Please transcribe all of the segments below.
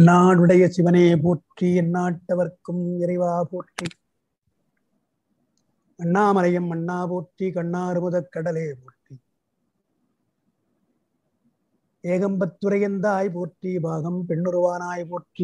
என்னாடுடைய சிவனே போற்றி எந்நாட்டவர்க்கும் இறைவா போற்றி அண்ணாமலையம் அண்ணா போற்றி கண்ணாறுமுதக் கடலே போற்றி ஏகம்பத்துரையந்தாய் போற்றி பாகம் பெண்ணுருவானாய் போற்றி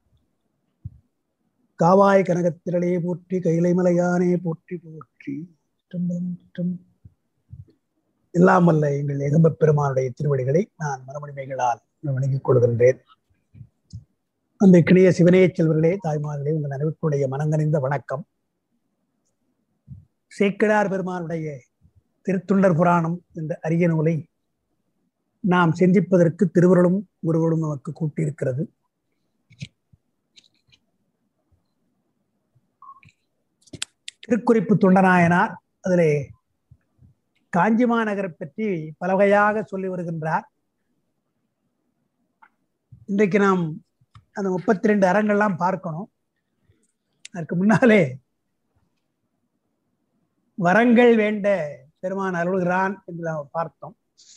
காவாய் கனகத்திரளே போற்றி கைலை மலையானே போற்றி போற்றி சிற்றம்பலம் சிற்றம் எல்லாம் வல்ல எங்கள் ஏகம்பப் பெருமானுடைய திருவடிகளை நான் மனமணிமைகளால் வணங்கிக் கொள்கின்றேன் அந்த கிணிய சிவனே செல்வர்களே தாய்மார்களே உங்கள் அனைவருடைய மனங்கனிந்த வணக்கம் சேக்கிழார் பெருமானுடைய திருத்துண்டர் புராணம் என்ற அரிய நூலை நாம் சிந்திப்பதற்கு திருவருளும் குருவருளும் நமக்கு கூட்டியிருக்கிறது திருக்குறிப்பு தொண்டநாயனார் அதிலே காஞ்சி மாநகரை பற்றி பல வகையாக சொல்லி வருகின்றார் இன்றைக்கு நாம் அந்த முப்பத்தி ரெண்டு அறங்கள்லாம் பார்க்கணும் அதற்கு முன்னாலே வரங்கள் வேண்ட பெருமான் அருள்கிறான் என்று நாம் பார்த்தோம்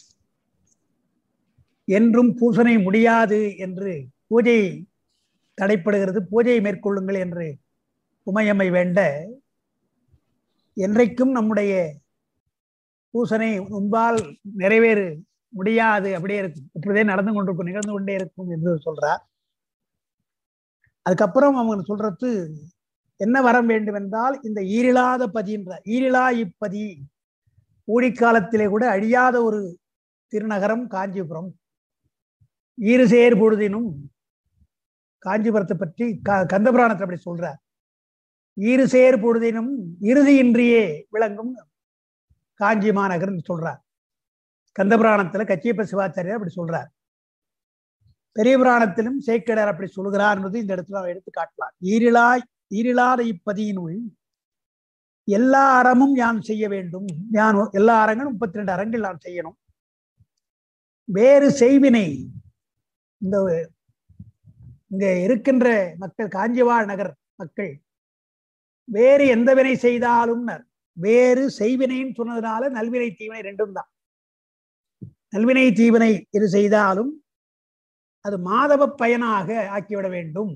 என்றும் பூசனை முடியாது என்று பூஜை தடைப்படுகிறது பூஜையை மேற்கொள்ளுங்கள் என்று உமையம்மை வேண்ட என்றைக்கும் நம்முடைய பூசனை முன்பால் நிறைவேறு முடியாது அப்படியே இருக்கும் இப்படியே நடந்து கொண்டிருக்கும் நிகழ்ந்து கொண்டே இருக்கும் என்று சொல்றார் அதுக்கப்புறம் அவங்க சொல்றது என்ன வரம் வேண்டும் என்றால் இந்த ஈரிலாத பதின்ற ஈரிலா இப்பதி ஊழிக்காலத்திலே கூட அழியாத ஒரு திருநகரம் காஞ்சிபுரம் ஈறு சேர் பொழுதினும் காஞ்சிபுரத்தை பற்றி க கந்தபுராணத்தை அப்படி சொல்றார் ஈறு சேர் பொழுதினும் இறுதியின்றியே விளங்கும் காஞ்சி மாநகர்னு சொல்றார் கந்தபுராணத்துல கச்சியப்ப சிவாச்சாரியர் அப்படி சொல்றார் பெரிய புராணத்திலும் சேக்கடர் அப்படி சொல்கிறார் என்பது இந்த இடத்துல அவர் எடுத்து காட்டலாம் ஈரிலா ஈரிலாத இப்பதியினுள் எல்லா அறமும் யான் செய்ய வேண்டும் யான் எல்லா அறங்களும் முப்பத்தி ரெண்டு அறங்கள் நான் செய்யணும் வேறு செய்வினை இந்த இங்க இருக்கின்ற மக்கள் காஞ்சிவாழ் நகர் மக்கள் வேறு எந்த வினை செய்தாலும் வேறு செய்வினைன்னு சொன்னதுனால நல்வினை தீவினை ரெண்டும் தான் நல்வினை தீவினை இது செய்தாலும் அது மாதவ பயனாக ஆக்கிவிட வேண்டும்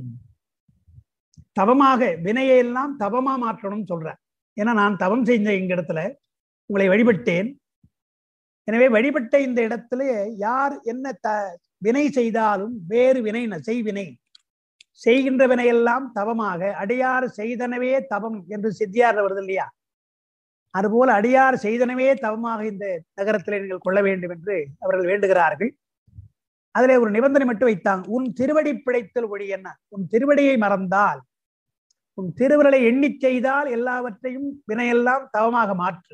தவமாக வினையெல்லாம் தவமா மாற்றணும்னு சொல்றேன் ஏன்னா நான் தவம் செஞ்ச இங்க இடத்துல உங்களை வழிபட்டேன் எனவே வழிபட்ட இந்த இடத்துல யார் என்ன த வினை செய்தாலும் வேறு வினை செய்வினை செய்கின்ற வினையெல்லாம் தவமாக அடியார் செய்தனவே தவம் என்று சித்தியார் வருது இல்லையா அதுபோல அடியார் செய்தனவே தவமாக இந்த நகரத்தில் நீங்கள் கொள்ள வேண்டும் என்று அவர்கள் வேண்டுகிறார்கள் அதிலே ஒரு நிபந்தனை மட்டும் வைத்தாங்க உன் திருவடி பிழைத்தல் ஒழி என்ன உன் திருவடியை மறந்தால் உன் திருவிரலை எண்ணி செய்தால் எல்லாவற்றையும் வினையெல்லாம் தவமாக மாற்று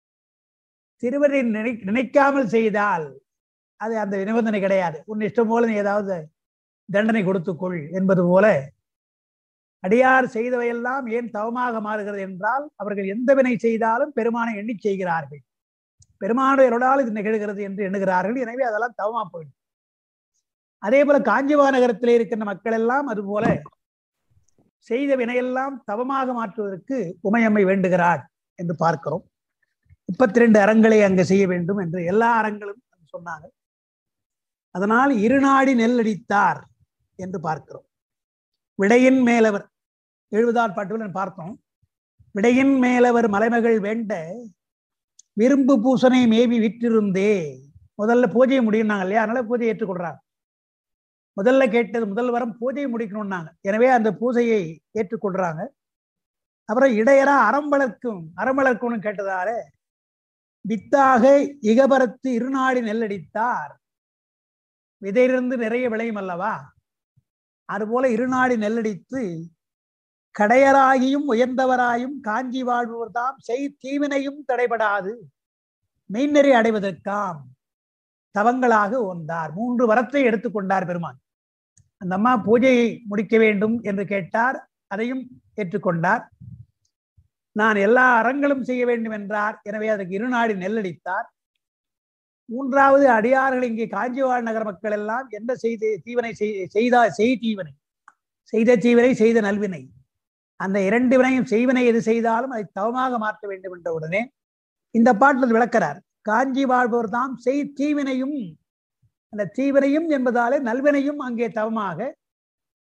திருவரை நினை நினைக்காமல் செய்தால் அது அந்த நிபந்தனை கிடையாது உன் இஷ்டம் போல நீ ஏதாவது தண்டனை கொடுத்துக்கொள் என்பது போல அடியார் செய்தவையெல்லாம் ஏன் தவமாக மாறுகிறது என்றால் அவர்கள் எந்த வினை செய்தாலும் பெருமானை எண்ணி செய்கிறார்கள் பெருமானுடையருடால் இது நிகழ்கிறது என்று எண்ணுகிறார்கள் எனவே அதெல்லாம் தவமா போயிடும் அதே போல காஞ்சிவா நகரத்திலே இருக்கின்ற மக்கள் எல்லாம் அது போல செய்த வினையெல்லாம் தவமாக மாற்றுவதற்கு உமையம்மை வேண்டுகிறாள் என்று பார்க்கிறோம் முப்பத்தி ரெண்டு அறங்களை அங்கு செய்ய வேண்டும் என்று எல்லா அறங்களும் சொன்னாங்க அதனால் இருநாடி நெல் அடித்தார் என்று பார்க்கிறோம் விடையின் மேலவர் எழுபதாம் பாட்டுகள் பார்த்தோம் விடையின் மேலவர் மலைமகள் வேண்ட விரும்பு பூசனை மேவி விற்றிருந்தே முதல்ல பூஜையை முடியும்னாங்க இல்லையா அதனால பூஜையை ஏற்றுக்கொள்றாங்க முதல்ல கேட்டது முதல் வரம் பூஜையை முடிக்கணும்னாங்க எனவே அந்த பூஜையை ஏற்றுக்கொள்றாங்க அப்புறம் இடையரா அறம் வளர்க்கும் அறம் வளர்க்கணும்னு கேட்டதால வித்தாக இகபரத்து இருநாடி நெல்லடித்தார் விதையிலிருந்து நிறைய விளையும் அல்லவா அதுபோல இருநாடி நெல்லடித்து கடையராகியும் உயர்ந்தவராயும் காஞ்சி வாழ்பவர் தாம் செய் தீவினையும் தடைபடாது மெய்நெறி அடைவதற்காம் தவங்களாக ஒன்றார் மூன்று வரத்தை எடுத்துக்கொண்டார் பெருமான் அந்த அம்மா பூஜையை முடிக்க வேண்டும் என்று கேட்டார் அதையும் ஏற்றுக்கொண்டார் நான் எல்லா அறங்களும் செய்ய வேண்டும் என்றார் எனவே அதற்கு இருநாடி நெல்லடித்தார் மூன்றாவது அடியார்கள் இங்கே காஞ்சிவாழ் நகர மக்கள் எல்லாம் என்ன செய்து தீவனை செய்தா செய் தீவனை செய்த தீவனை செய்த நல்வினை அந்த இரண்டு வினையும் செய்வினை எது செய்தாலும் அதை தவமாக மாற்ற வேண்டும் என்ற உடனே இந்த பாட்டில் விளக்கிறார் காஞ்சி வாழ்பவர் தாம் செய் தீவினையும் அந்த தீவினையும் என்பதாலே நல்வினையும் அங்கே தவமாக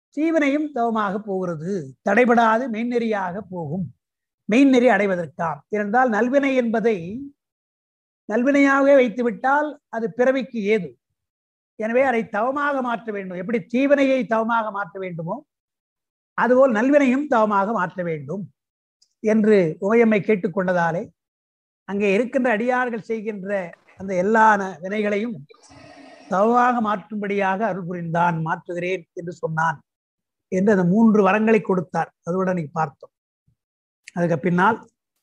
ஜீவனையும் தவமாக போகிறது தடைபடாது மெய்நெறியாக போகும் மெய்நெறி அடைவதற்காம் இருந்தால் நல்வினை என்பதை நல்வினையாகவே வைத்துவிட்டால் அது பிறவிக்கு ஏது எனவே அதை தவமாக மாற்ற வேண்டும் எப்படி தீவினையை தவமாக மாற்ற வேண்டுமோ அதுபோல் நல்வினையும் தவமாக மாற்ற வேண்டும் என்று உமையம்மை கேட்டுக்கொண்டதாலே அங்கே இருக்கின்ற அடியார்கள் செய்கின்ற அந்த எல்லா ந- வினைகளையும் தவமாக மாற்றும்படியாக அருள் புரிந்தான் மாற்றுகிறேன் என்று சொன்னான் என்று அந்த மூன்று வரங்களை கொடுத்தார் அதோட நீ பார்த்தோம் அதுக்கு பின்னால்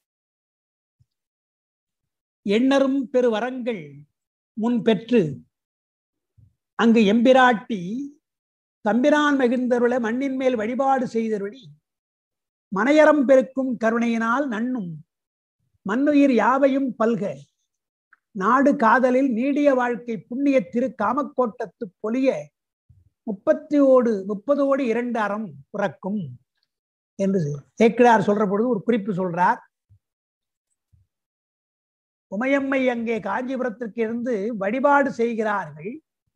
எண்ணரும் பெரு வரங்கள் முன் பெற்று அங்கு எம்பிராட்டி தம்பிரான் மகிழ்ந்தருள மண்ணின் மேல் வழிபாடு செய்தருளி மனையறம் பெருக்கும் கருணையினால் நன்னும் மண்ணுயிர் யாவையும் பல்க நாடு காதலில் நீடிய வாழ்க்கை புண்ணிய திரு காமக்கோட்டத்து பொலிய முப்பத்தி ஓடு முப்பதோடு இரண்டு அறம் புறக்கும் என்று சேக்கிழார் சொல்ற பொழுது ஒரு குறிப்பு சொல்றார் உமையம்மை அங்கே காஞ்சிபுரத்திற்கு இருந்து வழிபாடு செய்கிறார்கள்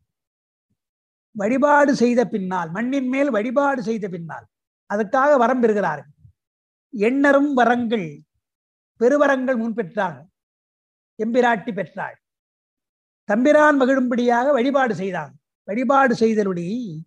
வழிபாடு செய்த பின்னால் மண்ணின் மேல் வழிபாடு செய்த பின்னால் அதற்காக வரம் பெறுகிறார்கள் எண்ணரும் வரங்கள் பெருவரங்கள் முன் பெற்றாங்க எம்பிராட்டி பெற்றாள் தம்பிரான் மகிழும்படியாக வழிபாடு செய்தாங்க வழிபாடு செய்தருடி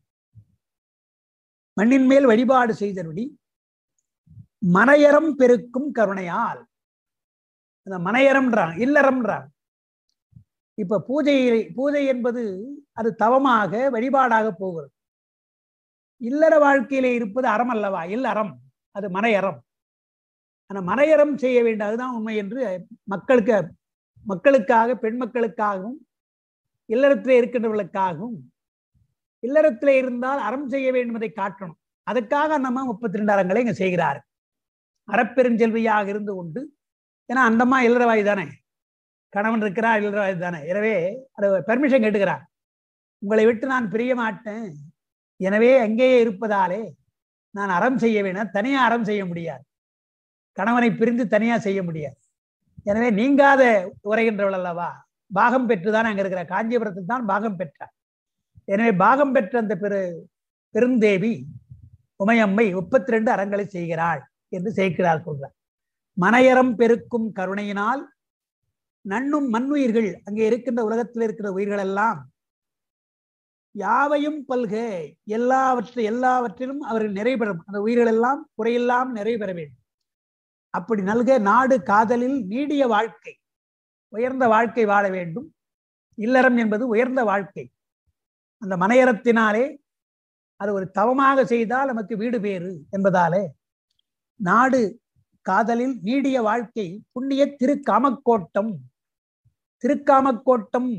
மண்ணின் மேல் வழிபாடு செய்தருடி மனையறம் பெருக்கும் கருணையால் அந்த மனையறம்ன்றாங்க இல்லறம்ன்றாங்க இப்ப பூஜை பூஜை என்பது அது தவமாக வழிபாடாக போகிறது இல்லற வாழ்க்கையிலே இருப்பது அறம் அல்லவா இல்லறம் அது மனையறம் ஆனா மனையறம் செய்ய வேண்டும் அதுதான் உண்மை என்று மக்களுக்கு மக்களுக்காக பெண் மக்களுக்காகவும் இல்லறத்திலே இருக்கின்றவர்களுக்காகவும் இல்லறத்திலே இருந்தால் அறம் செய்ய வேண்டும் என்பதை காட்டணும் அதுக்காக நம்ம முப்பத்தி ரெண்டு அறங்களை இங்க செய்கிறார் அறப்பெருஞ்செல்வியாக இருந்து கொண்டு ஏன்னா அந்தம்மா இல்லறவாய் தானே கணவன் இருக்கிறா இல்லறவாய் தானே எனவே அது பெர்மிஷன் கேட்டுக்கிறார் உங்களை விட்டு நான் பிரிய மாட்டேன் எனவே அங்கேயே இருப்பதாலே நான் அறம் செய்ய வேணும் தனியா அறம் செய்ய முடியாது கணவனை பிரிந்து தனியா செய்ய முடியாது எனவே நீங்காத உரைகின்றவள் அல்லவா பாகம் பெற்றுதான் அங்க இருக்கிற காஞ்சிபுரத்தில் தான் பாகம் பெற்றார் எனவே பாகம் பெற்ற அந்த பெரு பெருந்தேவி உமையம்மை முப்பத்தி ரெண்டு அறங்களை செய்கிறாள் என்று சேர்க்கிறார் சொல்றார் மனையறம் பெருக்கும் கருணையினால் நன்னும் மண்ணுயிர்கள் அங்கே இருக்கின்ற உலகத்தில் இருக்கிற உயிர்கள் எல்லாம் யாவையும் பல்க எல்லாவற்றை எல்லாவற்றிலும் அவர்கள் நிறைவேறும் அந்த உயிர்கள் எல்லாம் குறையில்லாம் நிறைவேற வேண்டும் அப்படி நல்க நாடு காதலில் நீடிய வாழ்க்கை உயர்ந்த வாழ்க்கை வாழ வேண்டும் இல்லறம் என்பது உயர்ந்த வாழ்க்கை அந்த மனையறத்தினாலே அது ஒரு தவமாக செய்தால் நமக்கு வீடு பேறு என்பதாலே நாடு காதலில் நீடிய வாழ்க்கை புண்ணிய திருக்காமக்கோட்டம் திருக்காமக்கோட்டம்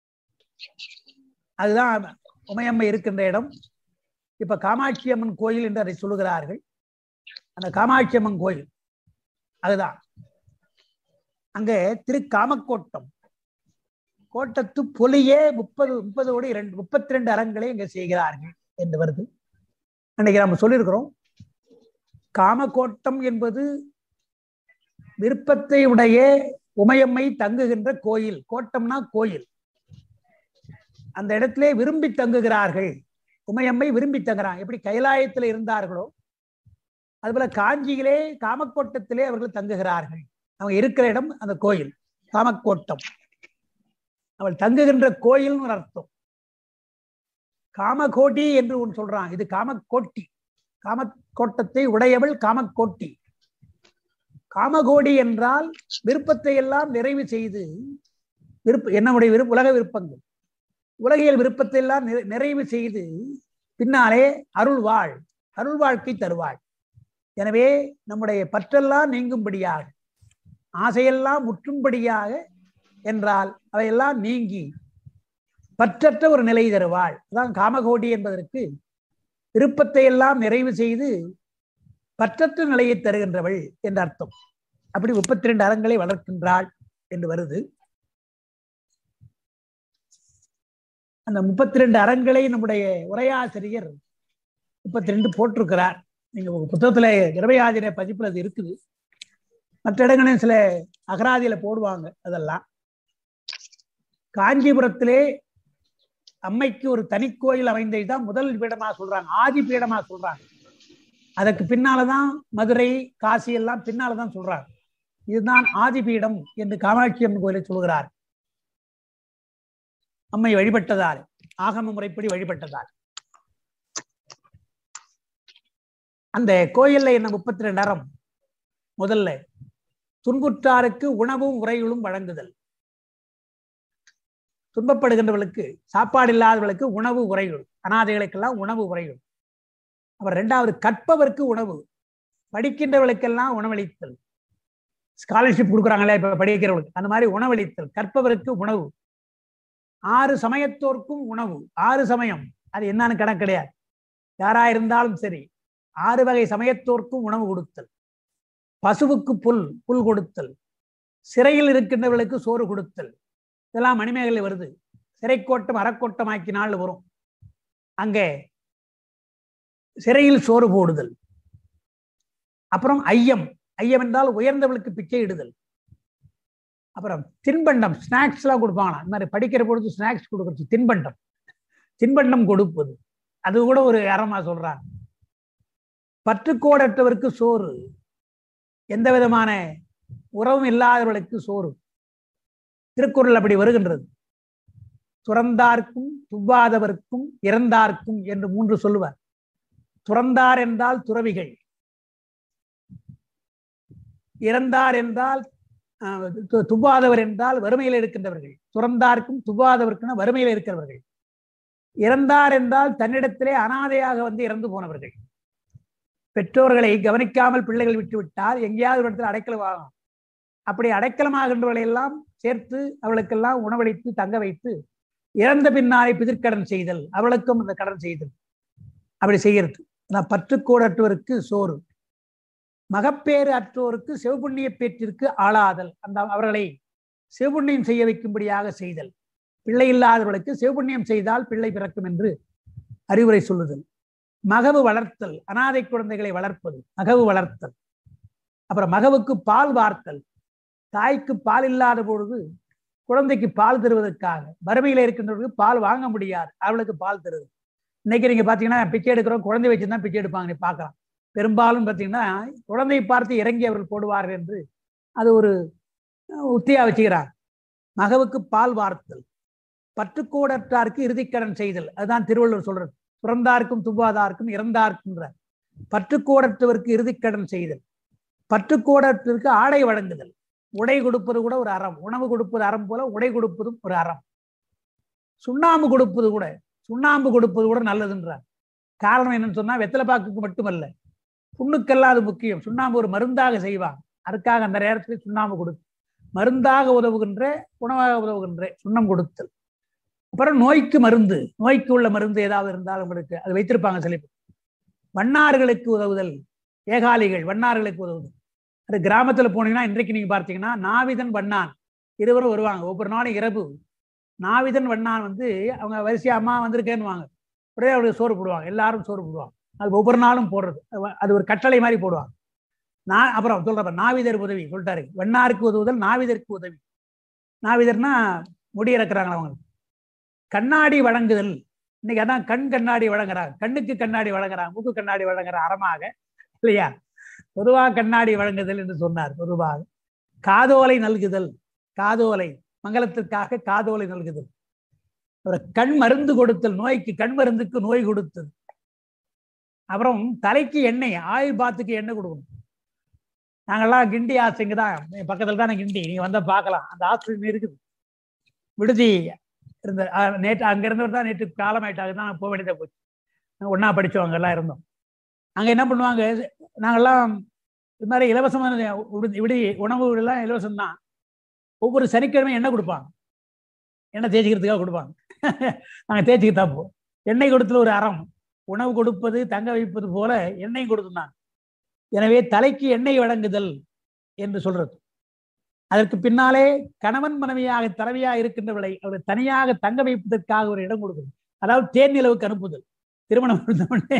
அதுதான் உமையம்மை இருக்கின்ற இடம் இப்ப காமாட்சி அம்மன் கோயில் என்று அதை சொல்லுகிறார்கள் அந்த காமாட்சி அம்மன் கோயில் அதுதான் அங்க திருக்காமக்கோட்டம் கோட்டத்து பொலியே முப்பது முப்பதோடு இரண்டு முப்பத்தி ரெண்டு அறங்களை இங்க செய்கிறார்கள் என்று வருது அன்னைக்கு நம்ம சொல்லியிருக்கிறோம் காமக்கோட்டம் என்பது விருப்பத்தை உடைய உமையம்மை தங்குகின்ற கோயில் கோட்டம்னா கோயில் அந்த இடத்திலே விரும்பி தங்குகிறார்கள் உமையம்மை விரும்பி தங்குறாங்க எப்படி கைலாயத்தில் இருந்தார்களோ அதுபோல காஞ்சியிலே காமக்கோட்டத்திலே அவர்கள் தங்குகிறார்கள் அவங்க இருக்கிற இடம் அந்த கோயில் காமக்கோட்டம் அவள் தங்குகின்ற கோயில்னு ஒரு அர்த்தம் காமகோட்டி என்று ஒன்று சொல்றான் இது காமக்கோட்டி காமக்கோட்டத்தை உடையவள் காமக்கோட்டி காமகோடி என்றால் விருப்பத்தை எல்லாம் நிறைவு செய்து விருப்ப என்னுடைய விருப்ப உலக விருப்பங்கள் உலகியல் விருப்பத்தை எல்லாம் நிறை- நிறைவு செய்து பின்னாலே அருள் வாழ் அருள் வாழ்க்கை தருவாள் எனவே நம்முடைய பற்றெல்லாம் நீங்கும்படியாக ஆசையெல்லாம் முற்றும்படியாக என்றால் அவையெல்லாம் நீங்கி பற்றற்ற ஒரு நிலை தருவாள் அதான் காமகோடி என்பதற்கு விருப்பத்தை எல்லாம் நிறைவு செய்து பற்றற்ற நிலையை தருகின்றவள் என்ற அர்த்தம் அப்படி முப்பத்தி ரெண்டு அறங்களை வளர்க்கின்றாள் என்று வருது அந்த முப்பத்தி ரெண்டு அறங்களை நம்முடைய உரையாசிரியர் முப்பத்தி ரெண்டு போட்டிருக்கிறார் நீங்க உங்க புத்தகத்துல இரவையாதிர பதிப்புல அது இருக்குது மற்ற இடங்களில் சில அகராதியில போடுவாங்க அதெல்லாம் காஞ்சிபுரத்திலே அம்மைக்கு ஒரு தனி கோயில் அமைந்ததுதான் முதல் பீடமா சொல்றாங்க ஆதி பீடமா சொல்றாங்க அதற்கு பின்னாலதான் மதுரை காசி எல்லாம் பின்னாலதான் சொல்றாங்க இதுதான் ஆதிபீடம் என்று காமாட்சி அம்மன் கோயிலை சொல்கிறார் அம்மை வழிபட்டதால் ஆகம முறைப்படி வழிபட்டதால் அந்த கோயில்ல என்ன முப்பத்தி ரெண்டாயிரம் முதல்ல துன்புற்றாருக்கு உணவும் உரைகளும் வழங்குதல் துன்பப்படுகின்றவர்களுக்கு சாப்பாடு இல்லாதவர்களுக்கு உணவு உரைகள் அனாதைகளுக்கெல்லாம் உணவு உரைகள் அப்புறம் ரெண்டாவது கற்பவருக்கு உணவு படிக்கின்றவர்களுக்கெல்லாம் உணவளித்தல் ஸ்காலர்ஷிப் கொடுக்குறாங்களே இப்ப படிக்கிறவங்களுக்கு அந்த மாதிரி உணவளித்தல் கற்பவருக்கு உணவு ஆறு சமயத்தோர்க்கும் உணவு ஆறு சமயம் அது என்னன்னு கணக்கு கிடையாது யாரா இருந்தாலும் சரி ஆறு வகை சமயத்தோர்க்கும் உணவு கொடுத்தல் பசுவுக்கு புல் புல் கொடுத்தல் சிறையில் இருக்கின்றவர்களுக்கு சோறு கொடுத்தல் இதெல்லாம் மணிமேகலை வருது சிறைக்கோட்டம் அறக்கோட்டமாக்கினால் வரும் அங்கே சிறையில் சோறு போடுதல் அப்புறம் ஐயம் ஐயம் என்றால் உயர்ந்தவளுக்கு பிச்சை இடுதல் அப்புறம் தின்பண்டம் ஸ்நாக்ஸ் எல்லாம் கொடுப்பாங்களாம் இந்த மாதிரி படிக்கிற பொழுது ஸ்நாக்ஸ் கொடுக்கறது தின்பண்டம் தின்பண்டம் கொடுப்பது அது கூட ஒரு அறமா சொல்றாங்க பற்றுக்கோடற்றவருக்கு சோறு எந்த விதமான உறவும் இல்லாதவர்களுக்கு சோறு திருக்குறள் அப்படி வருகின்றது துறந்தார்க்கும் துவ்வாதவர்க்கும் இறந்தார்க்கும் என்று மூன்று சொல்லுவார் துறந்தார் என்றால் துறவிகள் இறந்தார் என்றால் துவ்வாதவர் என்றால் வறுமையில் இருக்கின்றவர்கள் துறந்தார்க்கும் துவ்வாதவர்க்கும் வறுமையில் இருக்கிறவர்கள் இறந்தார் என்றால் தன்னிடத்திலே அனாதையாக வந்து இறந்து போனவர்கள் பெற்றோர்களை கவனிக்காமல் பிள்ளைகள் விட்டு விட்டால் எங்கேயாவது ஒரு இடத்துல அடைக்கலம் ஆகும் அப்படி அடைக்கலமாகின்றவர்களை எல்லாம் சேர்த்து அவளுக்கெல்லாம் உணவளித்து தங்க வைத்து இறந்த பின்னாலே பிதிர்க்கடன் செய்தல் அவளுக்கும் அந்த கடன் செய்தல் அப்படி செய்யறது நான் பற்றுக்கோடற்றவருக்கு சோறு மகப்பேறு அற்றோருக்கு சிவபுண்ணிய பேற்றிற்கு ஆளாதல் அந்த அவர்களை சிவபுண்ணியம் செய்ய வைக்கும்படியாக செய்தல் பிள்ளை இல்லாதவர்களுக்கு சிவபுண்ணியம் செய்தால் பிள்ளை பிறக்கும் என்று அறிவுரை சொல்லுதல் மகவு வளர்த்தல் அனாதை குழந்தைகளை வளர்ப்பது மகவு வளர்த்தல் அப்புறம் மகவுக்கு பால் வார்த்தல் தாய்க்கு பால் இல்லாத பொழுது குழந்தைக்கு பால் தருவதற்காக வறுமையில இருக்கின்றவர்களுக்கு பால் வாங்க முடியாது அவளுக்கு பால் தருது இன்னைக்கு நீங்க பாத்தீங்கன்னா பிச்சை எடுக்கிறோம் குழந்தை வச்சுதான் பிச்சை எடுப்பாங்க நீ பார்க்கலாம் பெரும்பாலும் பார்த்தீங்கன்னா குழந்தையை பார்த்து இறங்கி அவர்கள் போடுவார்கள் என்று அது ஒரு உத்தியா வச்சுக்கிறார் மகவுக்கு பால் வார்த்தல் பற்றுக்கோடற்றாருக்கு இறுதிக்கடன் செய்தல் அதுதான் திருவள்ளுவர் சொல்றது துறந்தார்க்கும் துவாதார்க்கும் இறந்தார்க்குன்ற பற்றுக்கோடற்றவருக்கு இறுதிக்கடன் செய்தல் பற்றுக்கோடற்றவருக்கு ஆடை வழங்குதல் உடை கொடுப்பது கூட ஒரு அறம் உணவு கொடுப்பது அறம் போல உடை கொடுப்பதும் ஒரு அறம் சுண்ணாம்பு கொடுப்பது கூட சுண்ணாம்பு கொடுப்பது கூட நல்லதுன்றார் காரணம் என்னன்னு சொன்னா வெத்தலை பாக்குக்கு மட்டுமல்ல புண்ணுக்கெல்லாம் அது முக்கியம் சுண்ணாம்பு ஒரு மருந்தாக செய்வாங்க அதுக்காக அந்த நேரத்தில் சுண்ணாம்பு கொடுத்து மருந்தாக உதவுகின்ற உணவாக உதவுகின்ற சுண்ணம் கொடுத்தல் அப்புறம் நோய்க்கு மருந்து நோய்க்கு உள்ள மருந்து ஏதாவது இருந்தால் உங்களுக்கு அது வைத்திருப்பாங்க சில பேர் வண்ணார்களுக்கு உதவுதல் ஏகாலிகள் வண்ணார்களுக்கு உதவுதல் அது கிராமத்துல போனீங்கன்னா இன்றைக்கு நீங்க பார்த்தீங்கன்னா நாவிதன் வண்ணான் இருவரும் வருவாங்க ஒவ்வொரு நாளும் இரவு நாவிதன் வண்ணான் வந்து அவங்க வரிசையா அம்மா வந்திருக்கேன்னு வாங்க உடனே அவருக்கு சோறு போடுவாங்க எல்லாரும் சோறு போடுவாங்க அது ஒவ்வொரு நாளும் போடுறது அது ஒரு கட்டளை மாதிரி போடுவாங்க நான் அப்புறம் சொல்றப்ப நாவிதர் உதவி சொல்லிட்டாரு வண்ணாருக்கு உதவுதல் நாவிதருக்கு உதவி நாவிதர்னா முடி இறக்குறாங்களா அவங்க கண்ணாடி வழங்குதல் இன்னைக்கு அதான் கண் கண்ணாடி வழங்குறாங்க கண்ணுக்கு கண்ணாடி வழங்குறாங்க மூக்கு கண்ணாடி வழங்குற அறமாக இல்லையா பொதுவாக கண்ணாடி வழங்குதல் என்று சொன்னார் பொதுவாக காதோலை நல்குதல் காதோலை மங்களத்திற்காக காதோலை நல்குதல் கண் மருந்து கொடுத்தல் நோய்க்கு கண் மருந்துக்கு நோய் கொடுத்தல் அப்புறம் தலைக்கு எண்ணெய் ஆயுள் பாத்துக்கு எண்ணெய் கொடுக்கணும் நாங்கெல்லாம் கிண்டி ஆசைங்க தான் பக்கத்துல தான் கிண்டி நீங்க வந்தா பார்க்கலாம் அந்த ஆஸ்பத்திரி இருக்குது விடுதி இருந்த நேற்று அங்க இருந்தவர் தான் நேற்று காலம் ஆயிட்டாங்க தான் போக வேண்டியதா போச்சு ஒன்னா படிச்சோம் அங்கெல்லாம் இருந்தோம் அங்க என்ன பண்ணுவாங்க நாங்கெல்லாம் இது மாதிரி இலவசமான விடி உணவு எல்லாம் இலவசம் தான் ஒவ்வொரு சனிக்கிழமையும் எண்ணெய் கொடுப்பாங்க எண்ணெய் தேய்ச்சிக்கிறதுக்காக கொடுப்பாங்க நாங்கள் தேய்ச்சிக்கிட்டா போ எண்ணெய் கொடுத்துல ஒரு அறம் உணவு கொடுப்பது தங்க வைப்பது போல எண்ணெய் கொடுத்துருந்தாங்க எனவே தலைக்கு எண்ணெய் வழங்குதல் என்று சொல்றது அதற்கு பின்னாலே கணவன் மனைவியாக தலைவியாக இருக்கின்றவளை அவரை தனியாக தங்க வைப்பதற்காக ஒரு இடம் கொடுக்குது அதாவது தேன் நிலவுக்கு அனுப்புதல் திருமணம் உடனே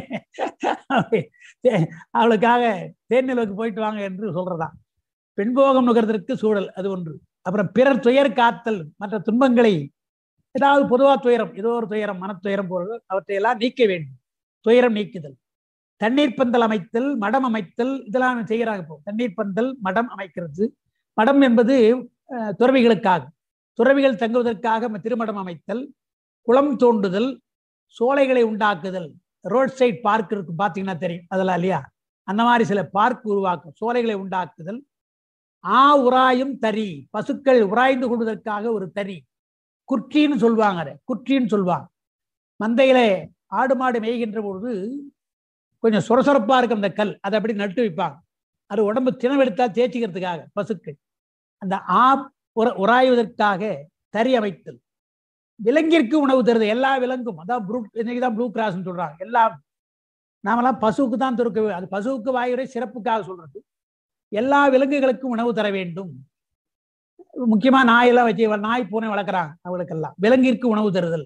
அவளுக்காக தேன் நிலவுக்கு போயிட்டு வாங்க என்று சொல்றதா பெண்போகம் நுகர்வதற்கு சூழல் அது ஒன்று அப்புறம் பிறர் துயர் காத்தல் மற்ற துன்பங்களை ஏதாவது பொதுவா துயரம் ஏதோ ஒரு துயரம் மனத்துயரம் போறது அவற்றையெல்லாம் நீக்க வேண்டும் துயரம் நீக்குதல் தண்ணீர் பந்தல் அமைத்தல் மடம் அமைத்தல் இதெல்லாம் செய்கிறாங்க இப்போ தண்ணீர் பந்தல் மடம் அமைக்கிறது மடம் என்பது அஹ், துறவிகளுக்காக துறவிகள் தங்குவதற்காக திருமடம் அமைத்தல் குளம் தோண்டுதல் சோலைகளை உண்டாக்குதல் ரோட் சைட் பார்க் இருக்கு பார்த்தீங்கன்னா தெரியும் அதெல்லாம் இல்லையா அந்த மாதிரி சில பார்க் உருவாக்கும் சோலைகளை உண்டாக்குதல் ஆ உராயும் தறி பசுக்கள் உராய்ந்து கொள்வதற்காக ஒரு தறி குற்றின்னு சொல்லுவாங்க அதை குற்றின்னு சொல்லுவாங்க மந்தையில ஆடு மாடு மேய்கின்ற பொழுது கொஞ்சம் சுரசுரப்பா இருக்கும் அந்த கல் அதை அப்படி நட்டு வைப்பாங்க அது உடம்பு தினவெடுத்தா தேய்ச்சிக்கிறதுக்காக பசுக்கள் அந்த ஆ உர உராய்வதற்காக தறி அமைத்தல் விலங்கிற்கு உணவு தருது எல்லா விலங்கும் அதான் ப்ளூ இன்னைக்கு தான் ப்ளூ கிராஸ்ன்னு சொல்றாங்க எல்லாம் நாமெல்லாம் பசுவுக்கு தான் துறக்க அது பசுவுக்கு வாயுரை சிறப்புக்காக சொல்றது எல்லா விலங்குகளுக்கும் உணவு தர வேண்டும் முக்கியமா நாயெல்லாம் வச்சு நாய் பூனை வளர்க்குறாங்க அவங்களுக்கெல்லாம் விலங்கிற்கு உணவு தருதல்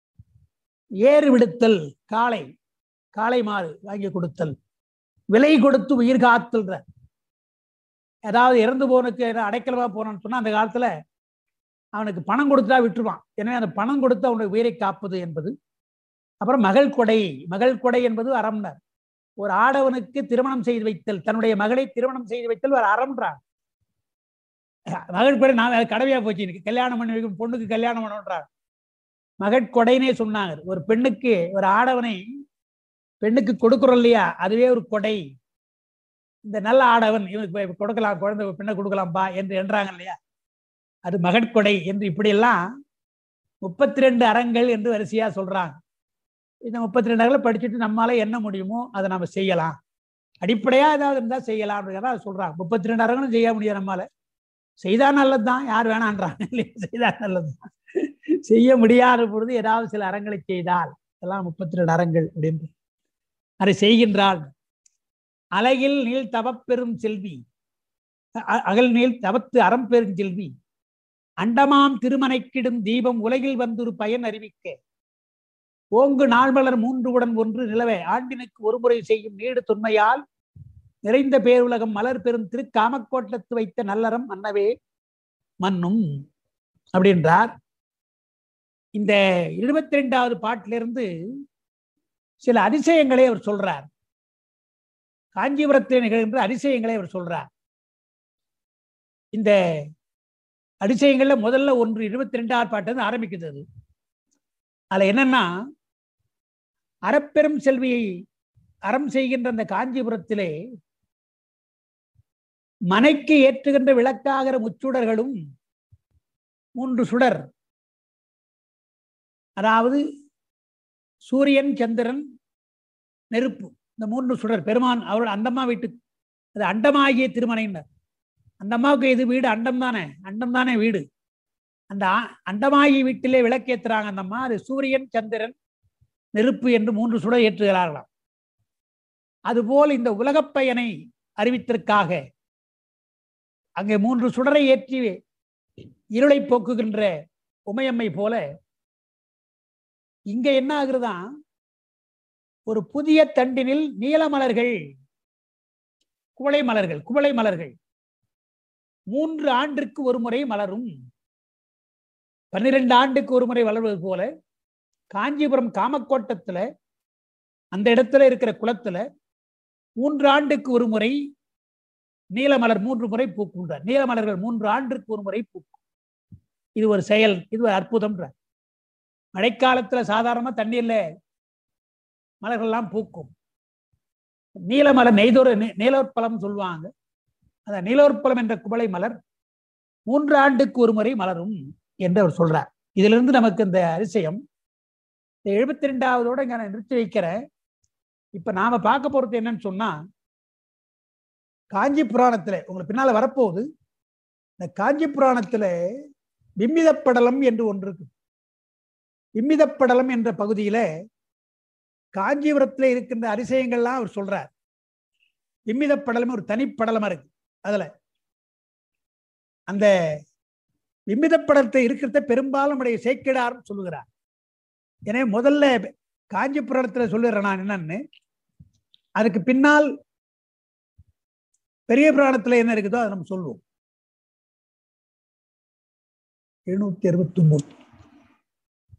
ஏறு விடுத்தல் காளை காளை மாறு வாங்கி கொடுத்தல் விலை கொடுத்து உயிர் காத்தல்ற ஏதாவது இறந்து போனுக்கு ஏதாவது அடைக்கலமா போனான்னு சொன்னா அந்த காலத்துல அவனுக்கு பணம் கொடுத்தா விட்டுருவான் எனவே அந்த பணம் கொடுத்து அவனுடைய உயிரை காப்பது என்பது அப்புறம் மகள் கொடை மகள் கொடை என்பது அறம்னர் ஒரு ஆடவனுக்கு திருமணம் செய்து வைத்தல் தன்னுடைய மகளை திருமணம் செய்து வைத்தல் ஒரு அறம்ன்றான் மகள் கொடை நான் அது கடமையா போச்சு எனக்கு கல்யாணம் பண்ணி வைக்கும் பொண்ணுக்கு கல்யாணம் பண்ணணுன்றாங்க மகட்கொடைனே சொன்னாங்க ஒரு பெண்ணுக்கு ஒரு ஆடவனை பெண்ணுக்கு கொடுக்குறோம் இல்லையா அதுவே ஒரு கொடை இந்த நல்ல ஆடவன் இவனுக்கு போய் கொடுக்கலாம் குழந்தை பெண்ணை கொடுக்கலாம்பா என்று என்றாங்க இல்லையா அது மகட்கொடை என்று இப்படியெல்லாம் முப்பத்தி ரெண்டு அறங்கள் என்று வரிசையா சொல்றாங்க இந்த முப்பத்தி ரெண்டு அறங்களை படிச்சுட்டு நம்மளால என்ன முடியுமோ அதை நம்ம செய்யலாம் அடிப்படையா ஏதாவது இருந்தா செய்யலாம் அப்படிங்கிறத சொல்றாங்க முப்பத்தி ரெண்டு அறங்களும் செய்ய முடியாது நம்மளால செய்தா நல்லதுதான் யார் வேணான்றாங்க இல்லையா செய்தா நல்லதுதான் செய்ய முடியாத பொழுது ஏதாவது சில அறங்களை செய்தால் இதெல்லாம் முப்பத்தி ரெண்டு அறங்கள் அப்படின்னு அதை செய்கின்றாள் அழகில் நீள் தவப்பெரும் செல்வி அ- அகல் நீள் தவத்து அறம் பெரும் செல்வி அண்டமாம் திருமனைக்கிடும் தீபம் உலகில் வந்தொரு பயன் அறிவிக்க ஓங்கு நாள்மலர் மூன்று உடன் ஒன்று நிலவே ஆண்டினுக்கு ஒருமுறை செய்யும் நீடு தொன்மையால் நிறைந்த பேருலகம் மலர் பெரும் திருக்காமக்கோட்டத்து வைத்த நல்லறம் மன்னவே மன்னும் அப்படின்றார் இந்த இருபத்தி ரெண்டாவது பாட்டிலிருந்து சில அதிசயங்களை அவர் சொல்றார் காஞ்சிபுரத்தில் நிகழ்கின்ற அதிசயங்களை அவர் சொல்றார் இந்த அதிசயங்கள்ல முதல்ல ஒன்று இருபத்தி ரெண்டாவது பாட்டு வந்து ஆரம்பிக்குது அது அதுல என்னன்னா அறப்பெரும் செல்வியை அறம் செய்கின்ற அந்த காஞ்சிபுரத்திலே மனைக்கு ஏற்றுகின்ற விளக்காகிற முச்சுடர்களும் மூன்று சுடர் அதாவது சூரியன் சந்திரன் நெருப்பு இந்த மூன்று சுடர் பெருமான் அவரோட அந்தம்மா வீட்டு அது அண்டமாகிய திருமணைன்றார் அந்த அம்மாவுக்கு இது வீடு அண்டம் தானே அண்டம் தானே வீடு அந்த ஆ- அண்டமாகி வீட்டிலே விளக்கேத்துறாங்க அந்த அம்மா அது சூரியன் சந்திரன் நெருப்பு என்று மூன்று சுடர் ஏற்றுகிறார்களாம் அதுபோல் இந்த உலகப் பயனை அறிவித்திற்காக அங்கே மூன்று சுடரை ஏற்றி இருளை போக்குகின்ற உமையம்மை போல இங்க என்ன ஆகுறதா ஒரு புதிய தண்டினில் நீல மலர்கள் குவளை மலர்கள் குவளை மலர்கள் மூன்று ஆண்டிற்கு ஒரு முறை மலரும் பன்னிரண்டு ஆண்டுக்கு ஒரு முறை வளர்வது போல காஞ்சிபுரம் காமக்கோட்டத்துல அந்த இடத்துல இருக்கிற குளத்துல மூன்று ஆண்டுக்கு ஒரு முறை நீலமலர் மூன்று முறை பூக்குன்றார் நீலமலர்கள் மூன்று ஆண்டுக்கு ஒரு முறை பூக்கும் இது ஒரு செயல் இது ஒரு அற்புதம்ன்றார் மழைக்காலத்துல சாதாரணமா தண்ணீர்ல மலர்கள்லாம் பூக்கும் நீலமலர் நெய்தோர் நீலோற்பலம் சொல்லுவாங்க அந்த நீலோற்பலம் என்ற குவளை மலர் மூன்று ஆண்டுக்கு ஒரு முறை மலரும் என்று அவர் சொல்றார் இதிலிருந்து நமக்கு இந்த அதிசயம் இந்த எழுபத்தி ரெண்டாவதோட இங்க நான் நிறுத்தி வைக்கிறேன் இப்ப நாம பார்க்க போறது என்னன்னு சொன்னா காஞ்சி புராணத்துல உங்களுக்கு பின்னால வரப்போகுது இந்த காஞ்சி புராணத்துல விம்மிதப்படலம் என்று ஒன்று இருக்கு விம்மிதப்படலம் என்ற பகுதியில காஞ்சிபுரத்துல இருக்கின்ற அதிசயங்கள்லாம் அவர் சொல்றார் விம்மிதப்படலம் ஒரு தனிப்படலமா இருக்கு அதுல அந்த விம்மிதப்படலத்தை இருக்கிறத பெரும்பாலும் நம்முடைய சேக்கிடார் சொல்லுகிறார் எனவே முதல்ல காஞ்சி புராணத்துல சொல்லுறேன் நான் என்னன்னு அதுக்கு பின்னால் பெரிய புராணத்துல என்ன இருக்குதோ அதை நம்ம சொல்லுவோம் எழுநூத்தி அறுபத்தி ஒன்பது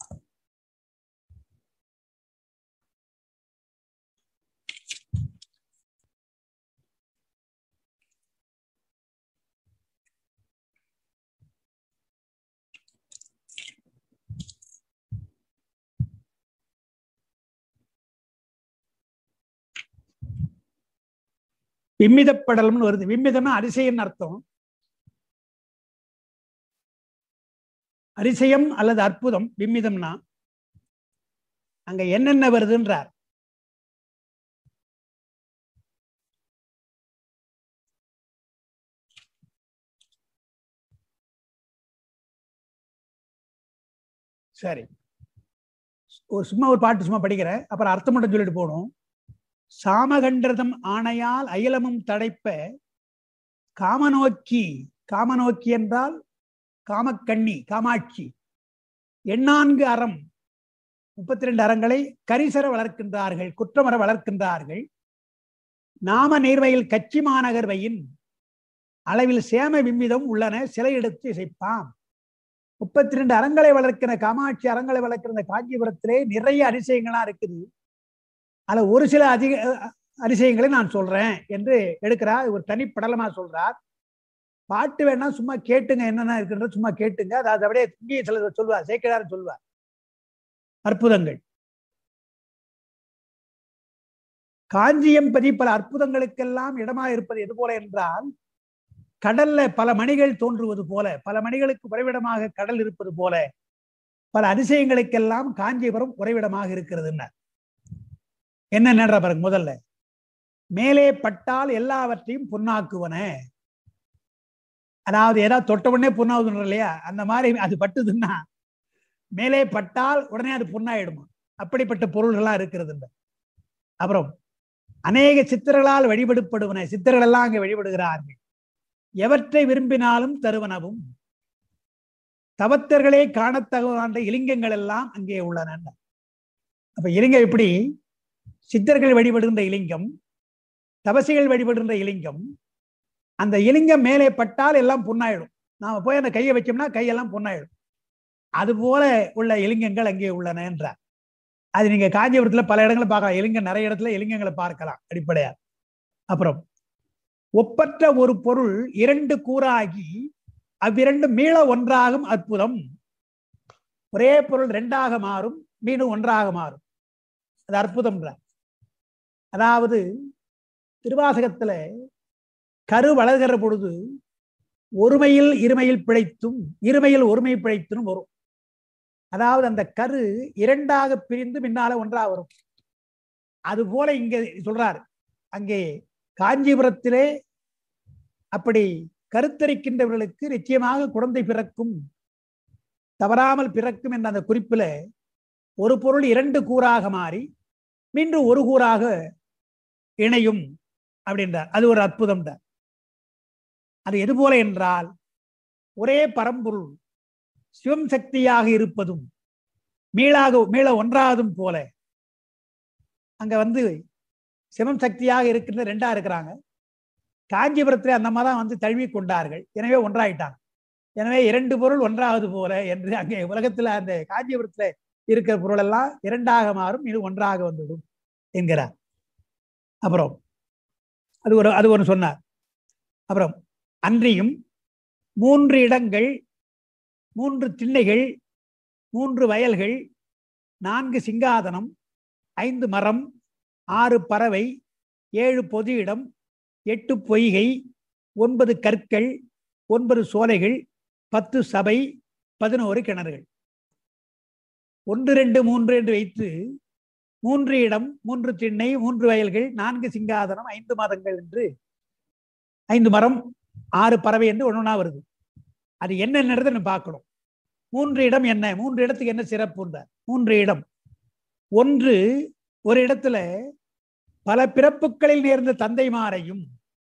விம்மிதப்படலம்னு வருது விம்மிதம்னா அதிசயம்னு அர்த்தம் அதிசயம் அல்லது அற்புதம் விம்மிதம்னா அங்க என்னென்ன வருதுன்றார் சரி ஒரு சும்மா ஒரு பாட்டு சும்மா படிக்கிறேன் அப்புறம் அர்த்தம் மட்டும் சொல்லிட்டு போகணும் சாமகண்டதம் ஆணையால் அயலமும் தடைப்ப காமநோக்கி காமநோக்கி என்றால் காமக்கண்ணி காமாட்சி எண்ணான்கு அறம் முப்பத்தி ரெண்டு அறங்களை கரிசர வளர்க்கின்றார்கள் குற்றமர வளர்க்கின்றார்கள் நாம நீர்வையில் கட்சி மாநகர் வையின் அளவில் சேம விம்மிதம் உள்ளன சிலை எடுத்து இசைப்பாம் முப்பத்தி ரெண்டு அறங்களை வளர்க்கிற காமாட்சி அறங்களை வளர்க்கிற இந்த காஞ்சிபுரத்திலே நிறைய அதிசயங்களா இருக்குது அதுல ஒரு சில அதிக அதிசயங்களை நான் சொல்றேன் என்று எடுக்கிறார் ஒரு தனி படலமா சொல்றார் பாட்டு வேணா சும்மா கேட்டுங்க என்னென்ன இருக்குன்றது சும்மா கேட்டுங்க அதாவது அப்படியே இங்கேயே சில சொல்லுவார் சேக்கிடார் சொல்லுவார் அற்புதங்கள் காஞ்சியம்பதி பல அற்புதங்களுக்கெல்லாம் இடமா இருப்பது எது போல என்றால் கடல்ல பல மணிகள் தோன்றுவது போல பல மணிகளுக்கு உறைவிடமாக கடல் இருப்பது போல பல அதிசயங்களுக்கெல்லாம் காஞ்சிபுரம் உறைவிடமாக இருக்கிறதுன்னு என்ன பாருங்க முதல்ல மேலே பட்டால் எல்லாவற்றையும் புண்ணாக்குவன அதாவது ஏதாவது தொட்ட உடனே புண்ணாகுதுன்ற இல்லையா அந்த மாதிரி அது பட்டுதுன்னா மேலே பட்டால் உடனே அது புண்ணாயிடுமா அப்படிப்பட்ட பொருள்கள்லாம் இருக்கிறது அப்புறம் அநேக சித்தர்களால் வழிபடுப்படுவன சித்தர்கள் எல்லாம் அங்கே வழிபடுகிறார்கள் எவற்றை விரும்பினாலும் தருவனவும் தவத்தர்களே காணத்தகுந்த இலிங்கங்கள் எல்லாம் அங்கே உள்ளன அப்ப இலிங்கம் எப்படி சித்தர்கள் வழிபடுகின்ற இலிங்கம் தபசிகள் வழிபடுகின்ற இலிங்கம் அந்த இலிங்கம் மேலே பட்டால் எல்லாம் புண்ணாயிடும் நாம போய் அந்த கையை வச்சோம்னா கையெல்லாம் புண்ணாயிடும் அது போல உள்ள இலிங்கங்கள் அங்கே உள்ளன என்றார் அது நீங்க காஞ்சிபுரத்துல பல இடங்களை பார்க்கலாம் இலிங்கம் நிறைய இடத்துல இலிங்கங்களை பார்க்கலாம் அடிப்படையா அப்புறம் ஒப்பற்ற ஒரு பொருள் இரண்டு கூறாகி அவ்விரண்டு மீள ஒன்றாகும் அற்புதம் ஒரே பொருள் ரெண்டாக மாறும் மீண்டும் ஒன்றாக மாறும் அது அற்புதம் அதாவது திருவாசகத்துல கரு வளர்கிற பொழுது ஒருமையில் இருமையில் பிழைத்தும் இருமையில் ஒருமை பிழைத்தும் வரும் அதாவது அந்த கரு இரண்டாக பிரிந்து பின்னால ஒன்றா வரும் அது போல இங்க சொல்றார் அங்கே காஞ்சிபுரத்திலே அப்படி கருத்தரிக்கின்றவர்களுக்கு நிச்சயமாக குழந்தை பிறக்கும் தவறாமல் பிறக்கும் என்ற அந்த குறிப்பில ஒரு பொருள் இரண்டு கூறாக மாறி மீண்டும் ஒரு கூறாக இணையும் அப்படின்றார் அது ஒரு அற்புதம் அது எது போல என்றால் ஒரே பரம்பொருள் சிவம் சக்தியாக இருப்பதும் மீளாக மீள ஒன்றாவதும் போல அங்க வந்து சிவம் சக்தியாக இருக்கின்ற ரெண்டா இருக்கிறாங்க காஞ்சிபுரத்தில் அந்த மாதிரி தான் வந்து தழுவி கொண்டார்கள் எனவே ஒன்றாயிட்டாங்க எனவே இரண்டு பொருள் ஒன்றாவது போல என்று அங்கே உலகத்துல அந்த காஞ்சிபுரத்துல இருக்கிற பொருள் எல்லாம் இரண்டாக மாறும் இது ஒன்றாக வந்துவிடும் என்கிறார் அப்புறம் அது ஒரு அது ஒன்று சொன்னார் அப்புறம் அன்றியும் மூன்று இடங்கள் மூன்று திண்ணைகள் மூன்று வயல்கள் நான்கு சிங்காதனம் ஐந்து மரம் ஆறு பறவை ஏழு பொது இடம் எட்டு பொய்கை ஒன்பது கற்கள் ஒன்பது சோலைகள் பத்து சபை பதினோரு கிணறுகள் ஒன்று ரெண்டு மூன்று என்று வைத்து மூன்று இடம் மூன்று திண்ணை மூன்று வயல்கள் நான்கு சிங்காதனம் ஐந்து மாதங்கள் என்று ஐந்து மரம் ஆறு பறவை என்று ஒன்றா வருது அது என்னென்னது பார்க்கணும் மூன்று இடம் என்ன மூன்று இடத்துக்கு என்ன சிறப்பு மூன்று இடம் ஒன்று ஒரு இடத்துல பல பிறப்புகளில் நேர்ந்த தந்தைமாரையும்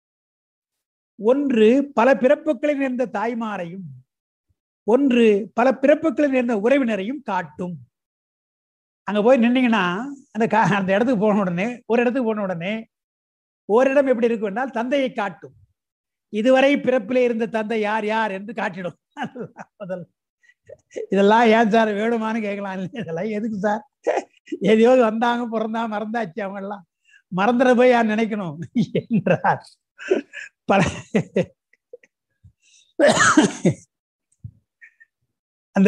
ஒன்று பல பிறப்புகளில் நேர்ந்த தாய்மாரையும் ஒன்று பல பிறப்புகளில் நேர்ந்த உறவினரையும் காட்டும் அங்க போய் நின்னீங்கன்னா அந்த அந்த இடத்துக்கு போன உடனே ஒரு இடத்துக்கு போன உடனே ஓரிடம் எப்படி இருக்கும் என்றால் தந்தையை காட்டும் இதுவரை பிறப்பிலே இருந்த தந்தை யார் யார் என்று காட்டிடும் முதல் இதெல்லாம் ஏன் சார் வேணுமான்னு கேட்கலாம் இதெல்லாம் எதுக்கு சார் எதையோ வந்தாங்க பிறந்தா மறந்தாச்சு அவங்க எல்லாம் மறந்துட போய் யார் நினைக்கணும் என்றார் பல அந்த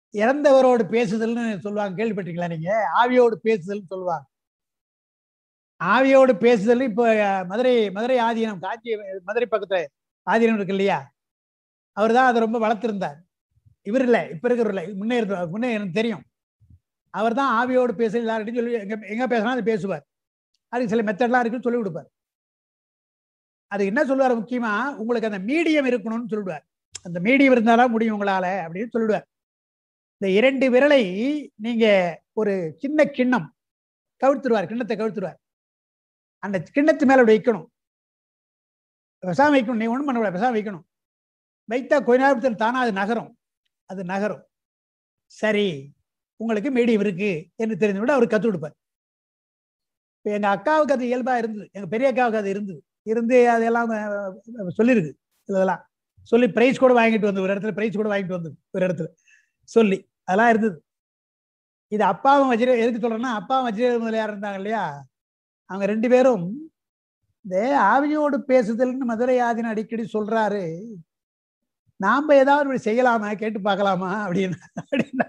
இறந்தவரோடு பேசுதல்னு சொல்லுவாங்க கேள்விப்பட்டீங்களா நீங்க ஆவியோடு பேசுதல்னு சொல்லுவாங்க ஆவியோடு பேசுதல் இப்போ அஹ், மதுரை மதுரை ஆதீனம் காஞ்சி மதுரை பக்கத்துல ஆதீனம் இருக்கு இல்லையா அவர் தான் அதை ரொம்ப வளர்த்திருந்தார் இவர் இல்லை இப்ப இருக்கிறவர் இல்லை முன்னே இருந்த முன்னே எனக்கு தெரியும் அவர் தான் ஆவியோடு பேச எல்லார்கிட்டையும் சொல்லி எங்க எங்க பேசினா அது பேசுவார் அதுக்கு சில மெத்தட்லாம் இருக்குன்னு சொல்லி கொடுப்பார் அது என்ன சொல்லுவார் முக்கியமா உங்களுக்கு அந்த மீடியம் இருக்கணும்னு சொல்லிடுவார் அந்த மீடியம் இருந்தாதான் முடியும் உங்களால அப்படின்னு சொல்லிடுவார் இந்த இரண்டு விரலை நீங்க ஒரு சின்ன கிண்ணம் கவிழ்த்துருவார் கிண்ணத்தை கவிழ்த்துருவார் அந்த கிண்ணத்து மேல அப்படி வைக்கணும் விஷம் வைக்கணும் நீ ஒண்ணும் பண்ண விஷம் வைக்கணும் வைத்தா கொஞ்ச நேரத்தில் தானா அது நகரும் அது நகரும் சரி உங்களுக்கு மீடியம் இருக்கு என்று தெரிந்து விட அவர் கற்றுக் கொடுப்பார் இப்போ எங்க அக்காவுக்கு அது இயல்பா இருந்தது எங்க பெரிய அக்காவுக்கு அது இருந்தது இருந்து அதெல்லாம் அஹ், சொல்லியிருக்கு இதெல்லாம் சொல்லி பிரைஸ் கூட வாங்கிட்டு வந்து ஒரு இடத்துல பிரைஸ் கூட வாங்கிட்டு வந்து ஒரு இடத்துல சொல்லி அதெல்லாம் இருந்தது இது அப்பாவும் வஜ்ர எதுக்கு சொல்றேன்னா அப்பாவும் வஜ்ர முதலியார் இருந்தாங்க இல்லையா அவங்க ரெண்டு பேரும் இந்த ஆவியோடு பேசுதல்னு மதுரை ஆதின அடிக்கடி சொல்றாரு நாம ஏதாவது இப்படி செய்யலாமா கேட்டு பார்க்கலாமா அப்படின்னு அப்படின்னா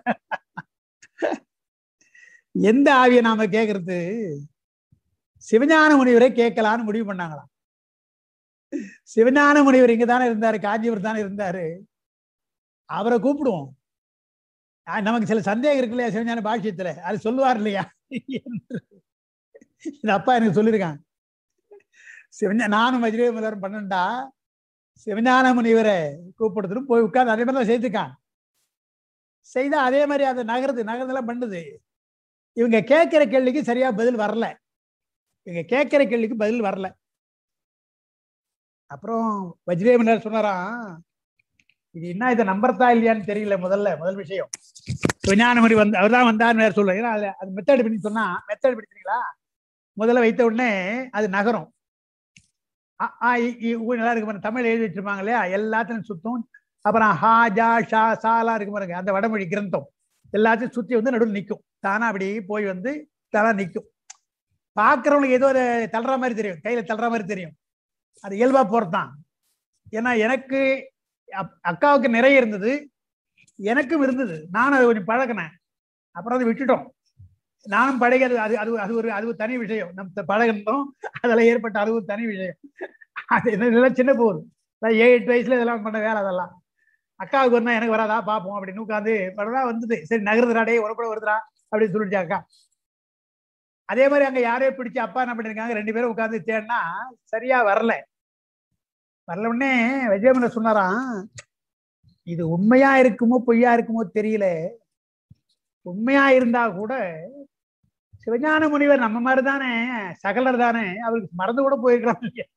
எந்த ஆவியை நாம கேட்கறது சிவஞான முனிவரை கேட்கலான்னு முடிவு பண்ணாங்களாம் சிவஞான முனிவர் இங்க தானே இருந்தாரு காஞ்சிபுரம் தானே இருந்தாரு அவரை கூப்பிடுவோம் ஆ, நமக்கு சில சந்தேகம் இருக்கு இல்லையா சிவஞான பாஷ்யத்துல அது சொல்லுவார் இல்லையா என்று. இது அப்பா எனக்கு சொல்லியிருக்காங்க சிவஞா நானும் வஜ்ரே முதல்வர் பண்ணண்டா சிவஞான முனிவரை கூப்பிடுறதுன்னு போய் உட்கார்ந்து அதே மாதிரி தான் செய்துக்கான் செய்தா அதே மாதிரி அதை நகருது நகர்ந்தெல்லாம் பண்ணுது இவங்க கேட்கிற கேள்விக்கு சரியா பதில் வரல இவங்க கேட்கிற கேள்விக்கு பதில் வரல அப்புறம் வஜ்ரே முனிவர் சொன்னாராம் இது என்ன இதை நம்பர்தா இல்லையான்னு தெரியல முதல்ல முதல் விஷயம் சுஞானமணி வந்து அவர் தான் வந்தார்னு வேற சொல்லுவேன் ஏன்னா அது- அது மெத்தட் பண்ணி சொன்னா மெத்தட் படிச்சீங்களா முதல்ல வைத்த உடனே அது நகரும் அ, ஆ, இ, ஈ, ஊ நல்லா இருக்கு பாருங்க தமிழ் எழுதி வச்சிருப்பாங்க இல்லையா எல்லாத்தையும் சுத்தும் அப்புறம் ஹா ஜா ஷா சாலா இருக்கு பாருங்க அந்த வடமொழி கிரந்தம் எல்லாத்தையும் சுத்தி வந்து நடுவில் நிற்கும் தானா அப்படி போய் வந்து தானா நிற்கும் பார்க்கறவங்களுக்கு ஏதோ ஒரு தள்ளுற மாதிரி தெரியும் கையில தள்ளுற மாதிரி தெரியும் அது இயல்பா போறதுதான் ஏன்னா எனக்கு அப்- அக்காவுக்கு நிறைய இருந்தது எனக்கும் இருந்தது நானும் அதை கொஞ்சம் பழகினேன் அப்புறம் அதை விட்டுட்டோம் நானும் பழகியது அது அது அது ஒரு அது ஒரு தனி விஷயம் நம்ம பழகினோம் அதில் ஏற்பட்ட அது ஒரு தனி விஷயம் அது என்ன இதெல்லாம் சின்ன போகுது அதான் ஏழு எட்டு வயசுல இதெல்லாம் பண்ண வேலை அதெல்லாம் அக்காவுக்கு வந்தா எனக்கு வராதா பார்ப்போம் அப்படின்னு உட்காந்து படலாம் வந்தது சரி நகருதுடா டே உடம்பட வருதுடா அப்படின்னு சொல்லிடுச்சு அக்கா அதே மாதிரி அங்க யாரையோ பிடிச்சு அப்பா என்ன பண்ணிருக்காங்க ரெண்டு பேரும் உட்காந்து தேடினா சரியா வரல வரல உடனே விஜயமல சொன்னாராம் இது உண்மையா இருக்குமோ பொய்யா இருக்குமோ தெரியல உண்மையா இருந்தா கூட சிவஞான முனிவர் நம்ம மாதிரி தானே சகலர் தானே அவருக்கு மறந்து கூட போயிருக்கலாம் இல்லையா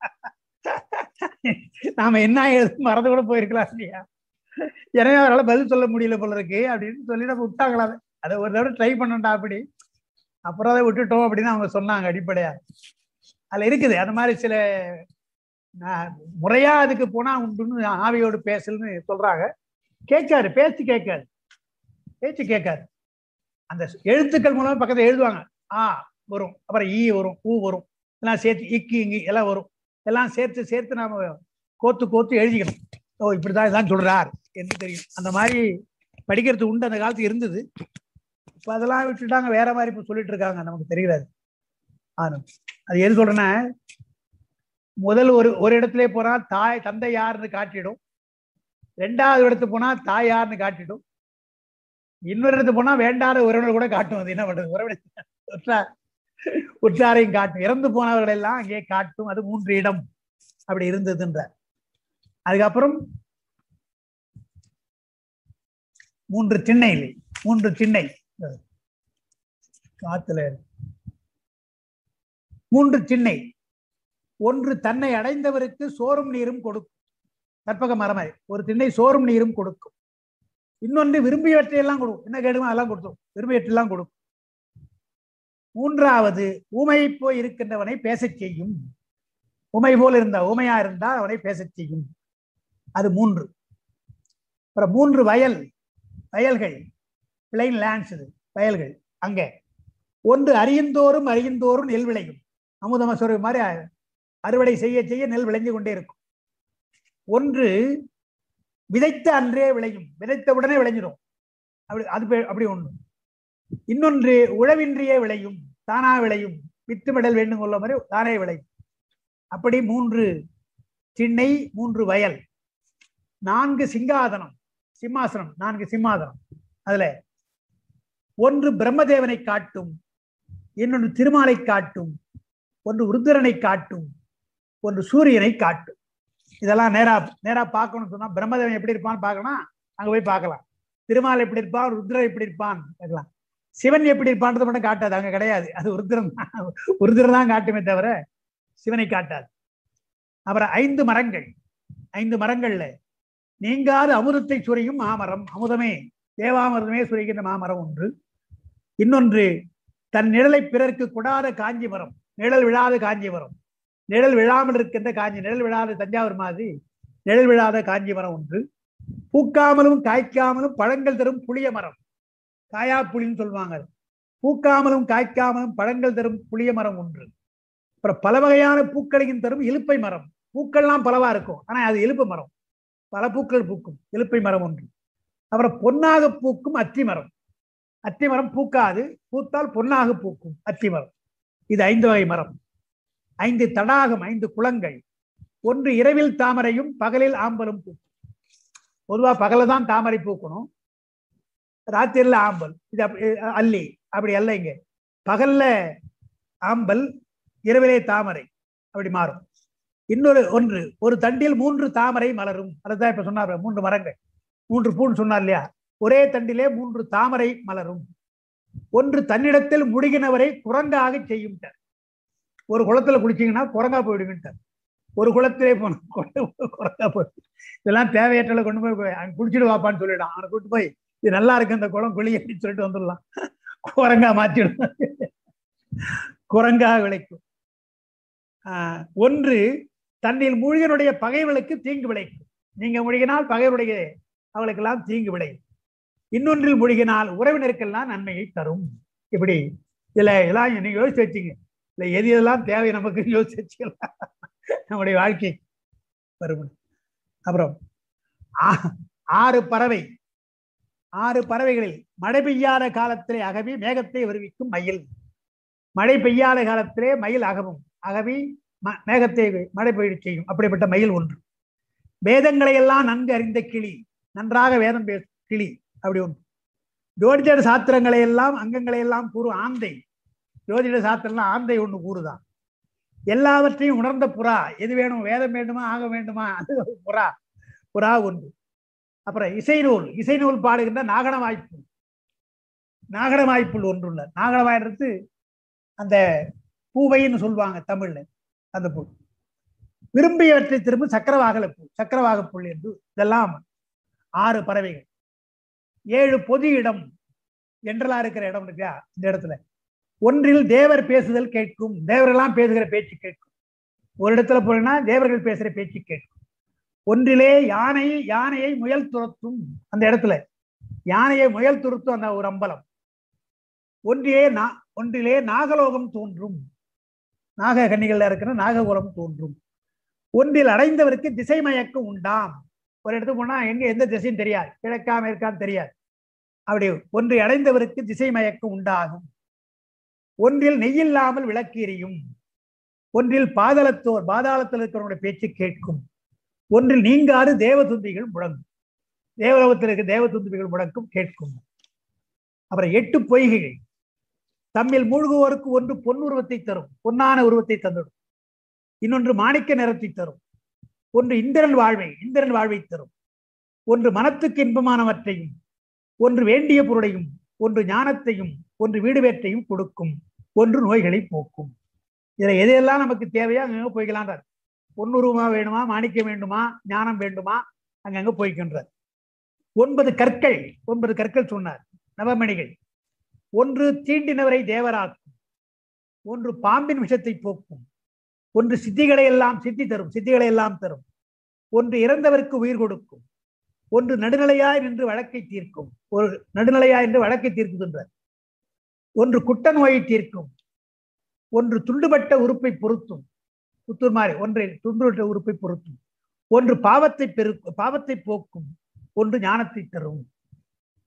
நாம என்ன எழுது மறந்து கூட போயிருக்கலாம் இல்லையா எனவே அவரால் பதில் சொல்ல முடியல போல இருக்கு அப்படின்னு சொல்லி நம்ம விட்டாங்களா அதை. அதை ஒரு தடவை ட்ரை பண்ணண்டா அப்படி அப்புறம் அதை விட்டுட்டோம் அப்படின்னு அவங்க சொன்னாங்க அடிப்படையா அதுல இருக்குது அந்த மாதிரி சில நான் முறையா அதுக்கு போனா உண்டுன்னு ஆவியோடு பேசல்னு சொல்றாங்க கேட்காரு பேச்சு கேட்காது பேச்சு கேட்காது அந்த எழுத்துக்கள் மூலமா பக்கத்துல எழுதுவாங்க ஆ வரும் அப்புறம் ஈ வரும் ஊ வரும் எல்லாம் சேர்த்து இக்கு இங்கி எல்லாம் வரும் எல்லாம் சேர்த்து சேர்த்து நாம கோத்து கோத்து எழுதிக்கணும் ஓ இப்படிதான் இதான் சொல்றார் என்று தெரியும் அந்த மாதிரி படிக்கிறது உண்டு அந்த காலத்து இருந்தது இப்ப அதெல்லாம் விட்டுட்டாங்க வேற மாதிரி இப்ப சொல்லிட்டு இருக்காங்க நமக்கு தெரியாது ஆனா அது எது சொல்றேன்னா முதல் ஒரு ஒரு இடத்துல போனா தாய் தந்தை யாருன்னு காட்டிடும் ரெண்டாவது இடத்துக்கு போனா தாய் யாருன்னு காட்டிடும் இன்னொரு இடத்துக்கு போனா வேண்டாத உறவினர் கூட காட்டும் அது என்ன பண்றது உறவினர் உற்றார் உற்றாரையும் காட்டும் இறந்து போனவர்கள் எல்லாம் அங்கே காட்டும் அது மூன்று இடம் அப்படி இருந்ததுன்ற அதுக்கப்புறம் மூன்று திண்ணை இல்லை மூன்று திண்ணை காத்துல மூன்று திண்ணை ஒன்று தன்னை அடைந்தவருக்கு சோறும் நீரும் கொடுக்கும் கற்பக மரமாய் ஒரு திண்ணை சோறும் நீரும் கொடுக்கும் இன்னொன்று விரும்பியவற்றையெல்லாம் கொடுக்கும் என்ன கேடுமோ அதெல்லாம் கொடுத்தோம் விரும்பியவற்றெல்லாம் கொடுக்கும் மூன்றாவது ஊமை போய் இருக்கின்றவனை பேசச் செய்யும் உமை போல் இருந்த ஊமையா இருந்தால் அவனை பேசச் செய்யும் அது மூன்று அப்புறம் மூன்று வயல் வயல்கள் பிளைன் லேண்ட்ஸ் இது வயல்கள் அங்கே ஒன்று அறியந்தோறும் அறியந்தோறும் நெல் விளையும் அமுதமசோரை மாதிரி அறுவடை செய்ய செய்ய நெல் விளைஞ்சு கொண்டே இருக்கும் ஒன்று விதைத்த அன்றே விளையும் விதைத்த உடனே விளைஞ்சிடும் அப்படி அது பே- அப்படி ஒன்று இன்னொன்று உழவின்றியே விளையும் தானா விளையும் வித்துமிடல் வேண்டும் கொள்ள மாதிரி தானே விளை அப்படி மூன்று திண்ணை மூன்று வயல் நான்கு சிங்காதனம் சிம்மாசனம் நான்கு சிம்மாசனம் அதுல ஒன்று பிரம்மதேவனை காட்டும் இன்னொன்று திருமாலை காட்டும் ஒன்று உருத்திரனை காட்டும் ஒன்று சூரியனை காட்டும் இதெல்லாம் நேரா நேரா பார்க்கணும்னு சொன்னா பிரம்மதேவன் எப்படி இருப்பான்னு பார்க்கணும் அங்க போய் பார்க்கலாம் திருமால் எப்படி இருப்பான் ருத்ரன் எப்படி இருப்பான் பார்க்கலாம் சிவன் எப்படி இருப்பான்றது மட்டும் காட்டாது அங்க கிடையாது அது உருத்திரன் தான் உருத்திரன் தான் காட்டுமே தவிர சிவனை காட்டாது அப்புறம் ஐந்து மரங்கள் ஐந்து மரங்கள்ல நீங்காது அமுதத்தை சுரியும் மாமரம் அமுதமே தேவாமிர்தமே சுரிகின்ற மாமரம் ஒன்று இன்னொன்று தன் நிழலை பிறருக்கு கொடாத காஞ்சி மரம் நிழல் விழாத காஞ்சி மரம் நிழல் விழாமல் இருக்கின்ற காஞ்சி நிழல் விழாத தஞ்சாவூர் மாதிரி நிழல் விழாத காஞ்சி மரம் ஒன்று பூக்காமலும் காய்க்காமலும் பழங்கள் தரும் புளிய மரம் காயா புளின்னு சொல்லுவாங்க பூக்காமலும் காய்க்காமலும் பழங்கள் தரும் புளிய மரம் ஒன்று அப்புறம் பல வகையான பூக்களையும் தரும் இலுப்பை மரம் பூக்கள்லாம் பலவா இருக்கும் ஆனா அது இலுப்பு மரம் பல பூக்கள் பூக்கும் இலுப்பை மரம் ஒன்று அப்புறம் பொன்னாக பூக்கும் அத்தி மரம் அத்தி மரம் பூக்காது பூத்தால் பொன்னாக பூக்கும் அத்தி மரம் இது ஐந்து வகை மரம் ஐந்து தடாகம் ஐந்து குளங்கள் ஒன்று இரவில் தாமரையும் பகலில் ஆம்பலும் பூக்கும் பொதுவா பகல தான் தாமரை பூக்கணும் ராத்திரில ஆம்பல் இது அப்படி அல்லி அப்படி அல்ல இங்க பகல்ல ஆம்பல் இரவிலே தாமரை அப்படி மாறும் இன்னொரு ஒன்று ஒரு தண்டில் மூன்று தாமரை மலரும் அதுதான் இப்ப சொன்னார் மூன்று மரங்கள் மூன்று பூன்னு சொன்னார் இல்லையா ஒரே தண்டிலே மூன்று தாமரை மலரும் ஒன்று தன்னிடத்தில் முடுகினவரை குரங்காக செய்யும் ஒரு குளத்துல குளிச்சீங்கன்னா குரங்கா போயிடுவீன்ட்டார் ஒரு குளத்திலே போன குரங்கா போய் இதெல்லாம் தேவையற்றல கொண்டு போய் அங்க குளிச்சுட்டு வாப்பான்னு சொல்லிடான் அவனை கூட்டு போய் இது நல்லா இருக்கு அந்த குளம் குழி அப்படின்னு சொல்லிட்டு வந்துடலாம் குரங்கா மாற்றிடும் குரங்கா விளைக்கும் ஆஹ் ஒன்று தன்னில் மூழ்கனுடைய பகைவர்களுக்கு தீங்கு விளைக்கும் நீங்க முழுகினால் பகைவருடைய அவளுக்கெல்லாம் தீங்கு விளையும் இன்னொன்றில் முழுகினால் உறவினருக்கெல்லாம் நன்மையை தரும் இப்படி இதுல எல்லாம் நீங்க யோசிச்சு வச்சுங்க இல்ல எது எதெல்லாம் தேவை நமக்கு யோசிச்சு வச்சுக்கலாம் நம்முடைய வாழ்க்கை வரும் அப்புறம் ஆறு பறவை ஆறு பறவைகளில் மழை பெய்யாத காலத்திலே அகவி மேகத்தை வருவிக்கும் மயில் மழை பெய்யாத காலத்திலே மயில் அகவும் அகவி மேகத்தை மழை பெய்ய செய்யும் அப்படிப்பட்ட மயில் ஒன்று வேதங்களை எல்லாம் நன்கு அறிந்த கிளி நன்றாக வேதம் பேசும் கிளி அப்படி ஒன்று ஜோதிட சாத்திரங்களை எல்லாம் அங்கங்களை எல்லாம் கூறும் ஆந்தை ஜோதிட சாத்திரம்லாம் ஆந்தை ஒன்று கூறுதான் எல்லாவற்றையும் உணர்ந்த புறா எது வேணும் வேதம் வேண்டுமா ஆக வேண்டுமா அது புறா புறா ஒன்று அப்புறம் இசை நூல் இசை நூல் பாடுகின்ற நாகன வாய்ப்பு நாகன வாய்ப்புள் ஒன்றுள்ள நாகனவாயின்றது அந்த பூவைன்னு சொல்லுவாங்க தமிழ்ல அந்த பூ விரும்பியவற்றை திரும்ப சக்கரவாகல பூ சக்கரவாகப்புள் என்று இதெல்லாம் ஆறு பறவைகள் ஏழு பொது இடம் என்றலா இருக்கிற இடம் இருக்கா இந்த இடத்துல ஒன்றில் தேவர் பேசுதல் கேட்கும் தேவரெல்லாம் பேசுகிற பேச்சு கேட்கும் ஒரு இடத்துல போனா தேவர்கள் பேசுற பேச்சு கேட்கும் ஒன்றிலே யானை யானையை முயல் துரத்தும் அந்த இடத்துல யானையை முயல் துரத்தும் அந்த ஒரு அம்பலம் ஒன்றிலே நா ஒன்றிலே நாகலோகம் தோன்றும் நாக கன்னிகள்ல இருக்கிற நாககுலம் தோன்றும் ஒன்றில் அடைந்தவருக்கு திசை மயக்கம் உண்டாம் ஒரு இடத்துக்கு போனா எங்க எந்த திசையும் தெரியாது கிழக்கா மேற்கான்னு தெரியாது அப்படி ஒன்றை அடைந்தவருக்கு திசை மயக்கம் உண்டாகும் ஒன்றில் நெய்யில்லாமல் விளக்கு எரியும் ஒன்றில் பாதாளத்தோர் பாதாளத்தில் இருக்கிறவங்களுடைய பேச்சு கேட்கும் ஒன்றில் நீங்காது தேவதுந்திகள் முழங்கும் தேவலோகத்தில் இருக்க தேவதுந்திகள் முழக்கும் கேட்கும் அப்புறம் எட்டு பொய்கைகள் தம்மில் மூழ்குவோருக்கு ஒன்று பொன் உருவத்தை தரும் பொன்னான உருவத்தை தந்துடும் இன்னொன்று மாணிக்க நிறத்தை தரும் ஒன்று இந்திரன் வாழ்வை இந்திரன் வாழ்வை தரும் ஒன்று மனத்துக்கு இன்பமானவற்றையும் ஒன்று வேண்டிய பொருளையும் ஒன்று ஞானத்தையும் ஒன்று வீடு வேற்றையும் கொடுக்கும் ஒன்று நோய்களை போக்கும் இதுல எதையெல்லாம் நமக்கு தேவையோ அங்கங்க போய்க்கலான்றார் பொன்னுருவமா வேணுமா மாணிக்கம் வேண்டுமா ஞானம் வேண்டுமா அங்கங்க போய்க்கின்றார் ஒன்பது கற்கள் ஒன்பது கற்கள் சொன்னார் நவமணிகள் ஒன்று தீண்டினவரை தேவராக்கும் ஒன்று பாம்பின் விஷத்தை போக்கும் ஒன்று சித்திகளை எல்லாம் சித்தி தரும் சித்திகளை எல்லாம் தரும் ஒன்று இறந்தவருக்கு உயிர் கொடுக்கும் ஒன்று நடுநிலையாய் நின்று வழக்கை தீர்க்கும் ஒரு நடுநிலையாய் என்று வழக்கை தீர்க்குகின்றார் ஒன்று குட்ட நோயை தீர்க்கும் ஒன்று துண்டுபட்ட உறுப்பை பொருத்தும் புத்தூர் மாதிரி ஒன்றை துண்டுபட்ட உறுப்பை பொருத்தும் ஒன்று பாவத்தை பெரு பாவத்தை போக்கும் ஒன்று ஞானத்தை தரும்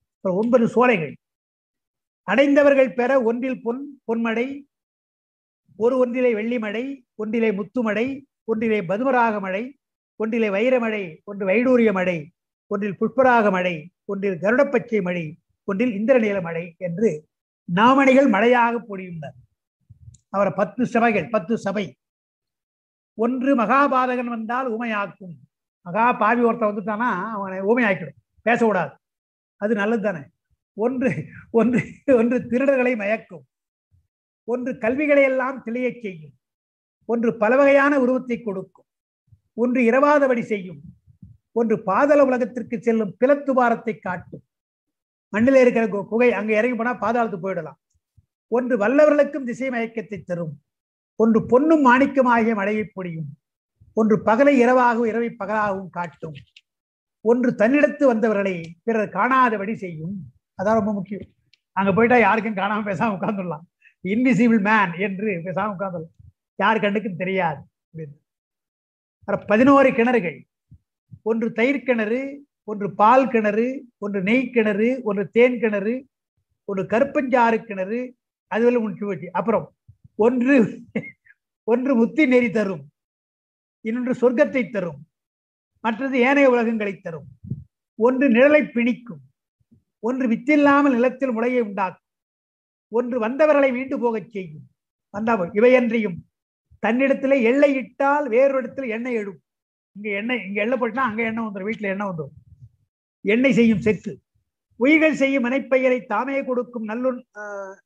ஒன்பது சோலைகள் அடைந்தவர்கள் பெற ஒன்றில் பொன் பொன்மடை ஒரு ஒன்றிலே வெள்ளிமழை ஒன்றிலே முத்துமழை ஒன்றிலே பதுமராக மழை ஒன்றிலே வைரமழை ஒன்று வைடூரிய மழை ஒன்றில் புஷ்பராக மழை ஒன்றில் கருடப்பச்சை மழை ஒன்றில் இந்திரநீல மழை என்று நாமணிகள் மழையாக பொழியுந்தார் அவரை பத்து சபைகள் பத்து சபை ஒன்று மகாபாதகன் வந்தால் ஊமையாக்கும் மகா பாவி ஒருத்தன் வந்துட்டானா அவனை ஊமையாக்கிடும் பேசக்கூடாது அது நல்லது தானே ஒன்று ஒன்று ஒன்று திருடர்களை மயக்கும் ஒன்று கல்விகளை எல்லாம் தெளியச் செய்யும் ஒன்று பல வகையான உருவத்தை கொடுக்கும் ஒன்று இரவாதபடி செய்யும் ஒன்று பாதள உலகத்திற்கு செல்லும் பிளத்துபாரத்தை காட்டும் மண்ணில் இருக்கிற கு- குகை அங்க இறங்கி போனா பாதாளத்துக்கு போயிடலாம் ஒன்று வல்லவர்களுக்கும் திசை மயக்கத்தை தரும் ஒன்று பொன்னும் மாணிக்கம் ஆகிய மழையை பொழியும் ஒன்று பகலை இரவாகவும் இரவை பகலாகவும் காட்டும் ஒன்று தன்னிடத்து வந்தவர்களை பிறர் காணாதபடி செய்யும் அதான் ரொம்ப முக்கியம் அங்க போயிட்டா யாருக்கும் காணாம பேசாம உட்கார்ந்துடலாம் இன்விசிபிள் மேன் என்று பேசாம உட்கார்ந்துடலாம் யார் கண்ணுக்கும் தெரியாது அப்படின்னு அப்புறம் பதினோரு கிணறுகள் ஒன்று தயிர் கிணறு ஒன்று பால் கிணறு ஒன்று நெய் கிணறு ஒன்று தேன் கிணறு ஒன்று கருப்பஞ்சாறு கிணறு அதுவரை முடிச்சு போச்சு அப்புறம் ஒன்று ஒன்று முத்தி நெறி தரும் இன்னொன்று சொர்க்கத்தை தரும் மற்றது ஏனைய உலகங்களை தரும் ஒன்று நிழலை பிணிக்கும் ஒன்று வித்தில்லாமல் நிலத்தில் முளையை உண்டாக்கும் ஒன்று வந்தவர்களை மீண்டு போகச் செய்யும் வந்தா இவையன்றியும் தன்னிடத்திலே எல்லை இட்டால் வேறொரு இடத்துல எண்ணெய் எழும் இங்க எண்ணெய் இங்க எண்ணெய் போட்டுனா அங்க எண்ணெய் வந்துடும் வீட்டுல எண்ணெய் வந்துடும் எண்ணெய் செய்யும் செக்கு உயிர்கள் செய்யும் மனைப்பெயரை தாமே கொடுக்கும் நல்லுண் ஆஹ்,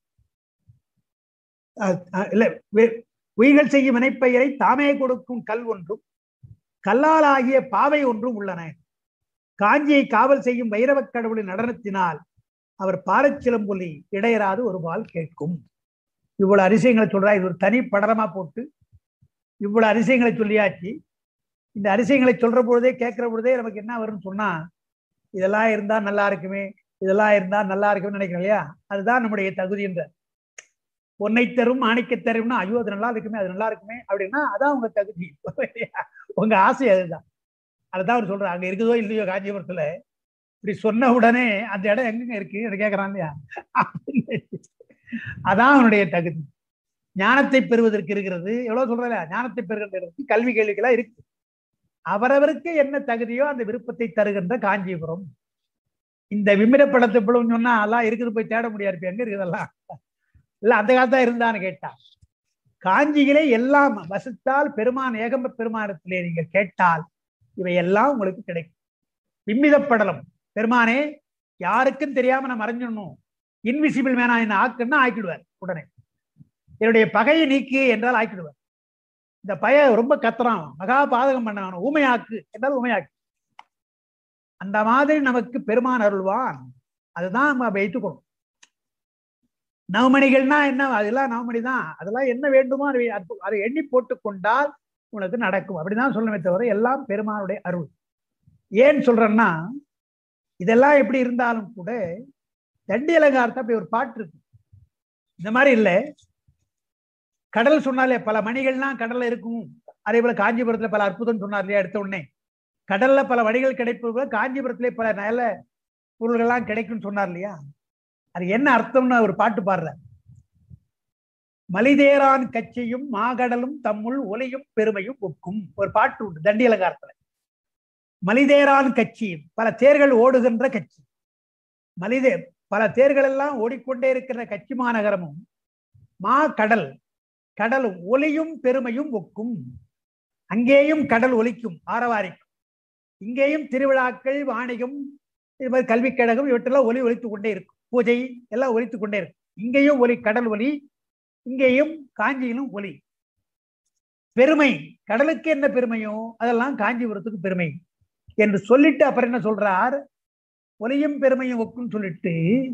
ஆஹ், ஆஹ், இல்ல வே- உயிர்கள் செய்யும் மனைப்பெயரை தாமே கொடுக்கும் கல் ஒன்றும் கல்லால் ஆகிய பாவை ஒன்றும் உள்ளன காஞ்சியை காவல் செய்யும் வைரவக் கடவுளின் நடனத்தினால் அவர் பாரச்சிலம்பொலி இடையராது ஒரு பால் கேட்கும் இவ்வளவு அதிசயங்களை சொல்றா இது ஒரு தனி படரமா போட்டு இவ்வளவு அதிசயங்களை சொல்லியாச்சு இந்த அதிசயங்களை சொல்ற பொழுதே கேட்கிற பொழுதே நமக்கு என்ன வரும்னு சொன்னா இதெல்லாம் இருந்தா நல்லா இருக்குமே இதெல்லாம் இருந்தா நல்லா இருக்குமே நினைக்கிறோம் இல்லையா அதுதான் நம்முடைய தகுதி என்ற பொன்னை தரும் மாணிக்க தரும்னா ஐயோ அது நல்லா இருக்குமே அது நல்லா இருக்குமே அப்படின்னா அதான் உங்க தகுதி உங்க ஆசை அதுதான் அதுதான் அவர் சொல்றாரு அங்க இருக்குதோ இல்லையோ காஞ்சிபுரத்துல இப்படி சொன்ன உடனே அந்த இடம் எங்கங்க இருக்கு அதை கேட்கறான் இல்லையா அதான் அவனுடைய தகுதி ஞானத்தை பெறுவதற்கு இருக்கிறது எவ்வளவு சொல்றல ஞானத்தை பெறுகின்ற கல்வி கேள்விகளா இருக்கு அவரவருக்கு என்ன தகுதியோ அந்த விருப்பத்தை தருகின்ற காஞ்சிபுரம் இந்த விமிர படத்தை போல சொன்னா எல்லாம் இருக்குது போய் தேட முடியாது இப்ப எங்க இருக்குதெல்லாம் இல்ல அந்த காலத்தா இருந்தான்னு கேட்டா காஞ்சியிலே எல்லாம் வசித்தால் பெருமான் ஏகம்ப பெருமானத்திலே நீங்கள் கேட்டால் இவை எல்லாம் உங்களுக்கு கிடைக்கும் விம்மித படலம் பெருமானே யாருக்கும் தெரியாம நான் மறைஞ்சிடணும் இன்விசிபிள் மேனா என்ன ஆக்குன்னா ஆக்கிடுவார் உடனே என்னுடைய பகையை நீக்கு என்றால் ஆக்கிடுவார் இந்த பய ரொம்ப கத்துறான் மகா பாதகம் பண்ணான் ஊமையாக்கு என்றால் ஊமையாக்கு அந்த மாதிரி நமக்கு பெருமான் அருள்வான் அதுதான் நம்ம வைத்துக்கணும் நவமணிகள்னா என்ன அதெல்லாம் நவமணி தான் அதெல்லாம் என்ன வேண்டுமோ அதை அற்பு- அதை எண்ணி போட்டு கொண்டால் உனக்கு நடக்கும் அப்படிதான் சொல்லணுமே தவிர எல்லாம் பெருமானுடைய அருள் ஏன் சொல்றேன்னா இதெல்லாம் எப்படி இருந்தாலும் கூட தண்டி அலங்காரத்தை அப்படி ஒரு பாட்டு இருக்கு இந்த மாதிரி இல்லை கடல் சொன்னாலே பல மணிகள்லாம் கடல்ல இருக்கும் அதே போல காஞ்சிபுரத்துல பல அற்புதம் சொன்னார் இல்லையா எடுத்த உடனே கடல்ல பல வழிகள் கிடைப்பது போல காஞ்சிபுரத்திலே பல நல்ல பொருள்கள்லாம் கிடைக்கும்னு சொன்னார் இல்லையா அது என்ன அர்த்தம்னு ஒரு பாட்டு பாடுறார் மலிதேரான் கட்சியும் மாகடலும் தம்முள் ஒலியும் பெருமையும் ஒக்கும் ஒரு பாட்டு உண்டு தண்டி அலங்காரத்துல மலிதேரான் கட்சி பல தேர்கள் ஓடுகின்ற கட்சி மலிதே பல தேர்கள் எல்லாம் ஓடிக்கொண்டே இருக்கிற கட்சி மாநகரமும் மா கடல் கடல் ஒலியும் பெருமையும் ஒக்கும் அங்கேயும் கடல் ஒலிக்கும் ஆரவாரிக்கும் இங்கேயும் திருவிழாக்கள் வாணிகம் இது மாதிரி கல்விக் கழகம் இவற்றெல்லாம் ஒலி ஒலித்துக் கொண்டே இருக்கும் பூஜை எல்லாம் ஒலித்துக் கொண்டே இருக்கும் இங்கேயும் ஒலி கடல் ஒலி இங்கேயும் காஞ்சியிலும் ஒலி பெருமை கடலுக்கு என்ன பெருமையோ அதெல்லாம் காஞ்சிபுரத்துக்கு பெருமை என்று சொல்லிட்டு அப்புறம் என்ன சொல்றார் ஒலியும் பெருமையும் ஒக்கும் சொல்லிட்டு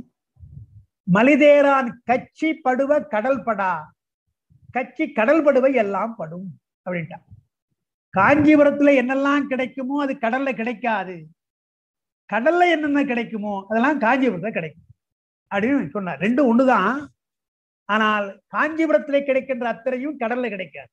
மலிதேரான் கட்சி படுவ கடல் படா கட்சி கடல் படுவை எல்லாம் படும் அப்படின்ட்டா காஞ்சிபுரத்துல என்னெல்லாம் கிடைக்குமோ அது கடல்ல கிடைக்காது கடல்ல என்னென்ன கிடைக்குமோ அதெல்லாம் காஞ்சிபுரத்துல கிடைக்கும் அப்படின்னு சொன்னார் ரெண்டும் ஒண்ணுதான் ஆனால் காஞ்சிபுரத்திலே கிடைக்கின்ற அத்தனையும் கடல்ல கிடைக்காது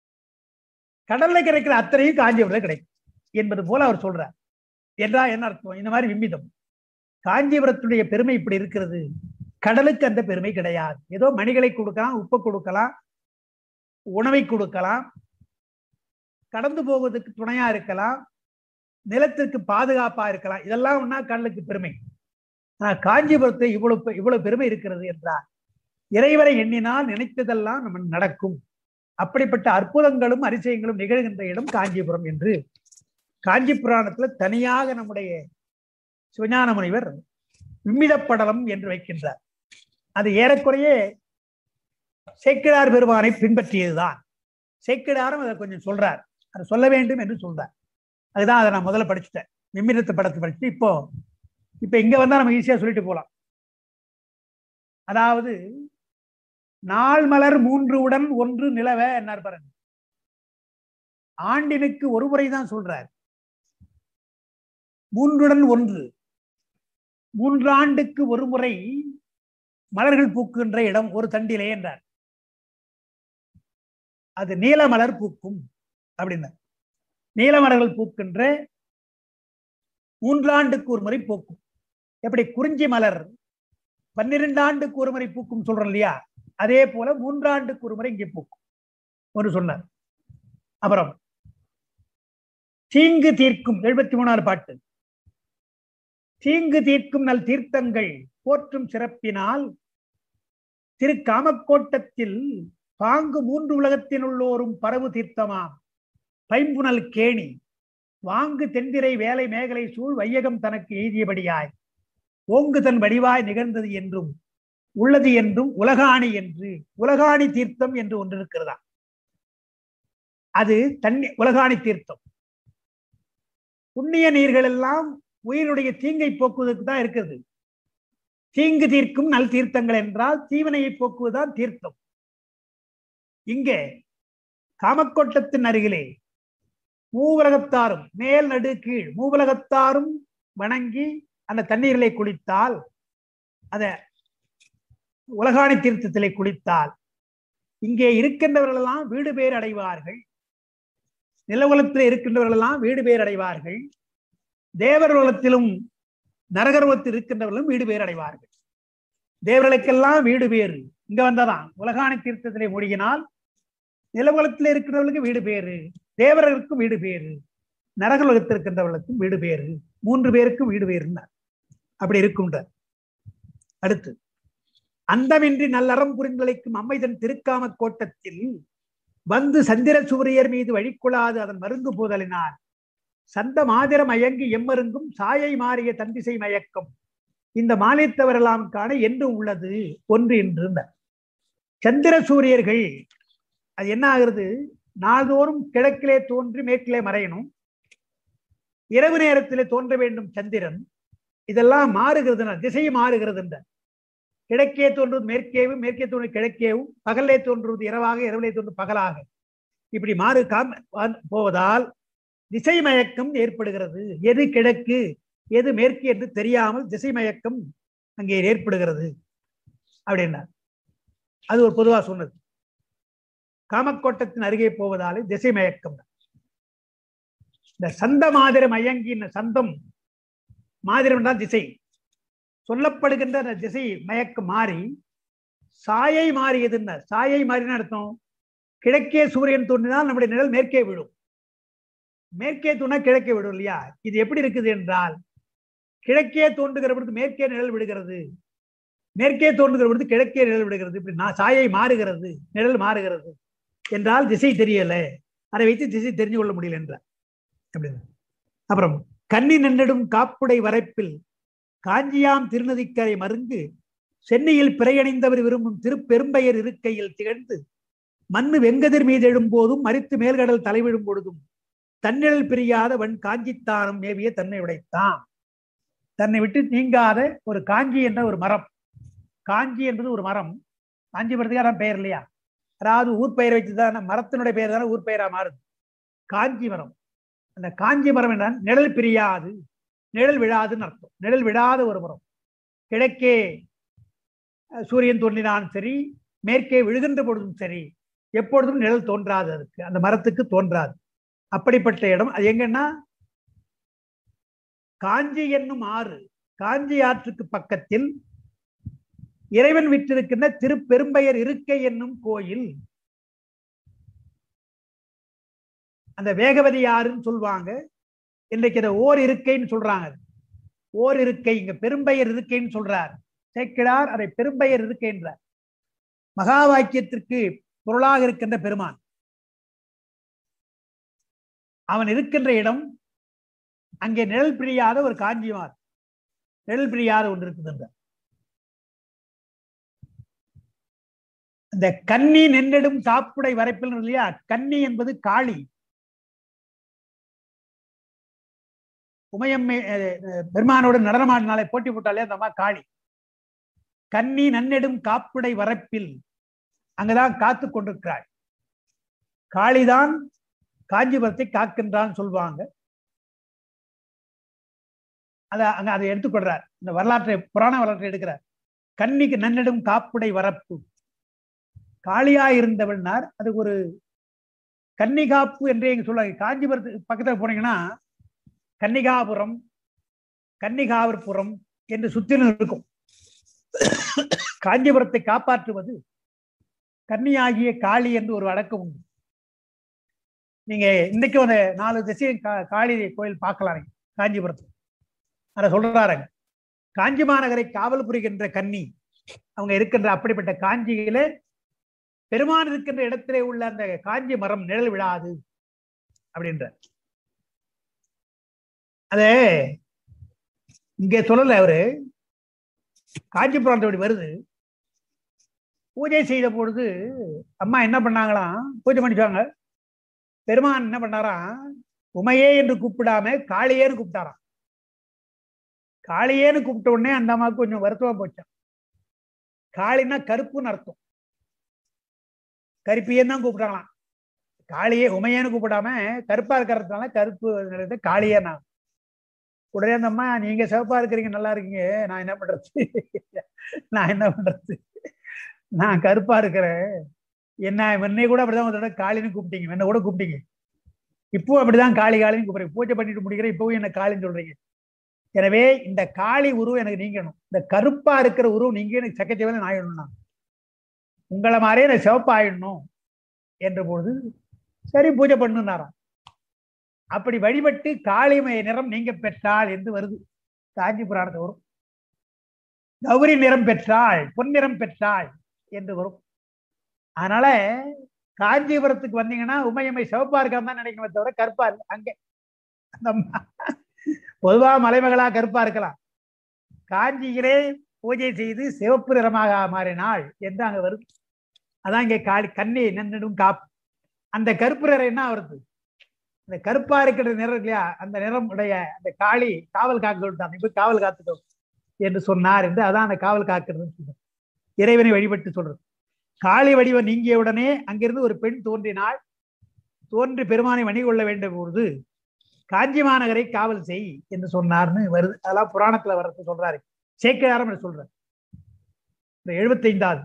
கடல்ல கிடைக்கிற அத்தனையும் காஞ்சிபுரத்துல கிடைக்கும் என்பது போல அவர் சொல்றார் என்றா என்ன அர்த்தம் இந்த மாதிரி விம்மிதம் காஞ்சிபுரத்துடைய பெருமை இப்படி இருக்கிறது கடலுக்கு அந்த பெருமை கிடையாது ஏதோ மணிகளை கொடுக்கலாம் உப்பை கொடுக்கலாம் உணவை கொடுக்கலாம் கடந்து போவதற்கு துணையா இருக்கலாம் நிலத்திற்கு பாதுகாப்பா இருக்கலாம் இதெல்லாம் ஒன்னா கடலுக்கு பெருமை ஆனா காஞ்சிபுரத்தை இவ்வளவு இவ்வளவு பெருமை இருக்கிறது என்றார் இறைவரை எண்ணினால் நினைத்ததெல்லாம் நம்ம நடக்கும் அப்படிப்பட்ட அற்புதங்களும் அதிசயங்களும் நிகழ்கின்ற இடம் காஞ்சிபுரம் என்று காஞ்சி புராணத்துல தனியாக நம்முடைய சிவஞான முனிவர் விம்மிதப்படலம் என்று வைக்கின்றார் அது ஏறக்குறைய சேக்கிழார் பெருமானை பின்பற்றியதுதான் சேக்கிழாரும் அதை கொஞ்சம் சொல்றார் அதை சொல்ல வேண்டும் என்று சொல்றார் அதுதான் அதை நான் முதல்ல படிச்சுட்டேன் விம்மிதத்து படத்தை படிச்சுட்டு இப்போ இப்ப இங்க வந்தா நம்ம ஈஸியா சொல்லிட்டு போலாம் அதாவது நாள் மலர் மூன்று உடன் ஒன்று நிலவ என்னார் பாருங்க ஆண்டினுக்கு ஒரு முறை தான் சொல்றார் மூன்றுடன் ஒன்று மூன்று ஆண்டுக்கு ஒரு முறை மலர்கள் பூக்குகின்ற இடம் ஒரு தண்டிலே என்றார் அது நீலமலர் பூக்கும் அப்படின்னா நீலமலர்கள் பூக்கின்ற மூன்றாண்டுக்கு ஒரு முறை பூக்கும் எப்படி குறிஞ்சி மலர் பன்னிரெண்டு ஆண்டுக்கு ஒரு முறை பூக்கும் சொல்றோம் இல்லையா அதே போல மூன்றாண்டுக்கு ஒரு முறை இங்கே பூக்கும் ஒரு சொன்னார் அப்புறம் தீங்கு தீர்க்கும் எழுபத்தி மூணாவது பாட்டு தீங்கு தீர்க்கும் நல் தீர்த்தங்கள் போற்றும் சிறப்பினால் திரு காமக்கோட்டத்தில் பாங்கு மூன்று உலகத்தில் உள்ளோரும் பரவு தீர்த்தமாம் பைம்புனல் கேணி வாங்கு தென்திரை வேலை மேகலை சூழ் வையகம் தனக்கு எய்தியபடியாய் ஓங்கு தன் வடிவாய் நிகழ்ந்தது என்றும் உள்ளது என்றும் உலகாணி என்று உலகாணி தீர்த்தம் என்று ஒன்று இருக்கிறதா அது தண்ணி உலகாணி தீர்த்தம் புண்ணிய நீர்கள் எல்லாம் உயிருடைய தீங்கை போக்குவதற்கு தான் இருக்கிறது தீங்கு தீர்க்கும் நல் தீர்த்தங்கள் என்றால் தீவனையை போக்குவதுதான் தீர்த்தம் இங்கே காமக்கோட்டத்தின் அருகிலே மூவுலகத்தாரும் மேல் நடு கீழ் மூவுலகத்தாரும் வணங்கி அந்த தண்ணீரிலே குளித்தால் அத உலகாணி தீர்த்தத்திலே குளித்தால் இங்கே இருக்கின்றவர்கள் எல்லாம் வீடு பேர் அடைவார்கள் நிலவுலத்தில் இருக்கின்றவர்கள் எல்லாம் வீடு பேர் அடைவார்கள் தேவர் உலகத்திலும் நரகர்வத்தில் இருக்கின்றவர்களும் வீடு பேர் அடைவார்கள் தேவர்களுக்கெல்லாம் வீடு பேரு இங்க வந்ததான் உலகாணி தீர்த்தத்திலே மூழ்கினால் நிலவுலகத்தில் இருக்கிறவர்களுக்கு வீடு பேரு தேவர்களுக்கும் வீடு பேரு நரகலோகத்தில் இருக்கின்றவர்களுக்கும் வீடு பேரு மூன்று பேருக்கும் வீடு பேருன்னார் அப்படி இருக்கும்ன்ற அடுத்து அந்தமின்றி நல்லறம் புரிந்தளிக்கும் அம்மைதன் திருக்காம கோட்டத்தில் வந்து சந்திர சூரியர் மீது வழிக்குழாது அதன் மருந்து போதலினார் சந்த மாதிர மயங்கி எம்மருங்கும் சாயை மாறிய தந்திசை மயக்கம் இந்த மானித்தவரெல்லாம் காண என்று உள்ளது ஒன்று என்று சந்திர சூரியர்கள் அது என்ன ஆகுறது நாள்தோறும் கிழக்கிலே தோன்றி மேற்கிலே மறையணும் இரவு நேரத்திலே தோன்ற வேண்டும் சந்திரன் இதெல்லாம் மாறுகிறது திசை மாறுகிறது என்ற கிழக்கே தோன்றுவது மேற்கேவும் மேற்கே தோன்றுவது கிழக்கேவும் பகல்லே தோன்றுவது இரவாக இரவிலே தோன்றுவது பகலாக இப்படி மாறு காம் போவதால் திசை மயக்கம் ஏற்படுகிறது எது கிழக்கு எது மேற்கு என்று தெரியாமல் திசை மயக்கம் அங்கே ஏற்படுகிறது அப்படின்னா அது ஒரு பொதுவா சொன்னது காமக்கோட்டத்தின் அருகே போவதாலே திசை மயக்கம் இந்த சந்த மாதிரம் மயங்கின சந்தம் மாதிரம் தான் திசை சொல்லப்படுகின்ற அந்த திசை மயக்கம் மாறி சாயை மாறியதுன்னு சாயை மாறின அர்த்தம் கிழக்கே சூரியன் தோன்றினால் நம்முடைய நிழல் மேற்கே விடும் மேற்கே தோணா கிழக்கே விடும் இல்லையா இது எப்படி இருக்குது என்றால் கிழக்கே தோன்றுகிற பொழுது மேற்கே நிழல் விடுகிறது மேற்கே தோன்றுகிற பொழுது கிழக்கே நிழல் விடுகிறது இப்படி நான் சாயை மாறுகிறது நிழல் மாறுகிறது என்றால் திசை தெரியல அதை வைத்து திசை தெரிஞ்சு கொள்ள முடியல என்றார் அப்படின்னு அப்புறம் கன்னி நின்றிடும் காப்புடை வரைப்பில் காஞ்சியாம் திருநதிக்கரை மருங்கு சென்னையில் பிறையணிந்தவர் விரும்பும் திருப்பெரும்பெயர் இருக்கையில் திகழ்ந்து மண்ணு வெங்கதிர் மீது எழும்போதும் மறித்து மேல்கடல் தலைவிடும் பொழுதும் தன்னிழல் பிரியாத வன் காஞ்சித்தானம் மேவிய தன்னை உடைத்தான் தன்னை விட்டு நீங்காத ஒரு காஞ்சி என்ற ஒரு மரம் காஞ்சி என்பது ஒரு மரம் காஞ்சிபுரத்துக்கான பெயர் இல்லையா அதாவது ஊர் பெயர் வச்சுதான் மரத்தினுடைய பெயர் தானே ஊர் பெயரா மாறுது காஞ்சி மரம் அந்த காஞ்சி மரம் என்ன நிழல் பிரியாது நிழல் விழாதுன்னு அர்த்தம் நிழல் விழாத ஒரு மரம் கிழக்கே சூரியன் தோன்றினாலும் சரி மேற்கே விழுகின்ற பொழுதும் சரி எப்பொழுதும் நிழல் தோன்றாது அதுக்கு அந்த மரத்துக்கு தோன்றாது அப்படிப்பட்ட இடம் அது எங்கன்னா காஞ்சி என்னும் ஆறு காஞ்சி ஆற்றுக்கு பக்கத்தில் இறைவன் விட்டிருக்கின்ற திருப்பெரும்பெயர் இருக்கை என்னும் கோயில் அந்த வேகவதி யாருன்னு சொல்லுவாங்க இன்றைக்கு அதை ஓர் இருக்கைன்னு சொல்றாங்க ஓர் இருக்கை இங்க பெரும்பெயர் இருக்கைன்னு சொல்றார் சேக்கிடார் அதை பெரும்பெயர் இருக்கை என்றார் மகா வாக்கியத்திற்கு பொருளாக இருக்கின்ற பெருமான் அவன் இருக்கின்ற இடம் அங்கே நிழல் பிரியாத ஒரு காஞ்சிமார் நிழல் பிரியாத ஒன்று இருக்குது இந்த கன்னி நின்றிடும் காப்புடை வரைப்பில் இல்லையா கன்னி என்பது காளி உமையம்மை அஹ், அஹ், பெருமானோட நடனமாடினாலே போட்டி போட்டாலே அந்த அம்மா காளி கன்னி நன்னெடும் காப்புடை வரப்பில் அங்கதான் காத்து கொண்டிருக்கிறாள் காளிதான் காஞ்சிபுரத்தை காக்கின்றான்னு சொல்லுவாங்க அத அங்க அதை எடுத்துக்கொள்றார் இந்த வரலாற்றை புராண வரலாற்றை எடுக்கிறார் கன்னிக்கு நன்னெடும் காப்புடை வரப்பு காளியா இருந்தவள்னார் அதுக்கு ஒரு கன்னிகாப்பு என்றே இங்க சொல்லுவாங்க காஞ்சிபுரத்துக்கு பக்கத்துல போனீங்கன்னா கன்னிகாபுரம் கன்னிகாவர்புரம் என்று சுற்றிலும் இருக்கும் காஞ்சிபுரத்தை காப்பாற்றுவது கன்னியாகிய காளி என்று ஒரு வழக்கம் உண்டு நீங்க இன்னைக்கு ஒரு நாலு திசையும் கா- காளி கோயில் பார்க்கலாம் நீங்க, காஞ்சிபுரத்துல அதை சொல்றாருங்க காஞ்சி மாநகரை காவல் புரிகின்ற கன்னி அவங்க இருக்கின்ற அப்படிப்பட்ட காஞ்சியில பெருமான் இருக்கின்ற இடத்திலே உள்ள அந்த காஞ்சி மரம் நிழல் விழாது அப்படின்ற அதே இங்க சொல்லல அவரு காஞ்சிபுரம் அப்படி வருது பூஜை செய்த பொழுது அம்மா என்ன பண்ணாங்களாம் பூஜை பண்ணிச்சாங்க பெருமான் என்ன பண்ணாராம் உமையே என்று கூப்பிடாம காளியேன்னு கூப்பிட்டாராம் காளியேன்னு கூப்பிட்ட உடனே அந்த அம்மாவுக்கு கொஞ்சம் வருத்தமா போச்சான் காளின்னா கருப்புன்னு அர்த்தம் கருப்பியேன்னு தான் கூப்பிட்டாங்களாம் காளியே உமையேன்னு கூப்பிடாம கருப்பா இருக்கிறதுனால கருப்பு நிறத்தை காளியே நான் உடனே அந்த அம்மா நீங்க சிவப்பா இருக்கிறீங்க நல்லா இருக்கீங்க நான் என்ன பண்றது நான் என்ன பண்றது நான் கருப்பா இருக்கிறேன் என்ன என்னை கூட அப்படிதான் ஒரு தடவை காளின்னு கூப்பிட்டீங்க என்ன கூட கூப்பிட்டீங்க இப்போ அப்படிதான் காளி காளின்னு கூப்பிடுறீங்க பூஜை பண்ணிட்டு முடிக்கிறேன் இப்பவும் என்ன காளின்னு சொல்றீங்க எனவே இந்த காளி உருவம் எனக்கு நீங்கணும் இந்த கருப்பா இருக்கிற உருவம் நீங்க எனக்கு சக்கச்சவன ஆயிடணும் உங்களை மாதிரியே எனக்கு சிவப்பா ஆயிடணும் என்ற பொழுது சரி பூஜை பண்ணுனாராம் அப்படி வழிபட்டு காளிமய நிறம் நீங்க பெற்றாள் என்று வருது காஞ்சி புராணத்தை வரும் கௌரி நிறம் பெற்றாள் பொன்னிறம் பெற்றாள் என்று வரும் அதனால காஞ்சிபுரத்துக்கு வந்தீங்கன்னா உமையம்மை சிவப்பா இருக்கான்னு தான் நினைக்கணுமே தவிர கருப்பா இல்லை அங்கே அந்த அம்மா பொதுவா மலைமகளா கருப்பா இருக்கலாம் காஞ்சியிலே பூஜை செய்து சிவப்பு நிறமாக மாறினாள் என்று அங்க வருது அதான் இங்க காளி கண்ணி நின்றுடும் காப்பு அந்த கருப்பு நிறம் என்ன வருது இந்த கருப்பா இருக்கிற நிறம் இருக்கு இல்லையா அந்த நிறம் உடைய அந்த காளி காவல் காக்க சொல்லிட்டாங்க இப்ப காவல் காத்துட்டோம் என்று சொன்னார் என்று அதான் அந்த காவல் காக்கிறதுன்னு சொல்றோம் இறைவனை வழிபட்டு சொல்றது காளி வடிவம் நீங்கிய உடனே அங்கிருந்து ஒரு பெண் தோன்றினாள் தோன்றி பெருமானை வணி கொள்ள வேண்டிய பொழுது காஞ்சி மாநகரை காவல் செய் என்று சொன்னார்னு வருது அதெல்லாம் புராணத்துல வர்றது சொல்றாரு சேக்கிழாரம் என்று சொல்றாரு இந்த எழுபத்தைந்தாவது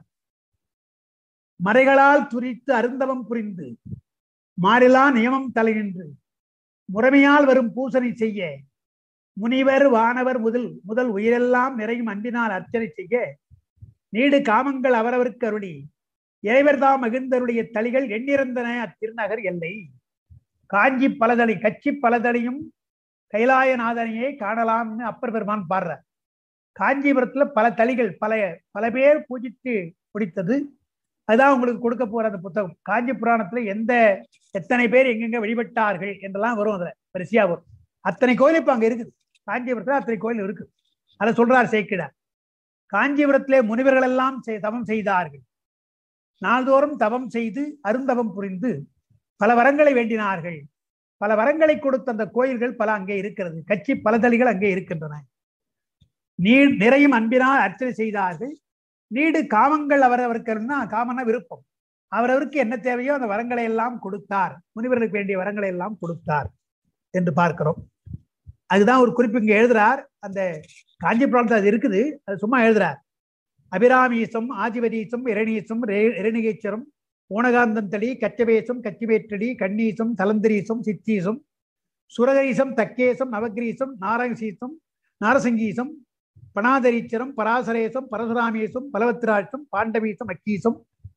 மறைகளால் துரித்து அருந்தவம் புரிந்து மாறிலா நியமம் தலைநின்று முறைமையால் வரும் பூசனை செய்ய முனிவர் வானவர் முதல் முதல் உயிரெல்லாம் நிறையும் அன்பினால் அர்ச்சனை செய்ய நீடு காமங்கள் அவரவருக்கு அருளி இறைவர்தாம் மகிழ்ந்தருடைய தளிகள் எண்ணிறந்தன அத்திருநகர் எல்லை காஞ்சி பலதளி கட்சி பலதளியும் கைலாயநாதனையே காணலாம்னு அப்பர் பெருமான் பாடுறார் காஞ்சிபுரத்துல பல தளிகள் பல பல பேர் பூஜித்து பிடித்தது அதுதான் உங்களுக்கு கொடுக்க போற அந்த புத்தகம் காஞ்சி புராணத்துல எந்த எத்தனை பேர் எங்கெங்க வழிபட்டார்கள் என்றெல்லாம் வரும் அதுல வரிசையா வரும் அத்தனை கோயில் இப்ப அங்க இருக்குது காஞ்சிபுரத்துல அத்தனை கோயில் இருக்கு அதை சொல்றார் சேக்கிடார் காஞ்சிபுரத்திலே முனிவர்கள் எல்லாம் செய்- தவம் செய்தார்கள் நாள்தோறும் தவம் செய்து அருந்தவம் புரிந்து பல வரங்களை வேண்டினார்கள் பல வரங்களை கொடுத்த அந்த கோயில்கள் பல அங்கே இருக்கிறது கட்சி பலதளிகள் அங்கே இருக்கின்றன நீர் நிறையும் அன்பினால் அர்ச்சனை செய்தார்கள் நீடு காமங்கள் அவரவருக்குன்னா காமன விருப்பம் அவரவருக்கு என்ன தேவையோ அந்த வரங்களை எல்லாம் கொடுத்தார் முனிவர்களுக்கு வேண்டிய வரங்களை எல்லாம் கொடுத்தார் என்று பார்க்கிறோம் அதுதான் ஒரு குறிப்பு இங்க எழுதுறார் அந்த காஞ்சி புராணத்தில் அது இருக்குது அது சும்மா எழுதுறார் அபிராமீசம் ஆதிபதீசம் இரணீசம் இரணிகேச்சரம் ஓனகாந்தந்தளி கச்சவேசம் கச்சிவேற்றடி கண்ணீசம் தலந்திரீசம் சித்தீசம் சுரகரீசம் தக்கேசம் நவகிரீசம் நாரசீசம் நாரசங்கீசம் பணாதரீச்சரம் பராசரேசம் பரசுராமேசம் பலவத்ராட்சம் பாண்டவீசம் அக்கீசம்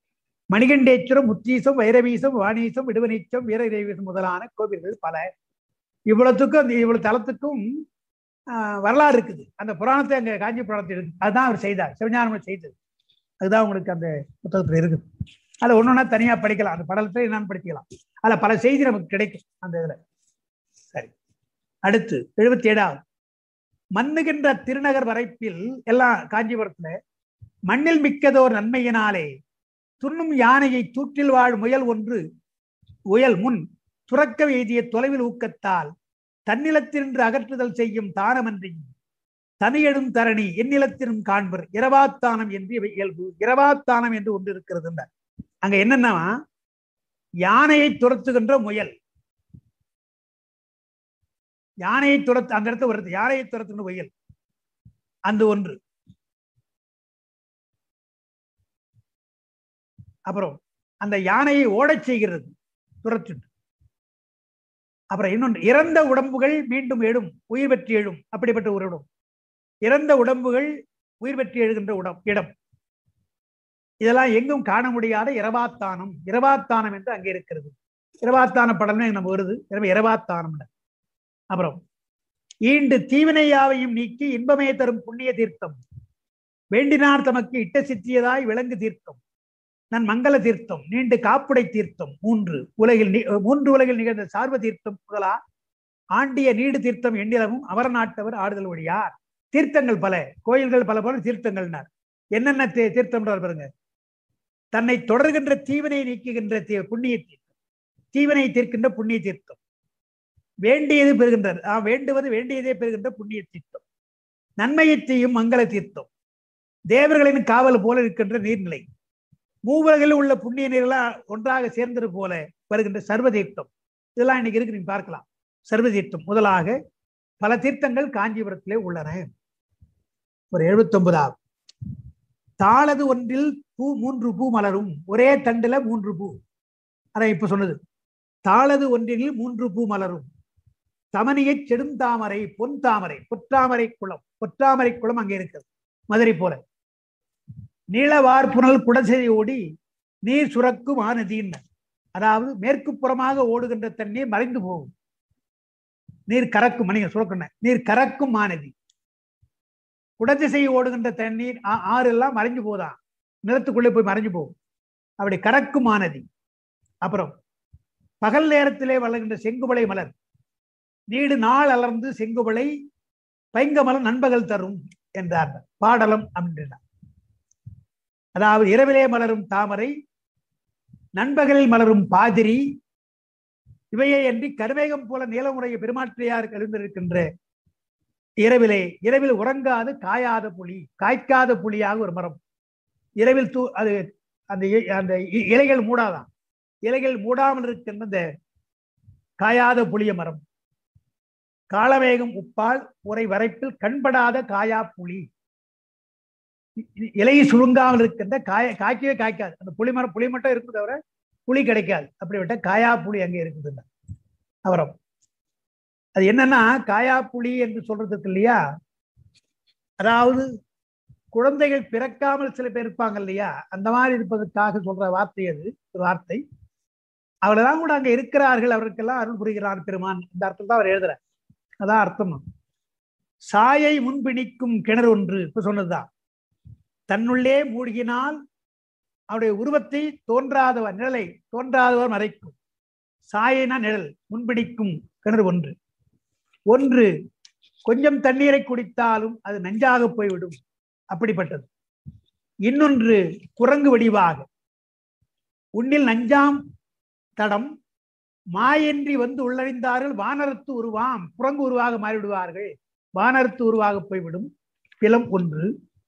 மணிகண்டேஸ்வரம் முத்தீசம் வைரவீசம் வாணீசம் விடுவனீச்சம் வீரதேவீசம் முதலான கோவில்கள் பல இவ்வளவுக்கும் அந்த இவ்வளவு தலத்துக்கும் ஆஹ், வரலாறு இருக்குது அந்த புராணத்தை அங்க காஞ்சி புராணத்தை இருக்கு அதுதான் அவர் செய்தார் சிவஞானம் செய்தது அதுதான் உங்களுக்கு அந்த புத்தகத்துல இருக்குது அதை ஒன்னொன்னா தனியா படிக்கலாம் அந்த படலத்தை என்னன்னு படிக்கலாம் அதுல பல செய்தி நமக்கு கிடைக்கும் அந்த இதுல சரி அடுத்து எழுபத்தி ஏழாவது மண்ணுகின்ற திருநகர் வரைப்பில் எல்லாம் காஞ்சிபுரத்துல மண்ணில் மிக்கதோர் நன்மையினாலே துண்ணும் யானையை தூற்றில் வாழ் முயல் ஒன்று உயல் முன் துறக்க எய்திய தொலைவில் ஊக்கத்தால் தன்னிலத்தினின்று அகற்றுதல் செய்யும் தானமன்றியும் தனியெடும் தரணி எந்நிலத்தினும் காண்பர் இரவாத்தானம் என்று இவை இயல்பு இரவாத்தானம் என்று ஒன்று இருக்கிறது என்றார். அங்க என்னன்னா யானையை துரத்துகின்ற முயல் யானையை துரத்து அந்த இடத்துல வருது யானையை துரத்துகின்ற முயல் அந்த ஒன்று அப்புறம் அந்த யானையை ஓடச் செய்கிறது துரத்திட்டு அப்புறம் இன்னொன்று இறந்த உடம்புகள் மீண்டும் எழும் உயிர் பெற்று எழும் அப்படிப்பட்ட ஒரு இடம் இறந்த உடம்புகள் உயிர் பெற்று எழுகின்ற உடம் இடம் இதெல்லாம் எங்கும் காண முடியாத இரவாத்தானம் இரவாத்தானம் என்று அங்கே இருக்கிறது இரவாத்தான படமே நம்ம வருது எனவே இரவாத்தானம் அப்புறம் ஈண்டு தீவினையாவையும் நீக்கி இன்பமே தரும் புண்ணிய தீர்த்தம் வேண்டினார் தமக்கு இட்ட சித்தியதாய் விலங்கு தீர்த்தம் நன் மங்கள தீர்த்தம் நீண்டு காப்புடை தீர்த்தம் மூன்று உலகில் நி- மூன்று உலகில் நிகழ்ந்த சார்வ தீர்த்தம் முதலா ஆண்டிய நீடு தீர்த்தம் எண்ணிலமும் அவர் நாட்டவர் ஆடுதல் ஒழியார் தீர்த்தங்கள் பல கோயில்கள் பல பல தீர்த்தங்கள்னார் என்னென்ன தீ- தீர்த்தம்ன்றார் பாருங்க தன்னை தொடர்கின்ற தீவினை நீக்குகின்ற தீ- புண்ணிய தீர்த்தம் தீவினை தீர்க்கின்ற புண்ணிய தீர்த்தம் வேண்டியது பெறுகின்றது ஆ, வேண்டுவது வேண்டியதே பெறுகின்ற புண்ணிய தீர்த்தம் நன்மையை செய்யும் மங்கள தீர்த்தம் தேவர்களின் காவல் போல இருக்கின்ற நீர்நிலை மூவர்களில் உள்ள புண்ணிய நீரெல்லாம் ஒன்றாக சேர்ந்தது போல வருகின்ற சர்வ தீர்த்தம் இதெல்லாம் இன்னைக்கு இருக்கு நீங்க பார்க்கலாம் சர்வ தீர்த்தம் முதலாக பல தீர்த்தங்கள் காஞ்சிபுரத்திலே உள்ளன ஒரு எழுபத்தி ஒன்பதாவது தாளது ஒன்றில் பூ மூன்று பூ மலரும் ஒரே தண்டுல மூன்று பூ அதான் இப்ப சொன்னது தாளது ஒன்றில் மூன்று பூ மலரும் தமனியை செடும் தாமரை பொன் தாமரை பொற்றாமரை குளம் பொற்றாமரை குளம் அங்கே இருக்கிறது மதுரை போல நீளவார் புனல் குடசெறி ஓடி நீர் சுரக்கும் ஆனதின் அதாவது மேற்கு புறமாக ஓடுகின்ற தண்ணீர் மறைந்து போகும் நீர் கறக்கும் மணிங்க சுரக்குன நீர் கறக்கும் மாநதி குடதிசை ஓடுகின்ற தண்ணீர் ஆ- ஆறு எல்லாம் மறைஞ்சு போதான் நிலத்துக்குள்ளே போய் மறைஞ்சு போகும் அப்படி கறக்கும் மாநதி அப்புறம் பகல் நேரத்திலே வளர்கின்ற செங்குபளை மலர் நீடு நாள் அலர்ந்து செங்குபளை பைங்கமலம் நண்பகல் தரும் என்றார் பாடலம் அப்படின்றார் அதாவது இரவிலே மலரும் தாமரை நண்பகலில் மலரும் பாதிரி இவையே அன்றி கருவேகம் போல நீலமுறைய பெருமாற்றையார் எழுந்திருக்கின்ற இரவிலே இரவில் உறங்காது காயாத புலி காய்க்காத புலியாக ஒரு மரம் இரவில் தூ அது அந்த இ- அந்த இ- இலைகள் மூடாதான் இலைகள் மூடாமல் இருக்கின்ற இந்த காயாத புளிய மரம் காலவேகம் உப்பால் உரை வரைப்பில் கண்படாத காயா புலி இ- இ- இலை சுருங்காமல் இருக்கின்ற காய காய்க்கவே காய்க்காது அந்த புளி மரம் புளி மட்டும் இருக்குது தவிர புளி கிடைக்காது அப்படிப்பட்ட காயா புளி அங்கே இருக்குது அப்புறம் அது என்னன்னா காயா புளி என்று சொல்றதுக்கு இல்லையா அதாவது குழந்தைகள் பிறக்காமல் சில பேர் இருப்பாங்க இல்லையா அந்த மாதிரி இருப்பதற்காக சொல்ற வார்த்தை அது ஒரு வார்த்தை அவர்களெல்லாம் கூட அங்க இருக்கிறார்கள் அவருக்கெல்லாம் அருள் புரிகிறார் பெருமான் இந்த அர்த்தம் தான் அவர் எழுதுற அதான் அர்த்தம் சாயை முன்பிணிக்கும் கிணறு ஒன்று இப்ப சொன்னதுதான் தன்னுள்ளே மூழ்கினால் அவருடைய உருவத்தை தோன்றாதவர் நிழலை தோன்றாதவர் மறைக்கும் சாயினா நிழல் முன்பிடிக்கும் கிணறு ஒன்று ஒன்று கொஞ்சம் தண்ணீரை குடித்தாலும் அது நஞ்சாக போய்விடும் அப்படிப்பட்டது இன்னொன்று குரங்கு வடிவாக உன்னில் நஞ்சாம் தடம் மாயின்றி வந்து உள்ளறிந்தார்கள் வானரத்து உருவாம் குரங்கு உருவாக மாறிவிடுவார்கள் வானரத்து உருவாக போய்விடும் பிலம் ஒன்று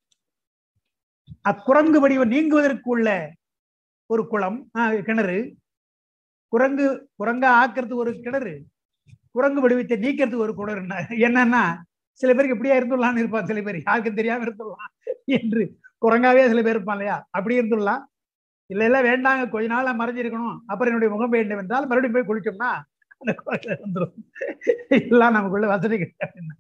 அக்குரங்கு வடிவம் நீங்குவதற்கு உள்ள ஒரு குளம் ஆஹ், கிணறு குரங்கு குரங்கா ஆக்கிறதுக்கு ஒரு கிணறு குரங்கு வடிவத்தை நீக்கிறதுக்கு ஒரு கிணறு என்னன்னா சில பேருக்கு இப்படியா இருந்துடலாம்னு இருப்பான் சில பேர் யாருக்கும் தெரியாம இருந்துடலாம் என்று குரங்காவே சில பேர் இருப்பான் இல்லையா அப்படி இருந்துடலாம் இல்ல இல்ல வேண்டாங்க கொஞ்ச நாள் நான் மறைஞ்சிருக்கணும் அப்புறம் என்னுடைய முகம் வேண்டும் என்றால் மறுபடியும் போய் குளிச்சோம்னா அந்த குரங்கு வந்துடும் எல்லாம் நமக்குள்ள வசதி கிடையாது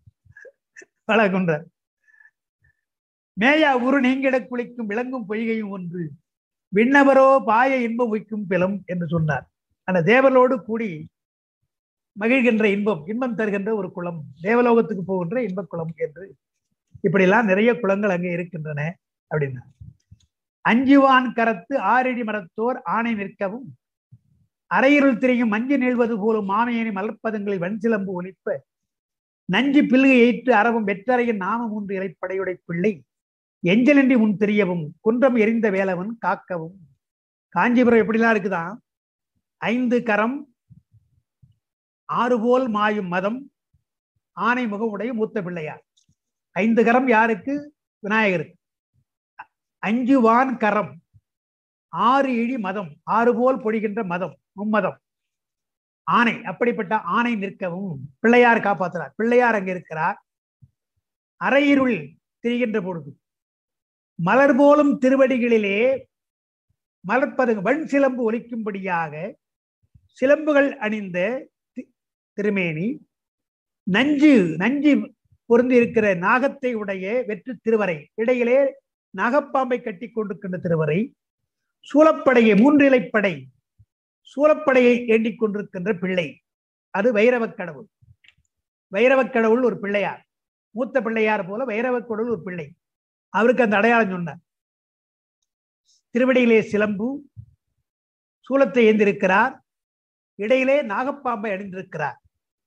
வழக்குன்றார் மேயா உரு நீங்கிட குளிக்கும் விளங்கும் பொய்கையும் ஒன்று விண்ணவரோ பாய இன்பம் உய்க்கும் பிலம் என்று சொன்னார் அந்த தேவலோடு கூடி மகிழ்கின்ற இன்பம் இன்பம் தருகின்ற ஒரு குளம் தேவலோகத்துக்கு போகின்ற இன்பக் குளம் என்று இப்படிலாம் நிறைய குளங்கள் அங்கே இருக்கின்றன அப்படின்னா அஞ்சுவான் கரத்து ஆறடி மரத்தோர் ஆணை நிற்கவும் அரையிருள் திரையும் மஞ்சு நீழ்வது போலும் மாமையணி மலர்ப்பதங்களை வன்சிலம்பு ஒலிப்ப நஞ்சு பில்கை ஏற்று அறவும் வெற்றரையின் நாமம் ஒன்று இலைப்படையுடை பிள்ளை எஞ்சலின்றி முன் தெரியவும் குன்றம் எரிந்த வேலவன் காக்கவும் காஞ்சிபுரம் எப்படிலாம் இருக்குதான் ஐந்து கரம் ஆறு போல் மாயும் மதம் ஆனை முகமுடைய மூத்த பிள்ளையார் ஐந்து கரம் யாருக்கு விநாயகருக்கு அஞ்சு வான் கரம் ஆறு இழி மதம் ஆறு போல் பொழிகின்ற மதம் மும்மதம் ஆணை அப்படிப்பட்ட ஆணை நிற்கவும் பிள்ளையார் காப்பாற்றுறார் பிள்ளையார் அங்க இருக்கிறார் அரையிருள் திரிகின்ற பொழுது மலர் போலும் திருவடிகளிலே மலர்ப்பது வன் சிலம்பு ஒலிக்கும்படியாக சிலம்புகள் அணிந்த தி- திருமேனி நஞ்சு நஞ்சு பொருந்தி இருக்கிற நாகத்தை உடைய வெற்று திருவரை இடையிலே நாகப்பாம்பை கட்டி கொண்டிருக்கின்ற திருவரை சூலப்படையை மூன்றிலைப்படை சூலப்படையை ஏண்டிக் கொண்டிருக்கின்ற பிள்ளை அது வைரவக் கடவுள் வைரவக் கடவுள் ஒரு பிள்ளையார் மூத்த பிள்ளையார் போல வைரவக் கடவுள் ஒரு பிள்ளை அவருக்கு அந்த அடையாளம் சொன்னார் திருவடியிலே சிலம்பு சூலத்தை ஏந்திருக்கிறார் இடையிலே நாகப்பாம்பை அணிந்திருக்கிறார்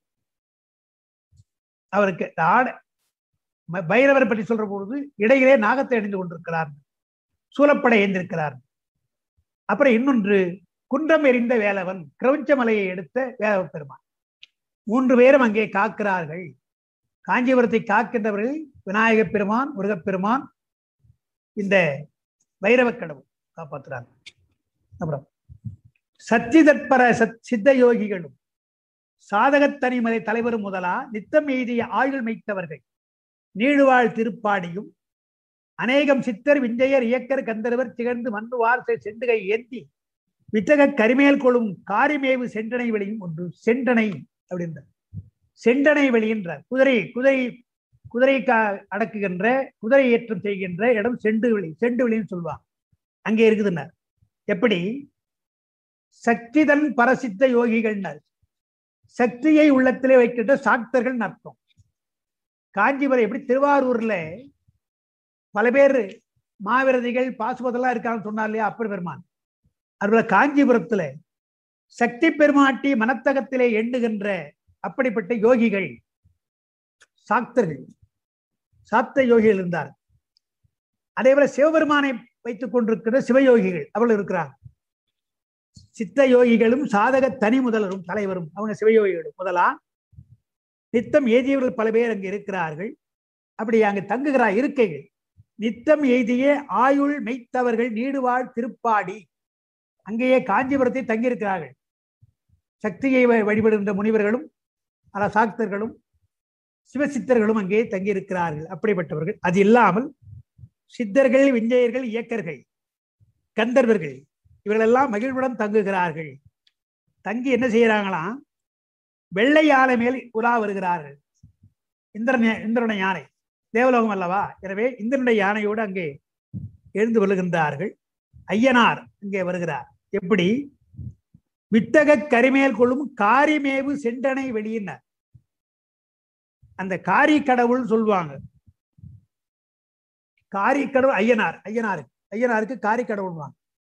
அவருக்கு ஆட ப- பைரவரை பற்றி சொல்ற பொழுது இடையிலே நாகத்தை அணிந்து கொண்டிருக்கிறார் சூலப்படை ஏந்திருக்கிறார் அப்புறம் இன்னொன்று குன்றம் எறிந்த வேலவன் கிரௌஞ்ச மலையை எடுத்த வேலவ பெருமான் மூன்று பேரும் அங்கே காக்கிறார்கள் காஞ்சிபுரத்தை காக்கின்றவர்கள் விநாயகப் பெருமான் முருகப்பெருமான் இந்த வைரவக் கடவுள் காப்பாற்றுறார் அப்புறம் சச்சிதற்பர சத் சித்த யோகிகளும் சாதகத் தனிமலை தலைவரும் முதலா நித்தம் எய்திய ஆயுள் மைத்தவர்கள் நீழுவாழ் திருப்பாடியும் அநேகம் சித்தர் விஞ்சையர் இயக்கர் கந்தர்வர் திகழ்ந்து மண்ணுவார் செ- செண்டுகை ஏந்தி வித்தக கரிமேல் கொள்ளும் காரிமேவு செண்டனை வெளியும் ஒன்று செண்டனை அப்படின்ற செண்டனை வெளியின்றார் குதிரை குதிரை குதிரை கா அடக்குகின்ற குதிரை ஏற்றம் செய்கின்ற இடம் செண்டு வெளி செண்டு வெளின்னு சொல்லுவாங்க அங்கே இருக்குதுன்னார் எப்படி சக்திதன் பரசித்த யோகிகள்னார் சக்தியை உள்ளத்திலே வைக்கின்ற சாக்தர்கள் அர்த்தம் காஞ்சிபுரம் எப்படி திருவாரூர்ல பல பேர் மாவிரதிகள் பாசுபதெல்லாம் இருக்கான்னு சொன்னார் இல்லையா அப்பர் பெருமான் அதுபோல காஞ்சிபுரத்துல சக்தி பெருமாட்டி மனத்தகத்திலே எண்ணுகின்ற அப்படிப்பட்ட யோகிகள் சாக்தர்கள் சாப்த யோகிகள் இருந்தார் அதே போல சிவபெருமானை வைத்துக் கொண்டிருக்கிற சிவயோகிகள் அவர்கள் இருக்கிறார் சித்த யோகிகளும் சாதக தனி முதலரும் தலைவரும் அவங்க சிவயோகிகளும் முதலா நித்தம் எய்தியவர்கள் பல பேர் அங்கு இருக்கிறார்கள் அப்படி அங்கு தங்குகிறார் இருக்கைகள் நித்தம் எய்திய ஆயுள் மெய்த்தவர்கள் நீடுவாழ் திருப்பாடி அங்கேயே காஞ்சிபுரத்தை தங்கியிருக்கிறார்கள் சக்தியை வ- வழிபடுகின்ற முனிவர்களும் பல சாக்தர்களும் சிவசித்தர்களும் அங்கே தங்கியிருக்கிறார்கள் அப்படிப்பட்டவர்கள் அது இல்லாமல் சித்தர்கள் விஞ்சையர்கள் இயக்கர்கள் கந்தர்வர்கள் இவர்களெல்லாம் மகிழ்வுடன் தங்குகிறார்கள் தங்கி என்ன செய்யறாங்களாம் வெள்ளை யானை மேல் உலா வருகிறார்கள் இந்திரன் இந்திரனுடைய யானை தேவலோகம் அல்லவா எனவே இந்திரனுடைய யானையோடு அங்கே எழுந்து வருகின்றார்கள் ஐயனார் இங்கே வருகிறார் எப்படி வித்தக கரிமேல் கொள்ளும் காரிமேவு செண்டனை வெளியினர் அந்த காரி கடவுள் சொல்லுவாங்க காரி கடவுள் ஐயனார் ஐயனாருக்கு ஐயனாருக்கு காரி கடவுள்வாங்க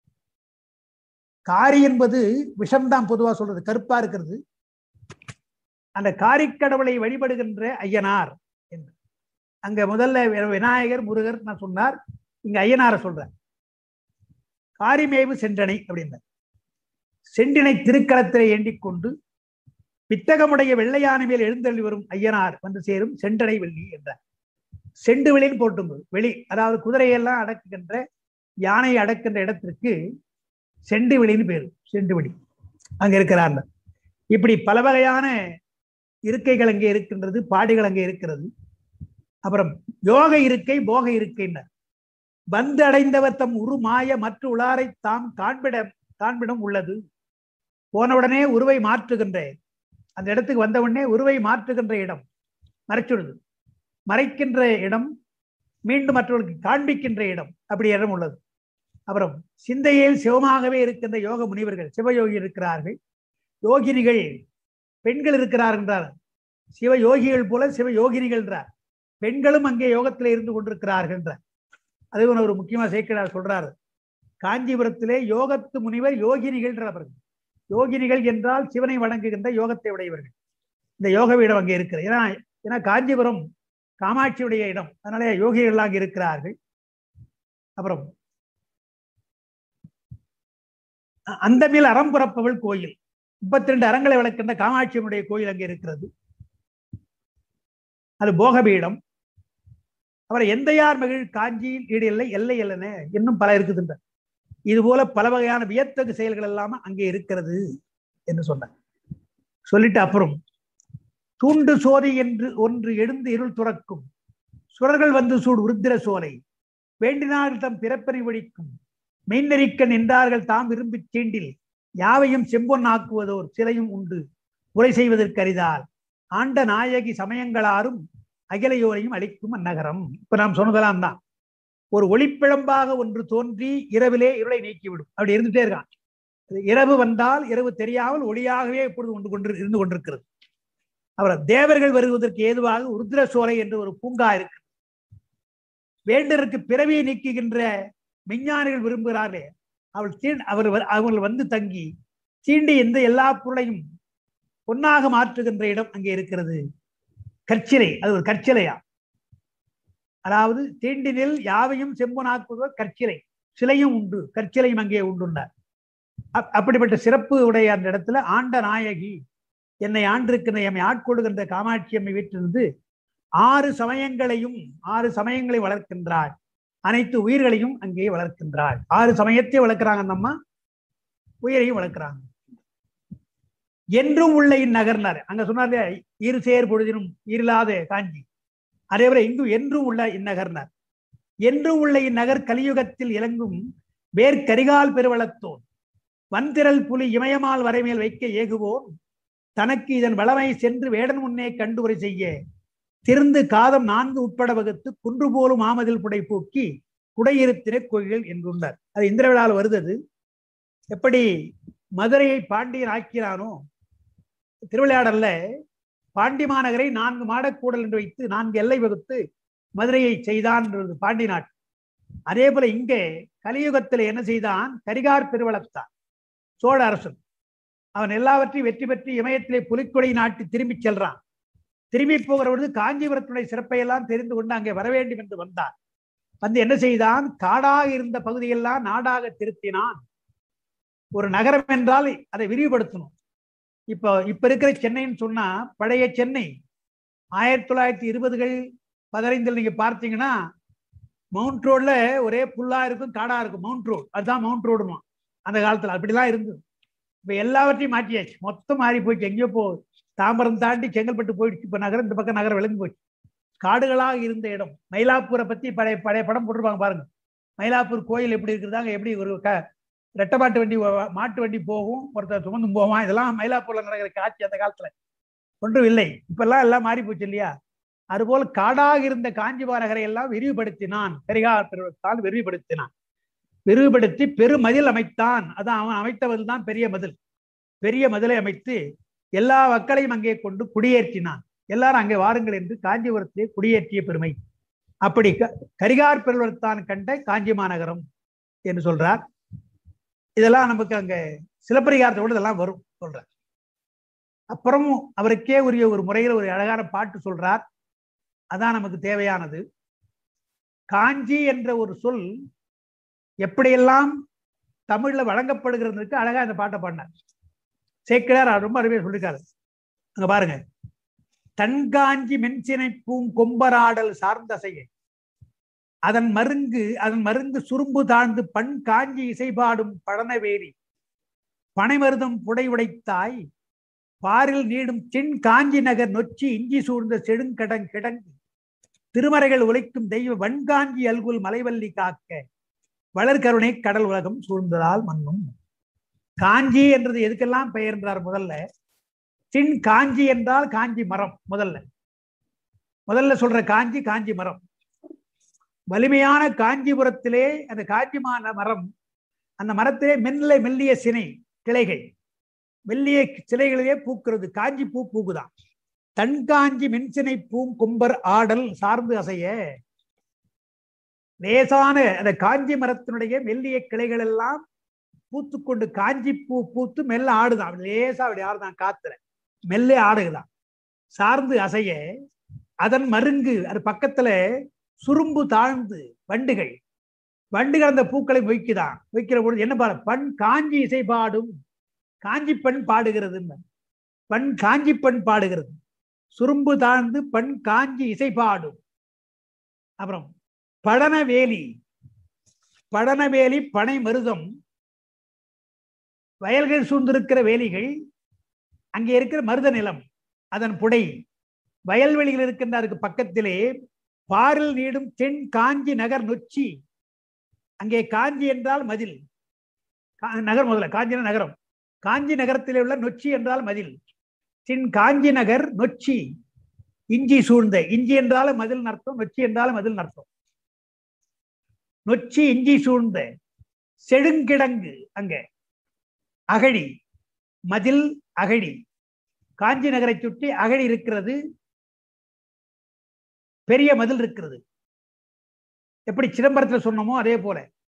காரி என்பது விஷம்தான் பொதுவா சொல்றது கருப்பா இருக்கிறது அந்த காரிக்கடவுளை வழிபடுகின்ற ஐயனார் என்று அங்க முதல்ல வி- விநாயகர் முருகர் நான் சொன்னார் இங்க ஐயனார சொல்றேன் காரிமேவு சென்றனை அப்படின்னார் செண்டினை திருக்களத்திலே எண்ணிக் கொண்டு வித்தகமுடைய வெள்ளையான மேல் எழுந்தள்ளி வரும் ஐயனார் வந்து சேரும் செண்டனை வெள்ளி என்றார் செண்டு வெளின்னு போட்டுங்க வெளி அதாவது குதிரையெல்லாம் அடக்குகின்ற யானை அடக்கின்ற இடத்திற்கு செண்டு வெளின்னு பேரு செண்டு வெளி அங்க இருக்கிறார் இப்படி பல வகையான இருக்கைகள் அங்கே இருக்கின்றது பாடிகள் அங்கே இருக்கிறது அப்புறம் யோக இருக்கை போக இருக்கைன்னர் வந்து அடைந்தவர் தம் உரு மாய மற்ற உளாரை தாம் காண்பிட காண்பிடம் உள்ளது போனவுடனே உருவை மாற்றுகின்ற அந்த இடத்துக்கு வந்த உடனே உருவை மாற்றுகின்ற இடம் மறைச்சுடுது மறைக்கின்ற இடம் மீண்டும் மற்றவர்களுக்கு காண்பிக்கின்ற இடம் அப்படி இடம் உள்ளது அப்புறம் சிந்தையில் சிவமாகவே இருக்கின்ற யோக முனிவர்கள் சிவயோகி இருக்கிறார்கள் யோகினிகள் பெண்கள் இருக்கிறார் என்றார் சிவ யோகிகள் போல சிவ யோகினிகள் என்றார் பெண்களும் அங்கே யோகத்தில் இருந்து கொண்டிருக்கிறார்கள் என்றார் அது ஒரு முக்கியமா சேர்க்கிறார் சொல்றாரு காஞ்சிபுரத்திலே யோகத்து முனிவர் யோகினிகள் அவர்கள் யோகினிகள் என்றால் சிவனை வணங்குகின்ற யோகத்தை உடையவர்கள் இந்த யோக வீடம் அங்கே இருக்கிறது ஏன்னா ஏன்னா காஞ்சிபுரம் காமாட்சியுடைய இடம் அதனால யோகிகள் அங்கே இருக்கிறார்கள் அப்புறம் அந்த மேல் அறம் புறப்பவள் கோயில் முப்பத்தி ரெண்டு அறங்களை வளர்க்கின்ற காமாட்சியனுடைய கோயில் அங்கே இருக்கிறது அது போகபீடம் அப்புறம் எந்தையார் மகிழ் காஞ்சியில் ஈடு இல்லை எல்லை இல்லைன இன்னும் பல இருக்குதுன்ற இது போல பல வகையான வியத்தகு செயல்கள் எல்லாம் அங்கே இருக்கிறது என்று சொன்னார் சொல்லிட்டு அப்புறம் தூண்டு சோதி என்று ஒன்று எழுந்து இருள் துறக்கும் சுரர்கள் வந்து சூடு உருத்திர சோலை வேண்டினால் தம் பிறப்பனை ஒழிக்கும் மெய்நெறிக்க நின்றார்கள் தாம் விரும்பி தீண்டில் யாவையும் செம்பொன் ஆக்குவதோர் சிலையும் உண்டு உரை செய்வதற்கு அரிதால் ஆண்ட நாயகி சமயங்களாரும் அகிலையோரையும் அளிக்கும் அந்நகரம் இப்ப நாம் சொன்னதெல்லாம் தான் ஒரு ஒளிப்பிழம்பாக ஒன்று தோன்றி இரவிலே இருளை நீக்கிவிடும் அப்படி இருந்துட்டே இருக்கான் இரவு வந்தால் இரவு தெரியாமல் ஒளியாகவே இப்பொழுது கொண்டு கொண்டு இருந்து கொண்டிருக்கிறது அவர் தேவர்கள் வருவதற்கு ஏதுவாக உருத்திர சோலை என்று ஒரு பூங்கா இருக்கு வேண்டருக்கு பிறவியை நீக்குகின்ற விஞ்ஞானிகள் விரும்புகிறார்களே அவள் தீ அவர் அவர்கள் வந்து தங்கி தீண்டி எந்த எல்லா பொருளையும் பொன்னாக மாற்றுகின்ற இடம் அங்கே இருக்கிறது கற்சிலை அது ஒரு கற்சிலையா அதாவது தீண்டினில் யாவையும் செம்பனாக்குவதோ கற்சிலை சிலையும் உண்டு கற்சிலையும் அங்கே உண்டுண்டார் அப்படிப்பட்ட சிறப்பு உடைய அந்த இடத்துல ஆண்ட நாயகி என்னை ஆண்டிருக்கின்ற எம்மை ஆட்கொள்கின்ற காமாட்சி அம்மை வீட்டிலிருந்து ஆறு சமயங்களையும் ஆறு சமயங்களை வளர்க்கின்றாள் அனைத்து உயிர்களையும் அங்கே வளர்க்கின்றாள் ஆறு சமயத்தை வளர்க்கிறாங்க அந்த அம்மா உயிரையும் வளர்க்கிறாங்க என்றும் உள்ள இந்நகர்னார் அங்க சொன்னார் இரு சேர் பொழுதினும் இருளாத காஞ்சி அதேபோல இங்கும் என்றும் உள்ள இந்நகர்னார் என்றும் உள்ள இந்நகர் கலியுகத்தில் இலங்கும் வேர் கரிகால் பெருவளத்தோன் வந்திரல் புலி இமயமால் வரைமேல் வைக்க ஏகுவோன் தனக்கு இதன் வளமை சென்று வேடன் முன்னே கண்டுரை செய்ய திருந்து காதம் நான்கு உட்பட வகுத்து குன்று போலும் ஆமதில் புடை போக்கி குடையிருத்தின கோயில்கள் என்றுள்ளார் அது இந்திர விழாவில் வருது அது எப்படி மதுரையை பாண்டியன் ஆக்கிறானோ திருவிளையாடல்ல பாண்டி மாநகரை நான்கு மாடக்கூடல் என்று வைத்து நான்கு எல்லை வகுத்து மதுரையை செய்தான் பாண்டி நாட்டு அதே போல இங்கே கலியுகத்தில் என்ன செய்தான் கரிகார் பெருவளத்தான் சோழ அரசன் அவன் எல்லாவற்றையும் வெற்றி பெற்று இமயத்திலே புலிக்கொடை நாட்டி திரும்பி செல்றான் திரும்பி போகிற பொழுது காஞ்சிபுரத்துடைய சிறப்பை எல்லாம் தெரிந்து கொண்டு அங்கே வர வேண்டும் என்று வந்தான் வந்து என்ன செய்தான் காடாக இருந்த பகுதியெல்லாம் நாடாக திருத்தினான் ஒரு நகரம் என்றால் அதை விரிவுபடுத்தணும் இப்போ இப்ப இருக்கிற சென்னைன்னு சொன்னா பழைய சென்னை ஆயிரத்தி தொள்ளாயிரத்தி இருபதுகள் பதினைந்தில் நீங்க பார்த்தீங்கன்னா மவுண்ட் ரோட்ல ஒரே புல்லா இருக்கும் காடா இருக்கும் மவுண்ட் ரோடு அதுதான் மவுண்ட் ரோடுமா அந்த காலத்துல அப்படிலாம் இருந்தது இப்ப எல்லாவற்றையும் மாற்றியாச்சு மொத்தம் மாறி போயிடுச்சு எங்கேயோ போ தாம்பரம் தாண்டி செங்கல்பட்டு போயிடுச்சு இப்ப நகரம் இந்த பக்கம் நகரம் விளங்கி போச்சு காடுகளாக இருந்த இடம் மயிலாப்பூரை பத்தி பழைய பழைய படம் போட்டிருப்பாங்க பாருங்க மயிலாப்பூர் கோயில் எப்படி இருக்கிறதாங்க எப்படி ஒரு க ரெட்டமாட்டு வண்டி மாட்டு வண்டி போகும் ஒருத்தர் சுமந்து போவான் இதெல்லாம் மயிலாப்பூர்ல நடக்கிற காட்சி அந்த காலத்துல ஒன்றும் இல்லை இப்பெல்லாம் எல்லாம் மாறி போச்சு இல்லையா அதுபோல் காடாக இருந்த காஞ்சிபுர நகரை எல்லாம் விரிவுபடுத்தினான் பெரியார் பெருவத்தால் விரிவுபடுத்தினான் விரிவுபடுத்தி பெருமதில் அமைத்தான் அதான் அவன் அமைத்தவள் தான் பெரிய மதில் பெரிய மதிலை அமைத்து எல்லா மக்களையும் அங்கே கொண்டு குடியேற்றினான் எல்லாரும் அங்கே வாருங்கள் என்று காஞ்சிபுரத்திலே குடியேற்றிய பெருமை அப்படி கரிகார் பெருவத்தான் கண்ட காஞ்சி மாநகரம் என்று சொல்றார் இதெல்லாம் நமக்கு அங்க சிலப்பரிகாரத்தோடு இதெல்லாம் வரும் சொல்றார் அப்புறமும் அவருக்கே உரிய ஒரு முறையில் ஒரு அழகான பாட்டு சொல்றார் அதான் நமக்கு தேவையானது காஞ்சி என்ற ஒரு சொல் எப்படியெல்லாம் தமிழ்ல வழங்கப்படுகிறதுக்கு அழகா இந்த பாட்டை பாடினார் சேக்கிடார் ரொம்ப அருமையா சொல்லிருக்காரு அங்க பாருங்க தன்காஞ்சி மென்சினை பூங்கொம்பராடல் சார்ந்தசையை அதன் மருங்கு அதன் மருங்கு சுரும்பு தாழ்ந்து பண் காஞ்சி இசைபாடும் பழனவேரி பனைமருதம் புடை உடைத்தாய் பாரில் நீடும் தென் காஞ்சி நகர் நொச்சி இஞ்சி சூழ்ந்த செடுங்கடங் கிடங்கு திருமறைகள் உழைக்கும் தெய்வ வன்காஞ்சி அல்குல் மலைவல்லி காக்க வளர்கருணை கடல் உலகம் சூழ்ந்ததால் மண்ணும் காஞ்சி என்றது எதுக்கெல்லாம் பெயர் என்றார் முதல்ல தின் காஞ்சி என்றால் காஞ்சி மரம் முதல்ல முதல்ல சொல்ற காஞ்சி காஞ்சி மரம் வலிமையான காஞ்சிபுரத்திலே அந்த காஞ்சிமான மரம் அந்த மரத்திலே மெல்ல மெல்லிய சினை கிளைகள் மெல்லிய சிலைகளிலே பூக்கிறது காஞ்சி பூ பூக்குதான் தன்காஞ்சி மென்சினை பூம் கும்பர் ஆடல் சார்ந்து அசைய லேசான அந்த காஞ்சி மரத்தினுடைய மெல்லிய கிளைகள் எல்லாம் பூத்துக்கொண்டு காஞ்சி பூ பூத்து மெல்ல ஆடுதான் அப்படி லேசா அப்படி ஆடுதான் காத்துல மெல்ல ஆடுதான் சார்ந்து அசைய அதன் மருங்கு அது பக்கத்துல சுரும்பு தாழ்ந்து வண்டுகள் வண்டுகள் அந்த பூக்களை மொய்க்குதான் மொய்க்கிற பொழுது என்ன பாரு பண் காஞ்சி இசை பாடும் காஞ்சி பெண் பாடுகிறது பண் காஞ்சி பெண் பாடுகிறது சுரும்பு தாழ்ந்து பண் காஞ்சி இசை பாடும் அப்புறம் படனவேலி படனவேலி பனை மருதம் வயல்கள் சூழ்ந்திருக்கிற வேலிகள் அங்கே இருக்கிற மருத நிலம் அதன் புடை வயல்வெளியில் இருக்கின்ற அதுக்கு பக்கத்திலே பாரில் நீடும் தென் காஞ்சி நகர் நொச்சி அங்கே காஞ்சி என்றால் மதில் கா- நகர் முதல்ல காஞ்சி நகரம் காஞ்சி நகரத்திலே உள்ள நொச்சி என்றால் மதில் தென் காஞ்சி நகர் நொச்சி இஞ்சி சூழ்ந்த இஞ்சி என்றாலும் மதில் அர்த்தம் நொச்சி என்றாலும் மதில் அர்த்தம் நொச்சி இஞ்சி சூழ்ந்த செடுங்கிடங்கு அங்க அகழி மதில் அகழி காஞ்சி நகரை சுற்றி அகழி இருக்கிறது பெரிய மதில் இருக்கிறது எப்படி சிதம்பரத்துல சொன்னோமோ அதே போல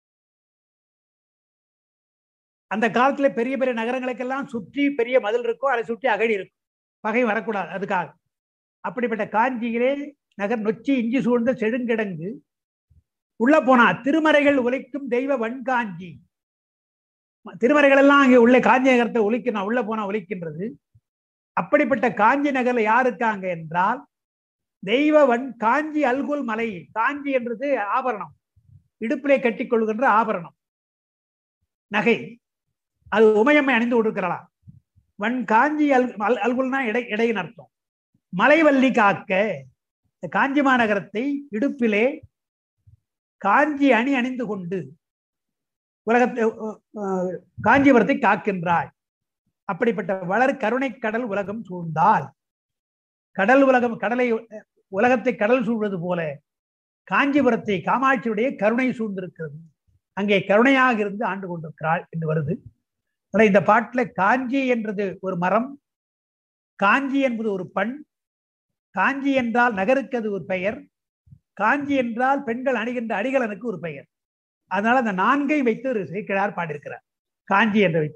அந்த காலத்துல பெரிய பெரிய நகரங்களுக்கெல்லாம் சுற்றி பெரிய மதில் இருக்கும் அதை சுற்றி அகழி இருக்கும் பகை வரக்கூடாது அதுக்காக அப்படிப்பட்ட காஞ்சியிலே நகர் நொச்சி இஞ்சி சூழ்ந்த செடுங்கிடங்கு உள்ள போனா திருமறைகள் உழைக்கும் தெய்வ வன்காஞ்சி திருமறைகள் எல்லாம் அங்கே உள்ள காஞ்சி நகரத்தை ஒலிக்கணும் உள்ள போனா ஒலிக்கின்றது அப்படிப்பட்ட காஞ்சி நகர்ல யார் இருக்காங்க என்றால் தெய்வ வன் காஞ்சி அல்குல் மலை காஞ்சி என்றது ஆபரணம் இடுப்பிலே கட்டிக் கொள்கின்ற ஆபரணம் நகை அது உமையம்மை அணிந்து கொடுக்கிறாளாம் வன் காஞ்சி அல் அல்- அல்குல்னா இடை இடையின் அர்த்தம் மலைவல்லி காக்க இந்த காஞ்சி மாநகரத்தை இடுப்பிலே காஞ்சி அணி அணிந்து கொண்டு உலகத்தை அஹ், அஹ், காஞ்சிபுரத்தை காக்கின்றாய் அப்படிப்பட்ட வளர் கருணை கடல் உலகம் சூழ்ந்தால் கடல் உலகம் கடலை அஹ், உலகத்தை கடல் சூழ்வது போல காஞ்சிபுரத்தை காமாட்சியுடைய கருணை சூழ்ந்திருக்கிறது அங்கே கருணையாக இருந்து ஆண்டு கொண்டிருக்கிறாள் என்று வருது ஆனா இந்த பாட்டுல காஞ்சி என்றது ஒரு மரம் காஞ்சி என்பது ஒரு பண் காஞ்சி என்றால் நகருக்கு அது ஒரு பெயர் காஞ்சி என்றால் பெண்கள் அணிகின்ற அடிகளனுக்கு ஒரு பெயர் அதனால அந்த நான்கை வைத்து ஒரு சேக்கிழார் பாடியிருக்கிறார் காஞ்சி என்று வைத்து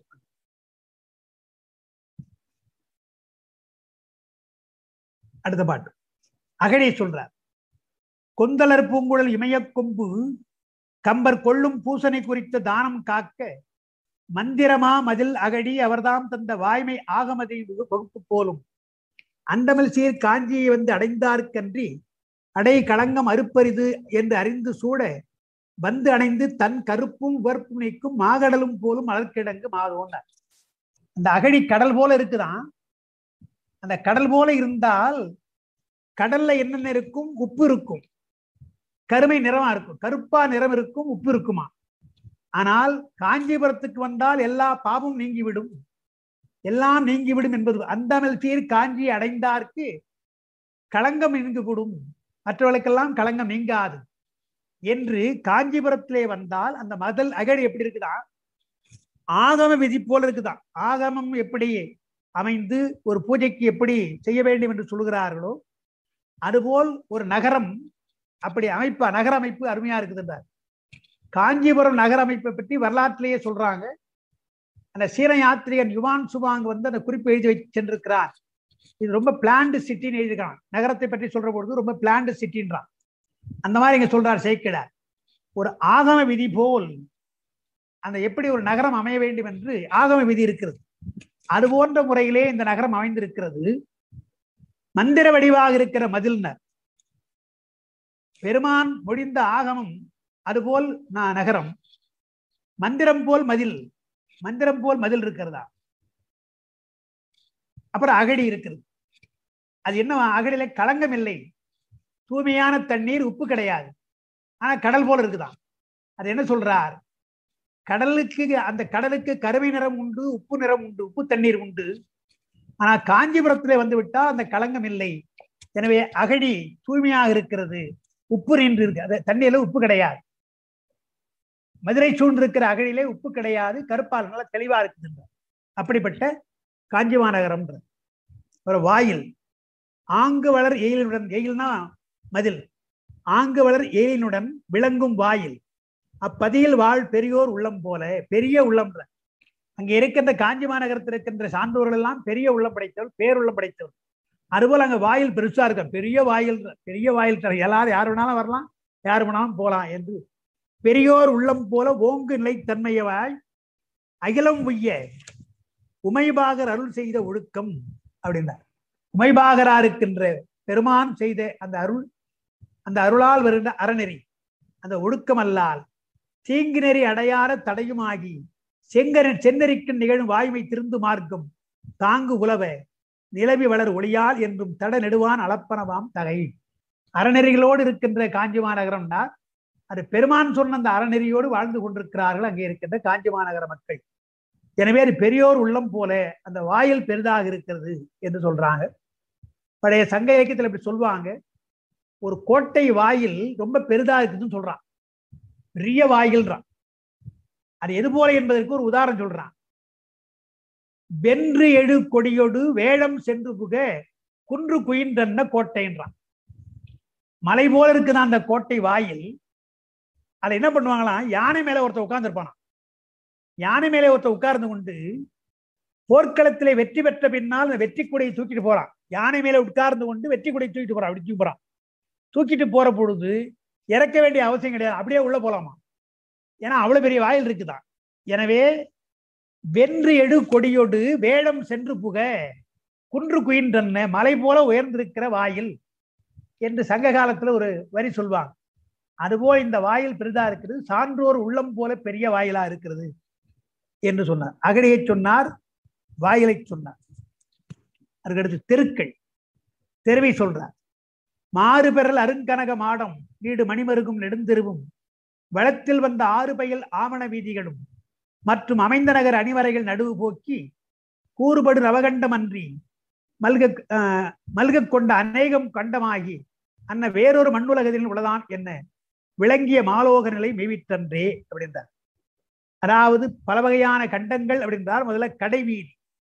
அடுத்த பாட்டு அகழி சொல்றார் கொந்தலர் பூங்குழல் இமயக் கொம்பு கம்பர் கொள்ளும் பூசனை குறித்த தானம் காக்க மந்திரமா மதில் அகடி அவர்தாம் தந்த வாய்மை ஆகமதை வகு- வகுப்பு போலும் அண்டமல் சீர் காஞ்சியை வந்து அடைந்தார்க்கன்றி அடை களங்கம் அறுப்பரிது என்று அறிந்து சூட வந்து அணைந்து தன் கருப்பும் உவர்ப்பும் நீக்கும் மாகடலும் போலும் மலர்கிடங்கு மாதோன்னார் அந்த அகழி கடல் போல இருக்குதான் அந்த கடல் போல இருந்தால் கடல்ல என்னென்ன இருக்கும் உப்பு இருக்கும் கருமை நிறமா இருக்கும் கருப்பா நிறம் இருக்கும் உப்பு இருக்குமா ஆனால் காஞ்சிபுரத்துக்கு வந்தால் எல்லா பாவமும் நீங்கிவிடும் எல்லாம் நீங்கிவிடும் என்பது அந்தமிழ் சீர் காஞ்சி அடைந்தார்க்கு களங்கம் நீங்கிவிடும் மற்றவர்களுக்கெல்லாம் களங்கம் நீங்காது என்று காஞ்சிபுரத்திலே வந்தால் அந்த மதல் அகழி எப்படி இருக்குதா ஆகம விதி போல இருக்குதான் ஆகமம் எப்படி அமைந்து ஒரு பூஜைக்கு எப்படி செய்ய வேண்டும் என்று சொல்கிறார்களோ அதுபோல் ஒரு நகரம் அப்படி அமைப்பு நகர அமைப்பு அருமையா இருக்குதுன்றார் காஞ்சிபுரம் நகர அமைப்பை பற்றி வரலாற்றிலேயே சொல்றாங்க அந்த சீன யாத்திரிகன் யுவான் சுவாங் வந்து அந்த குறிப்பு எழுதி வச்சு சென்றிருக்கிறார் இது ரொம்ப பிளான்டு சிட்டின்னு எழுதிக்கிறான் நகரத்தை பற்றி சொல்ற பொழுது ரொம்ப பிளான்டு சிட்டின்றான் அந்த மாதிரி இங்க சொல்றார் சேக்கிழார் ஒரு ஆகம விதி போல் அந்த எப்படி ஒரு நகரம் அமைய வேண்டும் என்று ஆகம விதி இருக்கிறது அது போன்ற முறையிலே இந்த நகரம் அமைந்திருக்கிறது மந்திர வடிவாக இருக்கிற மதில்னர் பெருமான் முடிந்த ஆகமம் அதுபோல் ந- நகரம் மந்திரம் போல் மதில் மந்திரம் போல் மதில் இருக்கிறதா அப்புறம் அகடி இருக்கிறது அது என்ன அகடியில களங்கம் இல்லை தூய்மையான தண்ணீர் உப்பு கிடையாது ஆனா கடல் போல இருக்குதாம் அது என்ன சொல்றார் கடலுக்கு அந்த கடலுக்கு கருமை நிறம் உண்டு உப்பு நிறம் உண்டு உப்பு தண்ணீர் உண்டு ஆனா காஞ்சிபுரத்திலே வந்து விட்டால் அந்த களங்கம் இல்லை எனவே அகழி தூய்மையாக இருக்கிறது உப்பு நின்று இருக்கு அது தண்ணீர்ல உப்பு கிடையாது மதுரை சூழ்ந்திருக்கிற அகழிலே உப்பு கிடையாது கருப்பால் நல்லா தெளிவா இருக்குதுன்ற அப்படிப்பட்ட காஞ்சி மாநகரம்ன்ற ஒரு வாயில் ஆங்கு வளர் எயிலுடன் எயில்னா மதில் ஆங்கு வளர் எயிலினுடன் விளங்கும் வாயில் அப்பதியில் வாழ் பெரியோர் உள்ளம் போல பெரிய உள்ளம்ன்ற அங்க இருக்கின்ற காஞ்சி மாநகரத்தில் இருக்கின்ற சான்றோர்கள் எல்லாம் பெரிய உள்ளம் படைத்தவர் பேருள்ளம் படைத்தவர் அதுபோல் அங்க வாயில் பெருசா இருக்க பெரிய வாயில் பெரிய வாயில் தர எல்லாரும் யார் வேணாலும் வரலாம் யார் வேணாலும் போலாம் என்று பெரியோர் உள்ளம் போல ஓங்கு நிலைத்தன்மையவாய் அகிலம் உய்ய உமைபாகர் அருள் செய்த ஒழுக்கம் அப்படின்னார் உமைபாகரா இருக்கின்ற பெருமான் செய்த அந்த அருள் அந்த அருளால் வருகின்ற அறநெறி அந்த ஒழுக்கம் அல்லால் தீங்கு நெறி அடையாத தடையுமாகி செங்கர சென்னறிக்கு நிகழும் வாய்மை திருந்து மார்க்கம் தாங்கு உலவ நிலவி வளர் ஒளியால் என்றும் தட நெடுவான் அளப்பனவாம் தகை அறநெறிகளோடு இருக்கின்ற காஞ்சி மாநகரம்னா அது பெருமான் சொன்ன அந்த அறநெறியோடு வாழ்ந்து கொண்டிருக்கிறார்கள் அங்கே இருக்கின்ற காஞ்சி மாநகர மக்கள் எனவே அது பெரியோர் உள்ளம் போல அந்த வாயில் பெரிதாக இருக்கிறது என்று சொல்றாங்க பழைய சங்க இலக்கியத்தில் இப்படி சொல்லுவாங்க ஒரு கோட்டை வாயில் ரொம்ப பெரிதா இருக்குதுன்னு சொல்றான் பெரிய வாயில்றான் அது எது போல என்பதற்கு ஒரு உதாரணம் சொல்றான் வென்று எழு கொடியோடு வேழம் சென்று புக குன்று குயின்றன்ன கோட்டைன்றான் மலை போல இருக்குது அந்த கோட்டை வாயில் அதை என்ன பண்ணுவாங்களாம் யானை மேல ஒருத்தர் உட்கார்ந்துருப்பானா யானை மேலே ஒருத்தர் உட்கார்ந்து கொண்டு போர்க்களத்திலே வெற்றி பெற்ற பின்னால் அந்த வெற்றி கொடையை தூக்கிட்டு போறான் யானை மேலே உட்கார்ந்து கொண்டு வெற்றி கொடையை தூக்கிட்டு போறான் அப்படி தூக்கி போறான் தூக்கிட்டு போற பொழுது இறக்க வேண்டிய அவசியம் கிடையாது அப்படியே உள்ள போலாமா ஏன்னா அவ்வளவு பெரிய வாயில் இருக்குதான் எனவே வென்று எடு கொடியோடு வேடம் சென்று புக குன்று குயின்றன்ன மலை போல உயர்ந்திருக்கிற வாயில் என்று சங்க காலத்துல ஒரு வரி சொல்வாங்க அதுபோல் இந்த வாயில் பெரிதா இருக்கிறது சான்றோர் உள்ளம் போல பெரிய வாயிலா இருக்கிறது என்று சொன்னார் அகடியை சொன்னார் வாயிலை சொன்னார் அதுக்கடுத்து தெருக்கள் தெருவை சொல்றார் மாறு பெறல் அருங்கனக மாடம் நீடு மணிமருகும் நெடுந்தெருவும் வளத்தில் வந்த ஆறு பயல் ஆவண வீதிகளும் மற்றும் அமைந்த நகர் அணிவரைகள் நடுவு போக்கி கூறுபடு நவகண்டம் அன்றி மல்க ஆஹ், மல்கக் கொண்ட அநேகம் கண்டமாகி அன்ன வேறொரு மண்ணுலகத்தில் உள்ளதான் என்ன விளங்கிய மாலோக நிலை மெய்விட்டன்றே அப்படின்றார் அதாவது பல வகையான கண்டங்கள் அப்படின்றார் முதல்ல கடை வீதி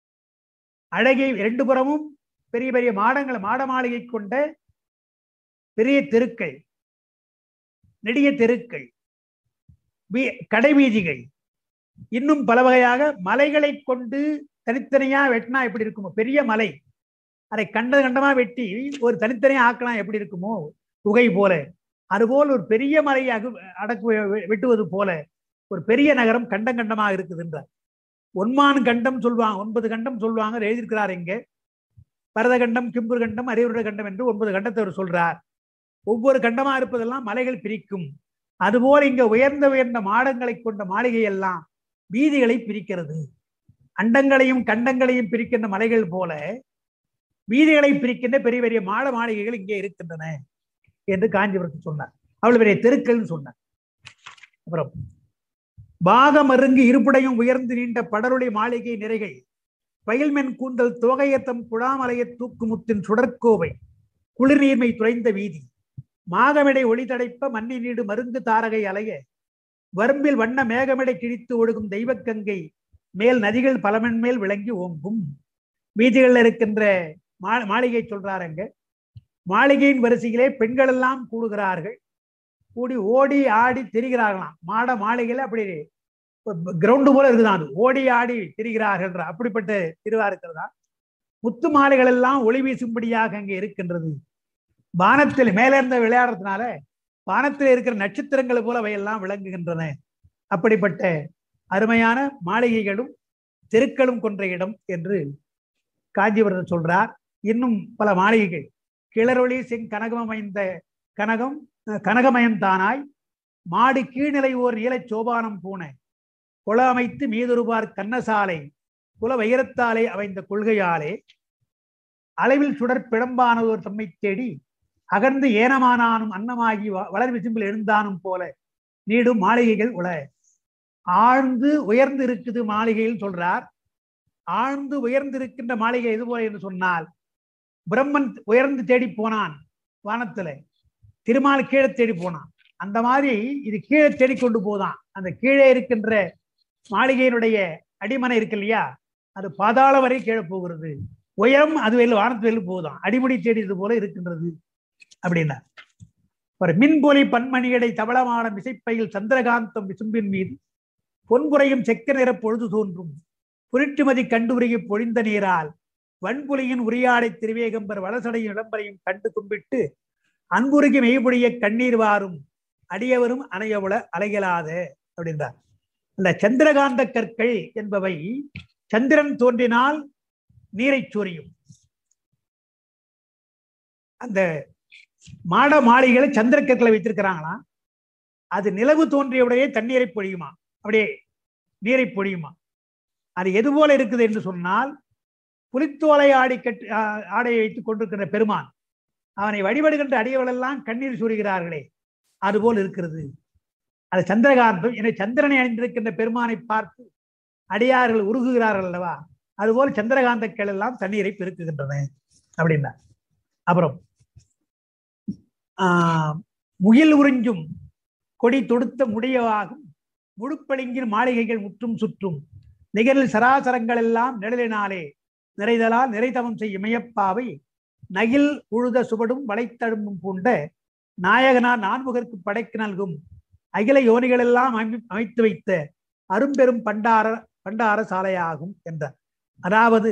அழகை இரண்டு புறமும் பெரிய பெரிய மாடங்கள் மாட மாளிகை கொண்ட பெரிய தெருக்கள் நெடிய தெருக்கள் வீ- கடை வீதிகள் இன்னும் பல வகையாக மலைகளை கொண்டு தனித்தனியா வெட்டினா எப்படி இருக்குமோ பெரிய மலை அதை கண்ட கண்டமா வெட்டி ஒரு தனித்தனியா ஆக்கலாம் எப்படி இருக்குமோ குகை போல அதுபோல் ஒரு பெரிய மலையை அகு அடக்கு வெ- வெட்டுவது போல ஒரு பெரிய நகரம் கண்டம் கண்டமாக இருக்குதுன்றார் ஒன்மான் கண்டம் சொல்லுவாங்க ஒன்பது கண்டம் சொல்லுவாங்க எழுதியிருக்கிறார் இங்க பரதகண்டம் கிம்புர் கண்டம் அறிவுரை கண்டம் என்று ஒன்பது கண்டத்தை அவர் சொல்றார் ஒவ்வொரு கண்டமா இருப்பதெல்லாம் மலைகள் பிரிக்கும் அதுபோல் இங்க உயர்ந்த உயர்ந்த மாடங்களை கொண்ட மாளிகை எல்லாம் வீதிகளை பிரிக்கிறது அண்டங்களையும் கண்டங்களையும் பிரிக்கின்ற மலைகள் போல வீதிகளை பிரிக்கின்ற பெரிய பெரிய மாட மாளிகைகள் இங்கே இருக்கின்றன என்று காஞ்சிபுரத்தில் சொன்னார் அவ்வளவு பெரிய தெருக்கள்னு சொன்னார் அப்புறம் பாகமருங்கு இருபுடையும் உயர்ந்து நீண்ட படருளை மாளிகை நிறைகள் பயில்மென் கூந்தல் தோகையத்தம் குழாமலைய தூக்குமுத்தின் சுடற்கோவை குளிர்நீர்மை துறைந்த வீதி மாகமிடை ஒளி தடைப்ப மண்ணி நீடு மருங்கு தாரகை அலைய வரம்பில் வண்ண மேகமிடை கிழித்து ஒழுகும் தெய்வக்கங்கை மேல் நதிகள் பலமன் மேல் விளங்கி ஓங்கும் வீதிகளில் இருக்கின்ற மா மாளிகை சொல்றாருங்க மாளிகையின் வரிசையிலே பெண்கள் எல்லாம் கூடுகிறார்கள் கூடி ஓடி ஆடி திரிகிறார்களாம் மாட மாளிகையில அப்படி கிரவுண்டு போல இருக்குதான் அது ஓடி ஆடி திரிகிறார்கள் அப்படிப்பட்ட திருவா இருக்கிறதா முத்து மாலைகள் எல்லாம் ஒளி வீசும்படியாக அங்கே இருக்கின்றது வானத்தில் மேல இருந்து விளையாடுறதுனால வானத்தில் இருக்கிற நட்சத்திரங்கள் போல அவையெல்லாம் விளங்குகின்றன அப்படிப்பட்ட அருமையான மாளிகைகளும் தெருக்களும் கொன்ற இடம் என்று காஞ்சிபுரத்தில் சொல்றார் இன்னும் பல மாளிகைகள் கிளரொளி செங் கனகமமைந்த கனகம் அஹ், கனகமயந்தானாய் மாடு கீழ்நிலை ஓர் நீலச் சோபானம் பூன குல அமைத்து மீதொருபார் கண்ணசாலை குல வைரத்தாலே அமைந்த கொள்கையாலே அளவில் சுடர் பிழம்பானதோர் தம்மை தேடி அகர்ந்து ஏனமானானும் அன்னமாகி வ- வளர் விசும்பில் எழுந்தானும் போல நீடும் மாளிகைகள் உள ஆழ்ந்து உயர்ந்து இருக்குது மாளிகையில் சொல்றார் ஆழ்ந்து உயர்ந்து இருக்கின்ற மாளிகை எது போல என்று சொன்னால் பிரம்மன் உயர்ந்து தேடி போனான் வானத்துல திருமால் கீழே தேடி போனான் அந்த மாதிரி இது கீழே தேடி கொண்டு போதான் அந்த கீழே இருக்கின்ற மாளிகையினுடைய அடிமனை இருக்கு இல்லையா அது பாதாள வரை கீழே போகிறது உயரம் அது வெளியில் வானத்து வெளியில் போகுதாம் அடிமுடி தேடியது போல இருக்கின்றது அப்படின்னா ஒரு மின்பொலி பன்மணியடை தவளமான விசைப்பையில் சந்திரகாந்தம் விசும்பின் மீது பொன்புறையும் செக்க நிற பொழுது தோன்றும் புரிட்டுமதி கண்டுரையை பொழிந்த நீரால் வன்புலியின் உரியாடை திருவேகம்பர் வளசடையும் இளம்பரையும் கண்டு கும்பிட்டு அன்புருகி மெய்புடைய கண்ணீர் வாரும் அடியவரும் அணையவுள அலைகளாத அப்படின்றார் அந்த சந்திரகாந்த கற்கள் என்பவை சந்திரன் தோன்றினால் நீரை சொரியும் அந்த மாட மாளிகளை சந்திர கற்களை வைத்திருக்கிறாங்களாம் அது நிலவு தோன்றியவுடைய தண்ணீரை பொழியுமா அப்படியே நீரை பொழியுமா அது எது போல இருக்குது என்று சொன்னால் புலித்தோலை ஆடி கட்டு ஆ- ஆடையை வைத்துக் கொண்டிருக்கிற பெருமான் அவனை வழிபடுகின்ற அடியவளெல்லாம் கண்ணீர் சூறுகிறார்களே அதுபோல் இருக்கிறது அது சந்திரகாந்தம் என சந்திரனை அணிந்திருக்கின்ற பெருமானை பார்த்து அடியார்கள் உருகுகிறார்கள் அல்லவா அதுபோல் சந்திரகாந்தக்கள் எல்லாம் தண்ணீரை பெருக்குகின்றன அப்படின்னா அப்புறம் ஆஹ் முகில் உறிஞ்சும் கொடி தொடுத்த முடியவாகும் முழுப்பளிங்கின் மாளிகைகள் முற்றும் சுற்றும் நிகரில் சராசரங்கள் எல்லாம் நிழலினாலே நிறைதலால் நிறைதவம் செய்யும் இமயப்பாவை நகில் உழுத சுவடும் வளைத்தழும்பும் பூண்ட நாயகனார் நான்முகற்கு படைக்கு நல்கும் அகில யோனிகளெல்லாம் அமை- அமைத்து வைத்த அரும்பெரும் பண்டார பண்டார சாலையாகும் என்றார் அதாவது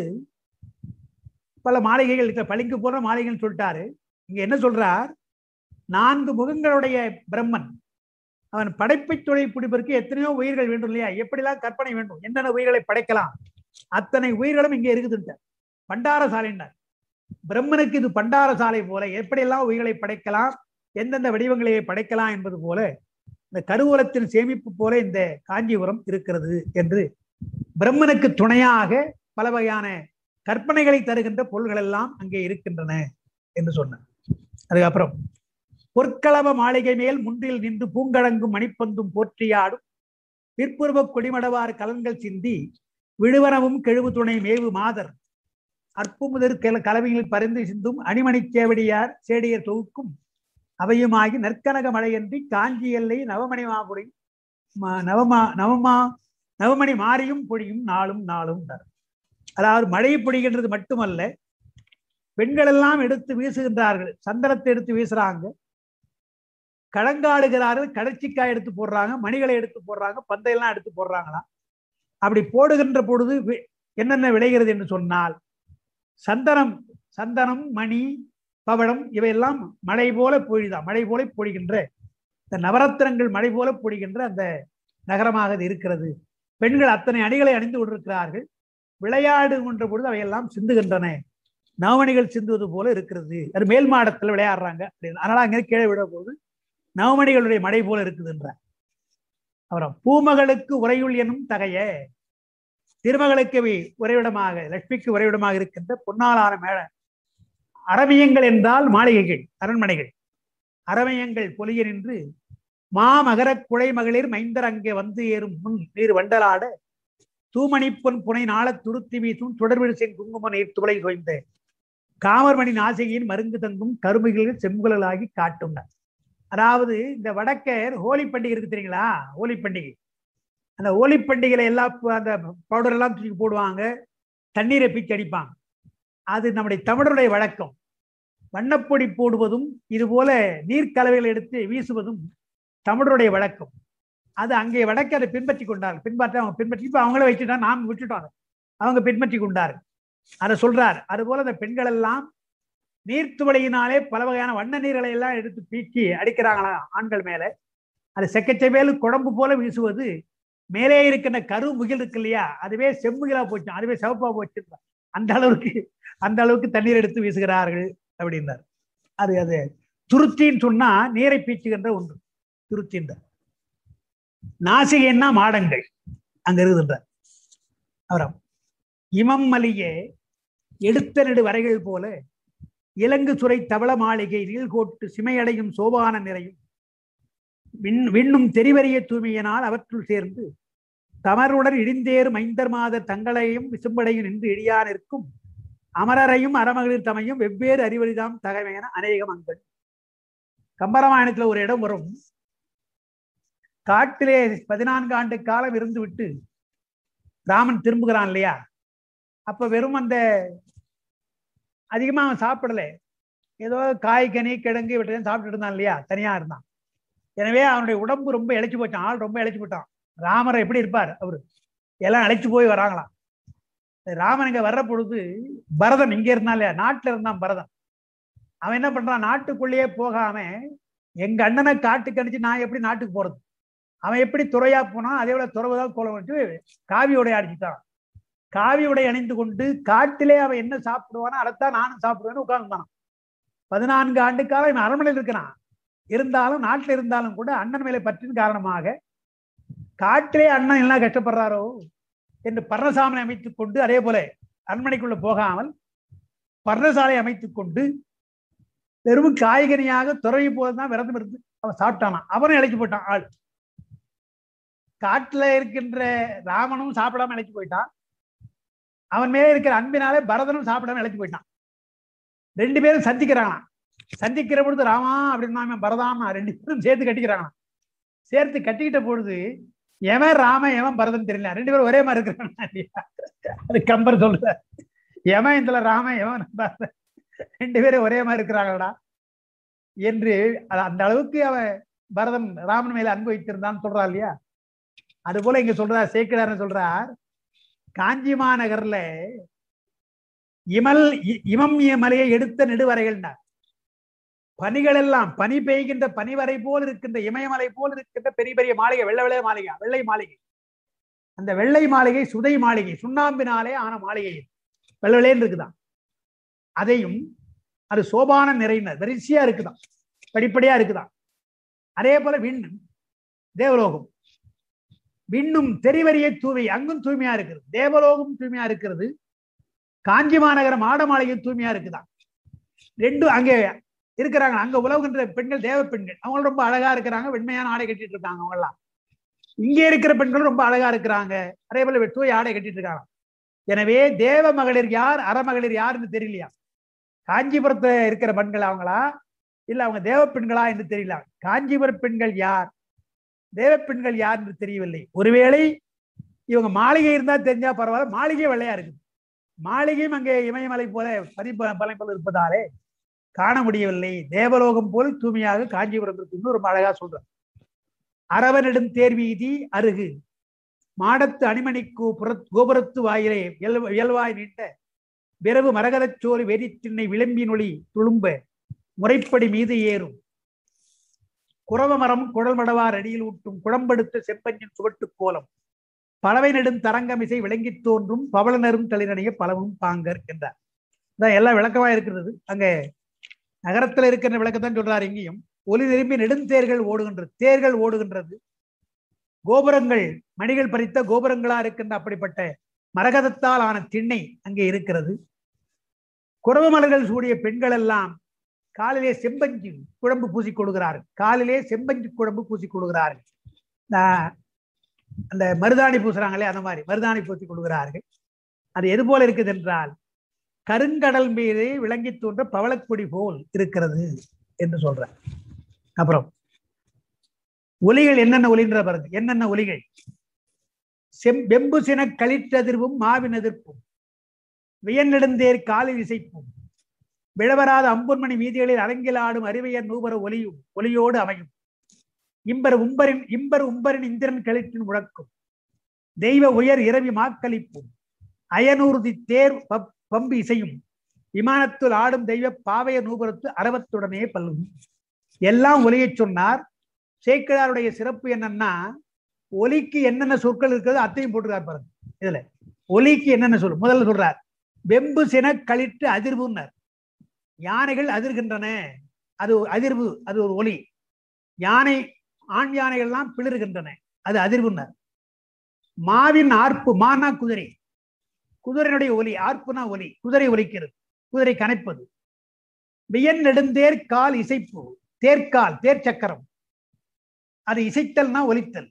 பல மாளிகைகள் இருக்கிற பளிங்கு போன்ற மாளிகைகள் சொல்லிட்டாரு இங்க என்ன சொல்றார் நான்கு முகங்களுடைய பிரம்மன் அவன் படைப்பை தொழில் பிடிப்பதற்கு எத்தனையோ உயிர்கள் வேண்டும் இல்லையா எப்படிலாம் கற்பனை வேண்டும் என்னென்ன உயிர்களை படைக்கலாம் அத்தனை உயிர்களும் இங்கே இருக்குதுன்ட்டார் பண்டார சாலைன்னார் பிரம்மனுக்கு இது பண்டார சாலை போல எப்படியெல்லாம் உயிர்களை படைக்கலாம் எந்தெந்த வடிவங்களை படைக்கலாம் என்பது போல இந்த கருவூலத்தின் சேமிப்பு போல இந்த காஞ்சிபுரம் இருக்கிறது என்று பிரம்மனுக்கு துணையாக பல வகையான கற்பனைகளை தருகின்ற பொருள்கள் எல்லாம் அங்கே இருக்கின்றன என்று சொன்னார் அதுக்கப்புறம் பொற்களவ மாளிகை மேல் முன்றில் நின்று பூங்கழங்கும் மணிப்பந்தும் போற்றியாடும் பிற்புருவ கொடிமடவார் கலன்கள் சிந்தி விழுவனவும் கெழுவு துணை மேவு மாதர் அற்புமுதர் கல கலவையில் பரிந்து சிந்தும் அணிமணி சேவடியார் சேடியர் தொகுக்கும் அவையுமாகி நற்கனக மழையன்றி காஞ்சி எல்லை நவமணி மாபுரி ம- நவமா நவமா நவமணி மாறியும் பொழியும் நாளும் நாளும் என்றார். அதாவது மழை பொழிகின்றது மட்டுமல்ல பெண்கள் எல்லாம் எடுத்து வீசுகின்றார்கள் சந்தனத்தை எடுத்து வீசுறாங்க களங்காடுகிறார்கள் கடற்சிக்காய் எடுத்து போடுறாங்க மணிகளை எடுத்து போடுறாங்க பந்தையெல்லாம் எடுத்து போடுறாங்களாம் அப்படி போடுகின்ற பொழுது வி- என்னென்ன விளைகிறது என்று சொன்னால் சந்தனம் சந்தனம் மணி பவளம் இவையெல்லாம் மழை போல பொழிதான் மழை போல பொழிகின்ற இந்த நவரத்தினங்கள் மழை போல பொழிகின்ற அந்த நகரமாக இது இருக்கிறது பெண்கள் அத்தனை அணிகளை அணிந்து கொண்டிருக்கிறார்கள் விளையாடுகின்ற பொழுது அவையெல்லாம் சிந்துகின்றன நவமணிகள் சிந்துவது போல இருக்கிறது அது மேல் மாடத்தில் விளையாடுறாங்க அப்படின்னு அதனால அங்கே கீழே விட போது நவமணிகளுடைய மழை போல இருக்குதுன்ற அப்புறம் பூமகளுக்கு உறையுள் எனும் தகைய திருமகளுக்கு இவை உறைவிடமாக லட்சுமிக்கு உறைவிடமாக இருக்கின்ற பொன்னாலான மேல அரவியங்கள் என்றால் மாளிகைகள் அரண்மனைகள் அரவயங்கள் பொலிய நின்று மாமகர குழை மகளிர் மைந்தர் அங்கே வந்து ஏறும் முன் நீர் வண்டலாட தூமணி பொன் புனை நாளத் துருத்தி வீசும் தொடர்விடு சென் குங்கும நீர் துளை தோய்ந்த காமர்மணி நாசிகையின் மருங்கு தங்கும் கருமைகள் செம்புகளாகி காட்டும் அதாவது இந்த வடக்கர் ஹோலி பண்டிகை இருக்கு தெரியுங்களா ஹோலி பண்டிகை அந்த ஹோலி பண்டிகையில எல்லாம் ப- அந்த பவுடர் எல்லாம் தூக்கி போடுவாங்க தண்ணீரை பீச்சி அடிப்பாங்க அது நம்முடைய தமிழருடைய வழக்கம் வண்ணப்பொடி போடுவதும் இது போல நீர்க்கலவைகளை எடுத்து வீசுவதும் தமிழருடைய வழக்கம் அது அங்கே வடக்கு அதை பின்பற்றி கொண்டார்கள் பின்பற்றி அவங்க பின்பற்றி இப்ப அவங்களே வச்சுட்டா நாம் விட்டுட்டோம் அவங்க பின்பற்றி கொண்டார்கள் அதை சொல்றார் அதுபோல அந்த பெண்கள் எல்லாம் நீர்த்துவளையினாலே பல வகையான வண்ண நீர்களை எல்லாம் எடுத்து பீச்சி அடிக்கிறாங்களாம் ஆண்கள் மேல அது செக்கச்செவேலு குழம்பு போல வீசுவது மேலே இருக்கின்ற கரு முகில் இருக்கு இல்லையா அதுவே செம்முகிலா போச்சு அதுவே சிவப்பா போச்சு அந்த அளவுக்கு அந்த அளவுக்கு தண்ணீர் எடுத்து வீசுகிறார்கள் அப்படின்னார் அது அது துருத்தின்னு சொன்னா நீரை பீச்சுகின்ற ஒன்று துருத்தின்ற நாசிகைன்னா மாடங்கள் அங்க இருக்குதுன்ற அப்புறம் இமம் மலியே எடுத்த நெடு வரைகள் போல இலங்கு சுரை தவள மாளிகை நீள்கோட்டு சிமையடையும் சோபான நிறையும் விண் விண்ணும் தெரிவறிய தூய்மையினால் அவற்றுள் சேர்ந்து தமருடன் இடிந்தேறு மைந்தர் மாத தங்களையும் விசும்படையும் நின்று இடியா நிற்கும் அமரரையும் அறமகளிர் தமையும் வெவ்வேறு அறிவறிதாம் தகமையென அநேகம் அங்கள் கம்பராமாயணத்துல ஒரு இடம் வரும் காட்டிலே பதினான்கு ஆண்டு காலம் இருந்து விட்டு ராமன் திரும்புகிறான் இல்லையா அப்ப வெறும் அந்த அதிகமா அவன் சாப்பிடல ஏதோ காய் கனி கிழங்கு இவற்றையும் சாப்பிட்டுட்டு இருந்தான் இல்லையா தனியா இருந்தான் எனவே அவனுடைய உடம்பு ரொம்ப இழைச்சு போச்சான் ஆள் ரொம்ப இழைச்சு போட்டான் ராமர் எப்படி இருப்பார் அவரு எல்லாம் அழைச்சு போய் வராங்களாம் ராமன் இங்க வர்ற பொழுது பரதன் இங்க இருந்தான் இல்லையா நாட்டுல இருந்தான் பரதன் அவன் என்ன பண்றான் நாட்டுக்குள்ளேயே போகாம எங்க அண்ணனை காட்டுக்கு அடிச்சு நான் எப்படி நாட்டுக்கு போறது அவன் எப்படி துறையா போனான் அதே விட துறவுதான் கோலம் வச்சு காவி உடை அடிச்சுட்டான் காவி உடை அணிந்து கொண்டு காட்டிலே அவன் என்ன சாப்பிடுவானோ அதைத்தான் நானும் சாப்பிடுவேன்னு உட்கார்ந்தான் பதினான்கு ஆண்டு காலம் இவன் அரண்மனையில் இருக்கிறான் இருந்தாலும் நாட்டில் இருந்தாலும் கூட அண்ணன் மேலே பற்றின் காரணமாக காட்டிலே அண்ணன் எல்லாம் கஷ்டப்படுறாரோ என்று பர்ணசாமனை அமைத்துக் கொண்டு அதே போல அரண்மனைக்குள்ள போகாமல் பர்ணசாலை அமைத்துக் கொண்டு வெறும் காய்கனியாக துறவி போதுதான் விரதம் இருந்து அவன் சாப்பிட்டானான் அவனும் இழைச்சு போயிட்டான் ஆள் காட்டுல இருக்கின்ற ராமனும் சாப்பிடாம இழைச்சு போயிட்டான் அவன் மேல இருக்கிற அன்பினாலே பரதனும் சாப்பிடாம இழைச்சு போயிட்டான் ரெண்டு பேரும் சந்திக்கிறாங்களாம் சந்திக்கிற பொழுது ராமா அப்படின்னு பரதாமா ரெண்டு பேரும் சேர்த்து கட்டிக்கிறாங்களாம் சேர்த்து கட்டிக்கிட்ட பொழுது எவன் ராம எவன் பரதன் தெரியல ரெண்டு பேரும் ஒரே மாதிரி இருக்கிறான் அது கம்பர் சொல்லுத எவன் இதுல ராம எவன் பரதன் ரெண்டு பேரும் ஒரே மாதிரி இருக்கிறாங்கடா என்று அந்த அளவுக்கு அவன் பரதன் ராமன் மேல அன்பு வைத்திருந்தான்னு சொல்றா இல்லையா அது போல இங்க சொல்றார் சேக்கிடார்னு சொல்றார் காஞ்சி மாநகர்ல இமல் இமம்ய மலையை எடுத்த நெடுவரைகள்னார் பனிகள் எல்லாம் பனி பெய்கின்ற பனிவரை போல் இருக்கின்ற இமயமலை போல் இருக்கின்ற பெரிய பெரிய மாளிகை வெள்ளை வெள்ளை மாளிகை வெள்ளை மாளிகை அந்த வெள்ளை மாளிகை சுதை மாளிகை சுண்ணாம்பினாலே ஆன மாளிகை வெள்ளை வெள்ளைன்னு இருக்குதான் அதையும் அது சோபான நிறையினர் வரிசையா இருக்குதான் படிப்படியா இருக்குதான் அதே போல விண்ணும் தேவலோகம் விண்ணும் தெரிவரியை தூவி அங்கும் தூய்மையா இருக்கிறது தேவலோகம் தூய்மையா இருக்கிறது காஞ்சி மாநகரம் மாட மாளிகை தூய்மையா இருக்குதான் ரெண்டும் அங்கே இருக்கிறாங்க அங்க உலவுகின்ற பெண்கள் தேவ பெண்கள் அவங்க ரொம்ப அழகா இருக்கிறாங்க வெண்மையான ஆடை கட்டிட்டு இருக்காங்க அவங்க எல்லாம் இங்கே இருக்கிற பெண்களும் ரொம்ப அழகா இருக்கிறாங்க அதே போல தூய் ஆடை கட்டிட்டு இருக்காங்க எனவே தேவ மகளிர் யார் அறமகளிர் யாருன்னு தெரியலையா காஞ்சிபுரத்துல இருக்கிற பெண்கள் அவங்களா இல்ல அவங்க தேவ பெண்களா என்று தெரியல காஞ்சிபுர பெண்கள் யார் தேவ பெண்கள் யார் என்று தெரியவில்லை ஒருவேளை இவங்க மாளிகை இருந்தா தெரிஞ்சா பரவாயில்ல மாளிகை வெள்ளையா இருக்குது மாளிகையும் அங்கே இமயமலை போல பதிப்பு பலை போல இருப்பதாலே காண முடியவில்லை தேவலோகம் போல் தூய்மையாக காஞ்சிபுரம் இருக்குன்னு ரொம்ப அழகா சொல்றார் அரவனிடும் தேர்வீதி அருகு மாடத்து அணிமணிக்கு புற கோபுரத்து வாயிலே இயல்வாய் நீண்ட விரவு மரகதச் சோறு வெறித்திண்ணை விளம்பினொளி துளும்ப முறைப்படி மீது ஏறும் குறவ மரம் குழல் மடவார் அடியில் ஊட்டும் குழம்பெடுத்த செப்பஞ்சின் சுவட்டு கோலம் பறவை நெடும் தரங்கமிசை விளங்கி தோன்றும் பவளனரும் தளிரடைய பலவும் பாங்கர் என்றார் இதான் எல்லாம் விளக்கமா இருக்கிறது அங்க நகரத்துல இருக்கிற விளக்கத்தான் சொல்றாரு இங்கேயும் ஒலி திரும்பி நெடுந்தேர்கள் ஓடுகின்றது தேர்கள் ஓடுகின்றது கோபுரங்கள் மணிகள் பறித்த கோபுரங்களா இருக்கின்ற அப்படிப்பட்ட மரகதத்தால் ஆன திண்ணை அங்கே இருக்கிறது குறவு மலர்கள் சூடிய பெண்கள் எல்லாம் காலிலே செம்பஞ்சு குழம்பு பூசி கொடுக்கிறார்கள் காலிலே செம்பஞ்சு குழம்பு பூசி கொடுக்கிறார்கள் அந்த மருதாணி பூசுறாங்களே அந்த மாதிரி மருதாணி பூசி கொடுக்கிறார்கள் அது எது போல இருக்குது என்றால் கருங்கடல் மீது விளங்கி தோன்ற பவளக்கொடி போல் இருக்கிறது என்று சொல்ற அப்புறம் ஒலிகள் என்னென்ன ஒலின்ற பாருங்க என்னென்ன ஒலிகள் செம் வெம்பு சின களிற்றதிர்வும் மாவின் எதிர்ப்பும் வியநெடுந்தேர் காலில் இசைப்பும் விழவராத அம்பொன்மணி வீதிகளில் அரங்கில் ஆடும் அறிவையர் நூபர ஒலியும் ஒலியோடு அமையும் இம்பர் உம்பரின் இம்பர் உம்பரின் இந்திரன் களிற்றின் முழக்கும் தெய்வ உயர் இரவி மாக்களிப்பும் அயனூர்தி தேர் பம்பு இசையும் விமானத்தில் ஆடும் தெய்வ பாவைய நூபுரத்து அரவத்துடனே பல்லும் எல்லாம் ஒலியை சொன்னார் சேக்கிழாருடைய சிறப்பு என்னன்னா ஒலிக்கு என்னென்ன சொற்கள் இருக்கிறது அத்தையும் போட்டுருக்கார் பாருங்க இதுல ஒலிக்கு என்னென்ன சொல் முதல்ல சொல்றார் வெம்பு சின களிட்டு அதிர்வுன்னர் யானைகள் அதிர்கின்றன அது அதிர்வு அது ஒரு ஒலி யானை ஆண் யானைகள் எல்லாம் பிளிர்கின்றன அது அதிர்வுன்னர் மாவின் ஆர்ப்பு மானா குதிரை குதிரையினுடைய ஒலி ஆர்ப்புனா ஒலி குதிரை ஒலிக்கிறது குதிரை கனைப்பது வியன் நெடுந்தேர் கால் இசைப்பு தேர்கால் தேர் சக்கரம் அது இசைத்தல்னா ஒலித்தல்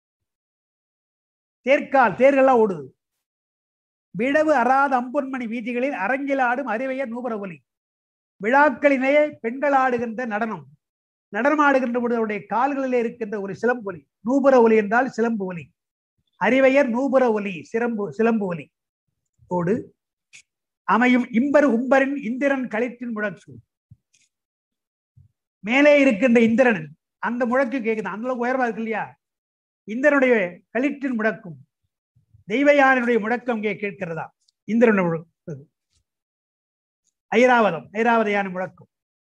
தேர்கால் தேர்கள்லாம் ஓடுது விடவு அறாத அம்பொன்மணி வீதிகளில் அரங்கில் ஆடும் அறிவையர் நூபர ஒலி விழாக்களிலேயே பெண்கள் ஆடுகின்ற நடனம் நடனமாடுகின்ற பொழுது அவருடைய கால்களிலே இருக்கின்ற ஒரு சிலம்பு ஒலி நூபுர ஒலி என்றால் சிலம்பு ஒலி அறிவையர் நூபுர ஒலி சிலம்பு சிலம்பு ஒலி ஓடு அமையும் இம்பர் உம்பரின் இந்திரன் களிற்றின் முழக்கு மேலே இருக்கின்ற இந்திரன் அந்த முழக்கு கேக்குது அந்த அளவுக்கு உயர்வா இருக்கு இல்லையா இந்திரனுடைய களிற்றின் முழக்கும் தெய்வ யானையுடைய முழக்கம் இங்கே கேட்கிறதா இந்திரனுடைய முழக்கம் ஐராவதம் ஐராவத யானை முழக்கம்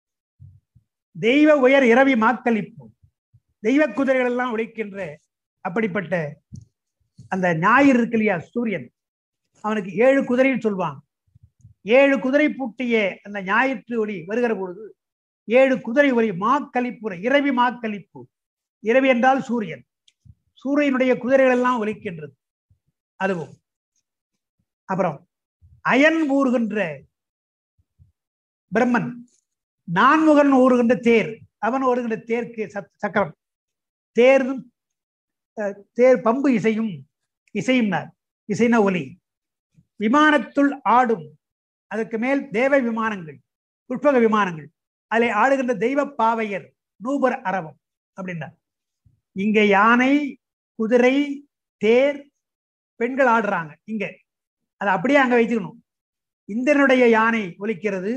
தெய்வ உயர் இரவி மாக்களிப்பு தெய்வ குதிரைகள் எல்லாம் ஒழிக்கின்ற அப்படிப்பட்ட அந்த ஞாயிறு இருக்கு இல்லையா சூரியன் அவனுக்கு ஏழு குதிரைன்னு சொல்லுவாங்க ஏழு குதிரை பூட்டிய அந்த ஞாயிற்று ஒளி வருகிற பொழுது ஏழு குதிரை ஒளி மாக்களிப்பு இரவி மாக்களிப்பு இரவி என்றால் சூரியன் சூரியனுடைய குதிரைகள் எல்லாம் ஒலிக்கின்றது அதுவும் அப்புறம் அயன் ஊறுகின்ற பிரம்மன் நான்முகன் ஊறுகின்ற தேர் அவன் வருகின்ற தேர்க்கு சத் சக்கரம் தேரும் அஹ், தேர் பம்பு இசையும் இசையும் இசைன ஒலி விமானத்துள் ஆடும் அதற்கு மேல் தேவ விமானங்கள் புஷ்பக விமானங்கள் அதில் ஆடுகின்ற தெய்வ பாவையர் நூபர் அரவம் அப்படின்னார் இங்க யானை குதிரை தேர் பெண்கள் ஆடுறாங்க இங்க அதை அப்படியே அங்க வைத்துக்கணும் இந்திரனுடைய யானை ஒலிக்கிறது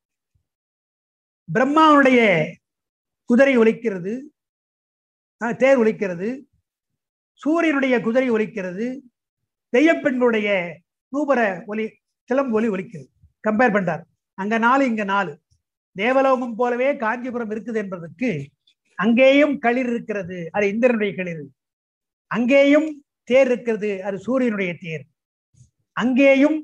பிரம்மாவுடைய குதிரை ஒலிக்கிறது அஹ், தேர் ஒலிக்கிறது சூரியனுடைய குதிரை ஒலிக்கிறது தெய்வப்பெண்களுடைய நூபர ஒலி சிலம்பு ஒலி ஒலிக்கிறது கம்பேர் பண்றார் அங்க நாலு இங்க நாலு தேவலோகம் போலவே காஞ்சிபுரம் இருக்குது என்பதற்கு அங்கேயும் களிர் இருக்கிறது அது இந்திரனுடைய களிர் அங்கேயும் தேர் இருக்கிறது அது சூரியனுடைய தேர் அங்கேயும்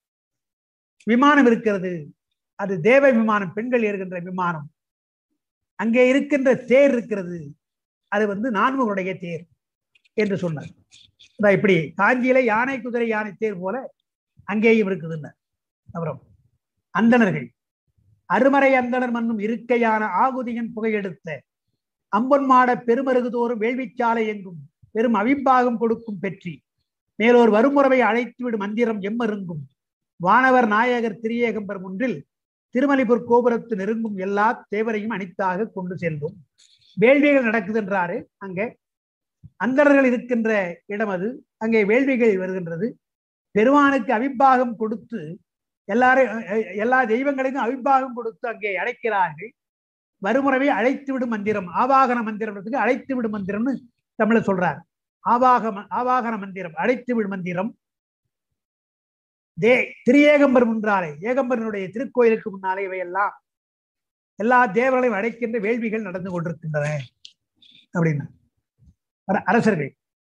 விமானம் இருக்கிறது அது தேவ விமானம் பெண்கள் ஏறுகின்ற விமானம் அங்கே இருக்கின்ற தேர் இருக்கிறது அது வந்து நான்முகனுடைய தேர் என்று சொன்னார் அதான் இப்படி காஞ்சியில யானை குதிரை யானை தேர் போல அங்கேயும் இருக்குதுன்னு அப்புறம் அந்தணர்கள் அருமறை அந்தணர் மன்னும் இருக்கையான ஆகுதியின் புகையெடுத்த அம்பன் மாட பெருமருகு தோறும் வேள்விச்சாலை எங்கும் பெரும் அவிம்பாகம் கொடுக்கும் பெற்றி மேலோர் வருமுறவை அழைத்துவிடும் மந்திரம் எம்மருங்கும் வானவர் நாயகர் திரியேகம்பர் முன்றில் திருமலிபுர் கோபுரத்து நெருங்கும் எல்லா தேவரையும் அனித்தாக கொண்டு செல்வோம் வேள்விகள் நடக்குது என்றாரு அங்கே அந்தணர்கள் இருக்கின்ற இடம் அது அங்கே வேள்விகள் வருகின்றது பெருமானுக்கு அவிப்பாகம் கொடுத்து எல்லாரும் அஹ், எல்லா தெய்வங்களுக்கும் அவிப்பாகம் கொடுத்து அங்கே அழைக்கிறார்கள் வருமுறைவை அழைத்து விடும் மந்திரம் ஆவாகன மந்திரத்துக்கு அழைத்து விடும் மந்திரம்னு தமிழ சொல்றார் ஆவாக ஆவாகன மந்திரம் அழைத்து விடும் மந்திரம் தே திரியேகம்பர் முன்றாலே ஏகம்பரனுடைய திருக்கோயிலுக்கு முன்னாலே இவையெல்லாம் எல்லா தேவர்களையும் அழைக்கின்ற வேள்விகள் நடந்து கொண்டிருக்கின்றன அப்படின்னா அர- அரசர்கள்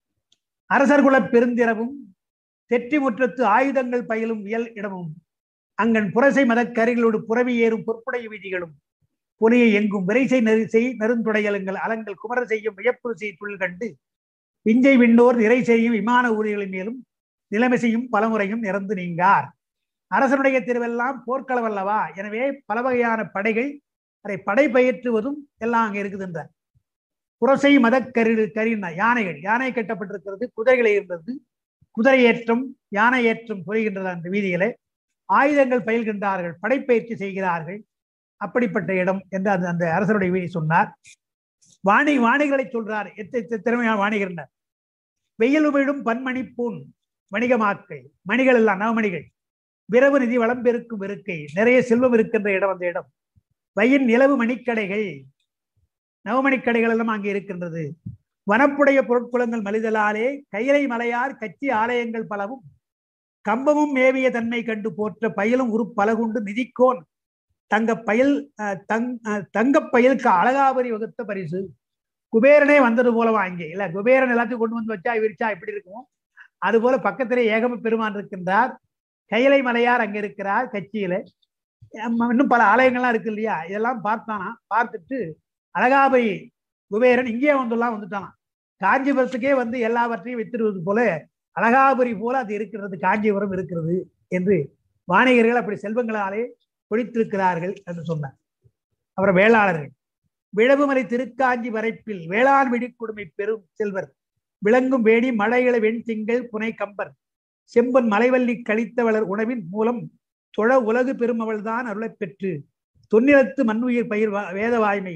அரசர் குல பெருந்திரவும் தெற்றி முற்றத்து ஆயுதங்கள் பயிலும் இயல் இடமும் அங்கன் புரசை மதக்கரிகளோடு புறவி ஏறும் பொற்புடைய வீதிகளும் புலியை எங்கும் விரைசை நெரிசை நெருந்துடையலுங்கள் அலங்கள் குமர செய்யும் வியப்புறு செய்துள் கண்டு விஞ்சை விண்ணோர் நிறை செய்யும் விமான ஊழிகளின் மேலும் நிலைமை செய்யும் பலமுறையும் நிறந்து நீங்கார் அரசனுடைய திருவெல்லாம் போர்க்களம் அல்லவா எனவே பல வகையான படைகள் அதை படை பயிற்றுவதும் எல்லாம் அங்க இருக்குதுன்றார் புரசை மதக்கரி கரின யானைகள் யானை கட்டப்பட்டிருக்கிறது குதிரைகள் இருந்தது குதிரை ஏற்றம் யானை ஏற்றம் புரிகின்றது அந்த வீதியிலே ஆயுதங்கள் பயில்கின்றார்கள் படைப்பயிற்சி செய்கிறார்கள் அப்படிப்பட்ட இடம் என்று அந்த அந்த அரசருடைய வீதி சொன்னார் வாணி வாணிகளை சொல்றார் எத்த திறமையான வாணிகர்னர் வெயில் உமிழும் பன்மணி பூன் வணிகமாக்கை மணிகள் எல்லாம் நவமணிகள் விரவு நிதி வளம் பெருக்கும் இருக்கை நிறைய செல்வம் இருக்கின்ற இடம் அந்த இடம் வயின் நிலவு மணிக்கடைகள் நவமணிக்கடைகள் எல்லாம் அங்கே இருக்கின்றது வனப்புடைய பொருட்குளங்கள் மலிதலாலே கைலை மலையார் கட்சி ஆலயங்கள் பலவும் கம்பமும் மேவிய தன்மை கண்டு போற்ற பயிலும் உரு பலகுண்டு நிதிக்கோன் தங்க பயல் அஹ், தங் அஹ், தங்கப் பயலுக்கு அழகாபரி வகுத்த பரிசு குபேரனே வந்தது போலவா இங்கே இல்ல குபேரன் எல்லாத்தையும் கொண்டு வந்து வச்சா விரிச்சா எப்படி இருக்கும் அது போல பக்கத்திலே ஏகம பெருமான் இருக்கின்றார் கைலை மலையார் அங்க இருக்கிறார் கட்சியில அம்ம- இன்னும் பல ஆலயங்கள்லாம் இருக்கு இல்லையா இதெல்லாம் பார்த்தானா பார்த்துட்டு அழகாபரி குபேரன் இங்கேயே வந்துலாம் வந்துட்டானாம் காஞ்சிபுரத்துக்கே வந்து எல்லாவற்றையும் வித்துடுவது போல அழகாபுரி போல அது இருக்கிறது காஞ்சிபுரம் இருக்கிறது என்று வாணிகர்கள் அப்படி செல்வங்களாலே பொழித்திருக்கிறார்கள் என்று சொன்னார் அப்புறம் வேளாளர்கள் விழவுமலை திருக்காஞ்சி வரைப்பில் வேளாண் விடிக்குடுமை பெரும் செல்வர் விளங்கும் வேடி மழைகளை வெண் திங்கள் புனை கம்பர் செம்பன் மலைவல்லி கழித்தவளர் உணவின் மூலம் தொழ உலகு பெருமவள்தான் அருளைப் பெற்று தொன்னிலத்து மண்ணுயிர் பயிர் வா- வேத வாய்மை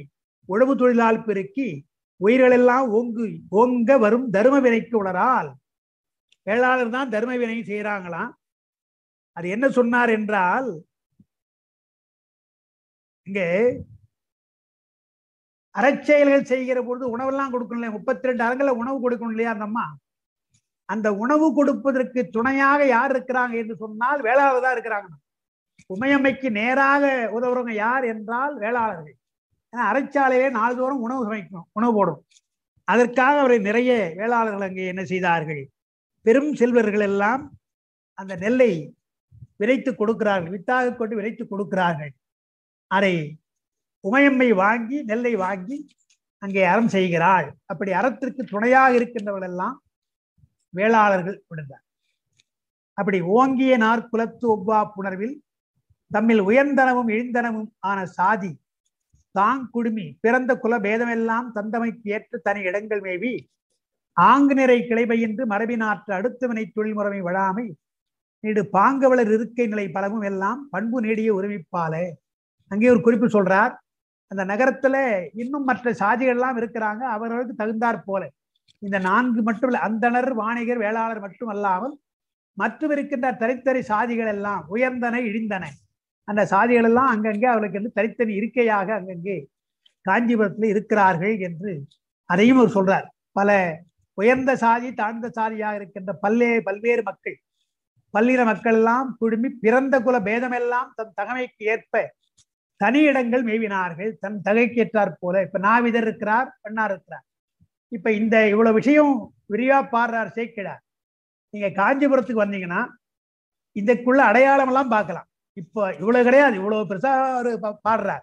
உழவு தொழிலால் பெருக்கி உயிர்களெல்லாம் ஓங்கு ஓங்க வரும் தரும வினைக்கு உணரால் வேளாளர் தான் தர்ம வினை செய்யறாங்களாம் அது என்ன சொன்னார் என்றால் இங்கே அறச்செயல்கள் செய்கிற பொழுது உணவெல்லாம் கொடுக்கணும் இல்லையா முப்பத்தி ரெண்டு அரங்கல உணவு கொடுக்கணும் இல்லையா அந்த அம்மா அந்த உணவு கொடுப்பதற்கு துணையாக யார் இருக்கிறாங்க என்று சொன்னால் வேளாளர் தான் இருக்கிறாங்க உமையம்மைக்கு நேராக உதவுறவங்க யார் என்றால் வேளாளர்கள் ஏன்னா அரைச்சாலையிலே நாள்தோறும் உணவு சமைக்கணும் உணவு போடும் அதற்காக அவரை நிறைய வேளாளர்கள் அங்கே என்ன செய்தார்கள் பெரும் செல்வர்கள் எல்லாம் அந்த நெல்லை விதைத்து கொடுக்கிறார்கள் வித்தாக கொண்டு விதைத்து கொடுக்கிறார்கள் அதை உமையம்மை வாங்கி நெல்லை வாங்கி அங்கே அறம் செய்கிறாள் அப்படி அறத்திற்கு துணையாக இருக்கின்றவர்கள் எல்லாம் வேளாளர்கள் விடுந்தார் அப்படி ஓங்கிய நாற்குலத்து ஒவ்வா புணர்வில் தம்மில் உயர்ந்தனவும் இழிந்தனவும் ஆன சாதி தாங் குடுமி பிறந்த குல பேதமெல்லாம் தந்தமைக்கு ஏற்ற தனி இடங்கள் மேவி ஆங்கு நிறை கிளைபயின்று மரபினாற்று அடுத்தவனை தொழில்முறைமை வழாமை நீடு பாங்கவளர் இருக்கை நிலை பலவும் எல்லாம் பண்பு நீடிய உரிமைப்பாலே அங்கே ஒரு குறிப்பு சொல்றார் அந்த நகரத்துல இன்னும் மற்ற சாதிகள் எல்லாம் இருக்கிறாங்க அவர்களுக்கு தகுந்தாற் போல இந்த நான்கு மட்டும் இல்ல அந்தணர் வாணிகர் வேளாளர் மட்டும் அல்லாமல் மற்றும் இருக்கின்ற தனித்தனி சாதிகள் எல்லாம் உயர்ந்தன இழிந்தன அந்த சாதிகள் எல்லாம் அங்கங்கே அவர்களுக்கு வந்து தனித்தனி இருக்கையாக அங்கங்கே காஞ்சிபுரத்தில் இருக்கிறார்கள் என்று அதையும் அவர் சொல்றார் பல உயர்ந்த சாதி தாழ்ந்த சாதியாக இருக்கின்ற பல்லே பல்வேறு மக்கள் பல்லின மக்கள் எல்லாம் குழுமி பிறந்த குல பேதமெல்லாம் தன் தகமைக்கு ஏற்ப தனி இடங்கள் மேவினார்கள் தன் தகைக்கு ஏற்றாற் போல இப்ப நாவிதர் இருக்கிறார் பெண்ணார் இருக்கிறார் இப்ப இந்த இவ்வளவு விஷயம் விரிவா பாடுறார் சேர்க்கிறார் நீங்க காஞ்சிபுரத்துக்கு வந்தீங்கன்னா இதுக்குள்ள அடையாளம் எல்லாம் பார்க்கலாம் இப்போ இவ்வளவு கிடையாது இவ்வளவு பெருசா ஒரு பா- பாடுறார்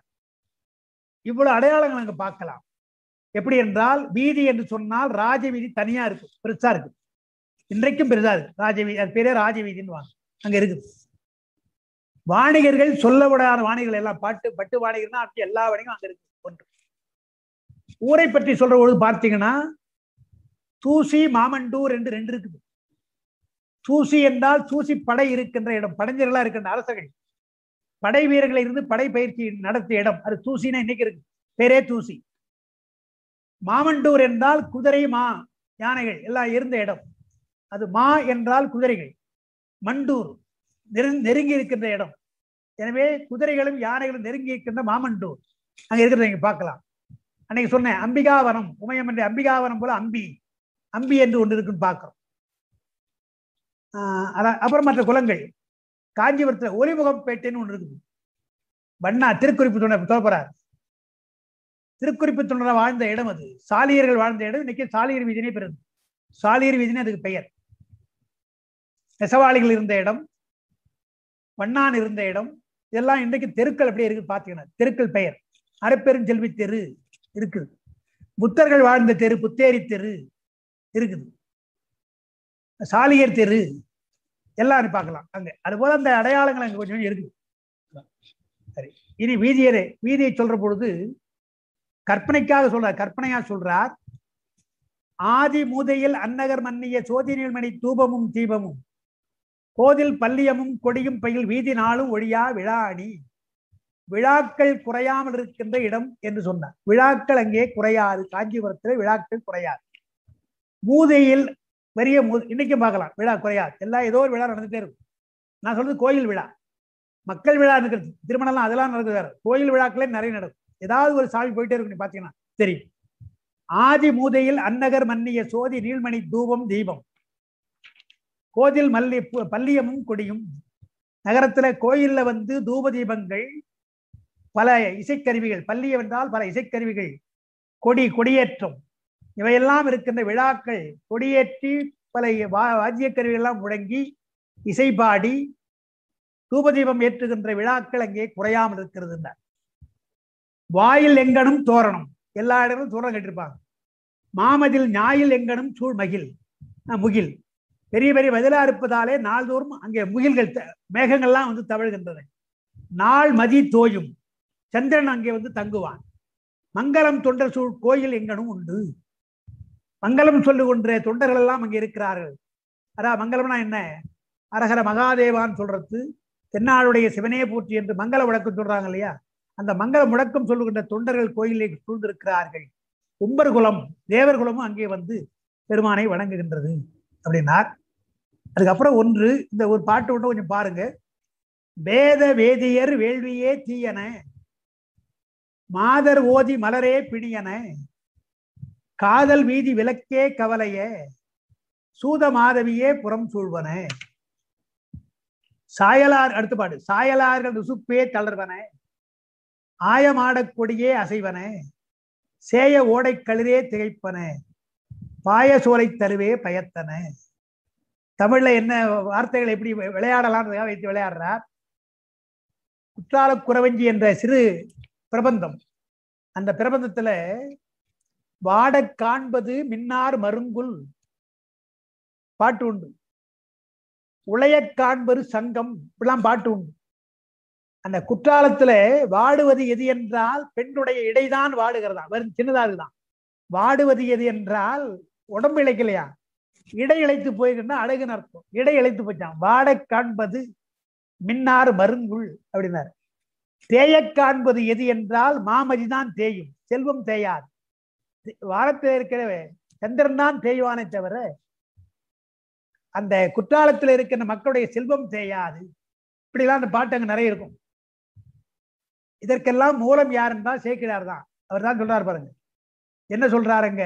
இவ்வளவு அடையாளங்கள் அங்க பார்க்கலாம் எப்படி என்றால் வீதி என்று சொன்னால் ராஜவீதி தனியா இருக்கு பெருசா இருக்கு இன்றைக்கும் பெருசா இருக்கு ராஜவீதி அது பேரே ராஜவீதின்னு வாங்க அங்க இருக்குது வாணிகர்கள் சொல்ல விடாத வாணிகர்கள் எல்லாம் பாட்டு பட்டு வாணிகர்னா அப்படி எல்லா வணிகம் அங்க இருக்கு ஒன்று ஊரை பற்றி சொல்ற பொழுது பார்த்தீங்கன்னா தூசி மாமண்டூர் என்று ரெண்டு இருக்குது தூசி என்றால் தூசி படை இருக்கின்ற இடம் படைஞர்களா இருக்கின்ற அரசர்கள் படை வீரர்களை இருந்து படை பயிற்சி நடத்திய இடம் அது தூசினா இன்னைக்கு இருக்கு பேரே தூசி மாமண்டூர் என்றால் குதிரை மா யானைகள் எல்லாம் இருந்த இடம் அது மா என்றால் குதிரைகள் மண்டூர் நெருங் நெருங்கி இருக்கின்ற இடம் எனவே குதிரைகளும் யானைகளும் நெருங்கி இருக்கின்ற மாமண்டூர் அங்க இருக்கிறத நீங்க பார்க்கலாம் அன்னைக்கு சொன்னேன் அம்பிகாவனம் உமையம் என்ற அம்பிகாவனம் போல அம்பி அம்பி என்று ஒன்று இருக்குன்னு பார்க்கிறோம் ஆஹ் அதான் அப்புறம் மற்ற குலங்கள் காஞ்சிபுரத்துல ஒலிமுகப்பேட்டைன்னு ஒன்று இருக்குது வண்ணா திருக்குறிப்பு துணர் தோப்பறார் திருக்குறிப்பு துணர வாழ்ந்த இடம் அது சாலியர்கள் வாழ்ந்த இடம் இன்னைக்கு சாலியர் வீதினே பெறுது சாலியர் வீதினே அதுக்கு பெயர் நெசவாளிகள் இருந்த இடம் வண்ணான் இருந்த இடம் இதெல்லாம் இன்றைக்கு தெருக்கள் அப்படியே இருக்கு பாத்தீங்கன்னா தெருக்கள் பெயர் அரைப்பெருஞ்செல்வி தெரு இருக்குது புத்தர்கள் வாழ்ந்த தெரு புத்தேரி தெரு இருக்குது சாலியர் தெரு எல்லாம் பார்க்கலாம் அங்க அது போல அந்த அடையாளங்கள் அங்க கொஞ்சம் இருக்குது சரி இனி வீதியரே வீதியை சொல்ற பொழுது கற்பனைக்காக சொல்றார் கற்பனையா சொல்றார் ஆதி மூதையில் அன்னகர் மன்னிய சோதினில்மணி தூபமும் தீபமும் கோதில் பல்லியமும் கொடியும் பயில் வீதி நாளும் ஒழியா விழா அணி விழாக்கள் குறையாமல் இருக்கின்ற இடம் என்று சொன்னார் விழாக்கள் அங்கே குறையாது காஞ்சிபுரத்தில் விழாக்கள் குறையாது மூதையில் பெரிய மூ இன்னைக்கும் பார்க்கலாம் விழா குறையாது எல்லாம் ஏதோ ஒரு விழா நடந்துட்டே இருக்கும் நான் சொல்றது கோயில் விழா மக்கள் விழா இருக்கிறது திருமணம்லாம் அதெல்லாம் நடக்குது வேற கோயில் விழாக்களே நிறைய நடக்கும் ஏதாவது ஒரு சாமி போயிட்டே இருக்கும் நீ பாத்தீங்கன்னா தெரியும் ஆதி மூதையில் அன்னகர் மன்னிய சோதி நீள்மணி தூபம் தீபம் கோதில் மல்லி பு- பல்லியமும் கொடியும் நகரத்துல கோயில்ல வந்து தூப தீபங்கள் பல இசைக்கருவிகள் பல்லியம் என்றால் பல இசைக்கருவிகள் கொடி கொடியேற்றம் இவையெல்லாம் இருக்கின்ற விழாக்கள் கொடியேற்றி பல வா- வாத்தியக் கருவிகள் எல்லாம் முழங்கி இசை பாடி தூபதீபம் ஏற்றுகின்ற விழாக்கள் அங்கே குறையாமல் இருக்கிறது என்றார். வாயில் எங்கனும் தோரணம் எல்லா இடங்களும் தோரணம் கட்டிருப்பாங்க மாமதில் ஞாயில் எங்கனும் சூழ் மகிழ் அஹ், முகில் பெரிய பெரிய பதிலா இருப்பதாலே நாள்தோறும் அங்கே முகில்கள் த- மேகங்கள்லாம் வந்து தவழ்கின்றன நாள் மதி தோயும் சந்திரன் அங்கே வந்து தங்குவான் மங்களம் தொண்டர் சூழ் கோயில் எங்கனும் உண்டு மங்களம் சொல்லுகின்ற தொண்டர்கள் எல்லாம் அங்கே இருக்கிறார்கள் அதான் மங்களம்னா என்ன அரகர மகாதேவான்னு சொல்றது தென்னாளுடைய சிவனே போற்றி என்று மங்கள வழக்கு சொல்றாங்க இல்லையா அந்த மங்கள முழக்கம் சொல்லுகின்ற தொண்டர்கள் கோயிலில் சூழ்ந்திருக்கிறார்கள் உம்பர் குலம் தேவர் குலமும் அங்கே வந்து பெருமானை வணங்குகின்றது அப்படின்னார் அதுக்கப்புறம் ஒன்று இந்த ஒரு பாட்டு ஒன்று கொஞ்சம் பாருங்க வேத வேதியர் வேள்வியே தீயன மாதர் ஓதி மலரே பிணியன காதல் வீதி விளக்கே கவலைய சூத மாதவியே புறம் சூழ்வன சாயலார் அடுத்த பாடு சாயலார்கள் ருசுப்பே தளர்வன ஆயமாடக் கொடியே அசைவன சேய ஓடைக் களிரே திகைப்பன பாயசோலை தருவே பயத்தன தமிழ்ல என்ன வார்த்தைகள் எப்படி விளையாடலாம் வைத்து விளையாடுறார் குற்றால குறவஞ்சி என்ற சிறு பிரபந்தம் அந்த பிரபந்தத்துல வாடக் காண்பது மின்னார் மருங்குல் பாட்டு உண்டு உளையக் காண்பது சங்கம் இப்படிலாம் பாட்டு உண்டு அந்த குற்றாலத்துல வாடுவது எது என்றால் பெண்ணுடைய இடைதான் வாடுகிறதா வெறும் சின்னதா இருக்குதான் வாடுவது எது என்றால் உடம்பு இழைக்கலையா இடை இழைத்து போயிருந்தா அழகுன்னு அர்த்தம் இடை இழைத்து போச்சான் வாடக் காண்பது மின்னார் மருங்குள் அப்படின்னாரு தேயக் காண்பது எது என்றால் மாமதி தான் தேயும் செல்வம் தேயாது வாரத்தில் இருக்கிற சந்திரன் தான் தேய்வானே தவிர அந்த குற்றாலத்தில் இருக்கின்ற மக்களுடைய செல்வம் தேயாது இப்படிலாம் அந்த பாட்டு அங்க நிறைய இருக்கும் இதற்கெல்லாம் மூலம் யார் என்றால் சேக்கிடார் தான் அவர் தான் சொல்றாரு பாருங்க என்ன சொல்றாருங்க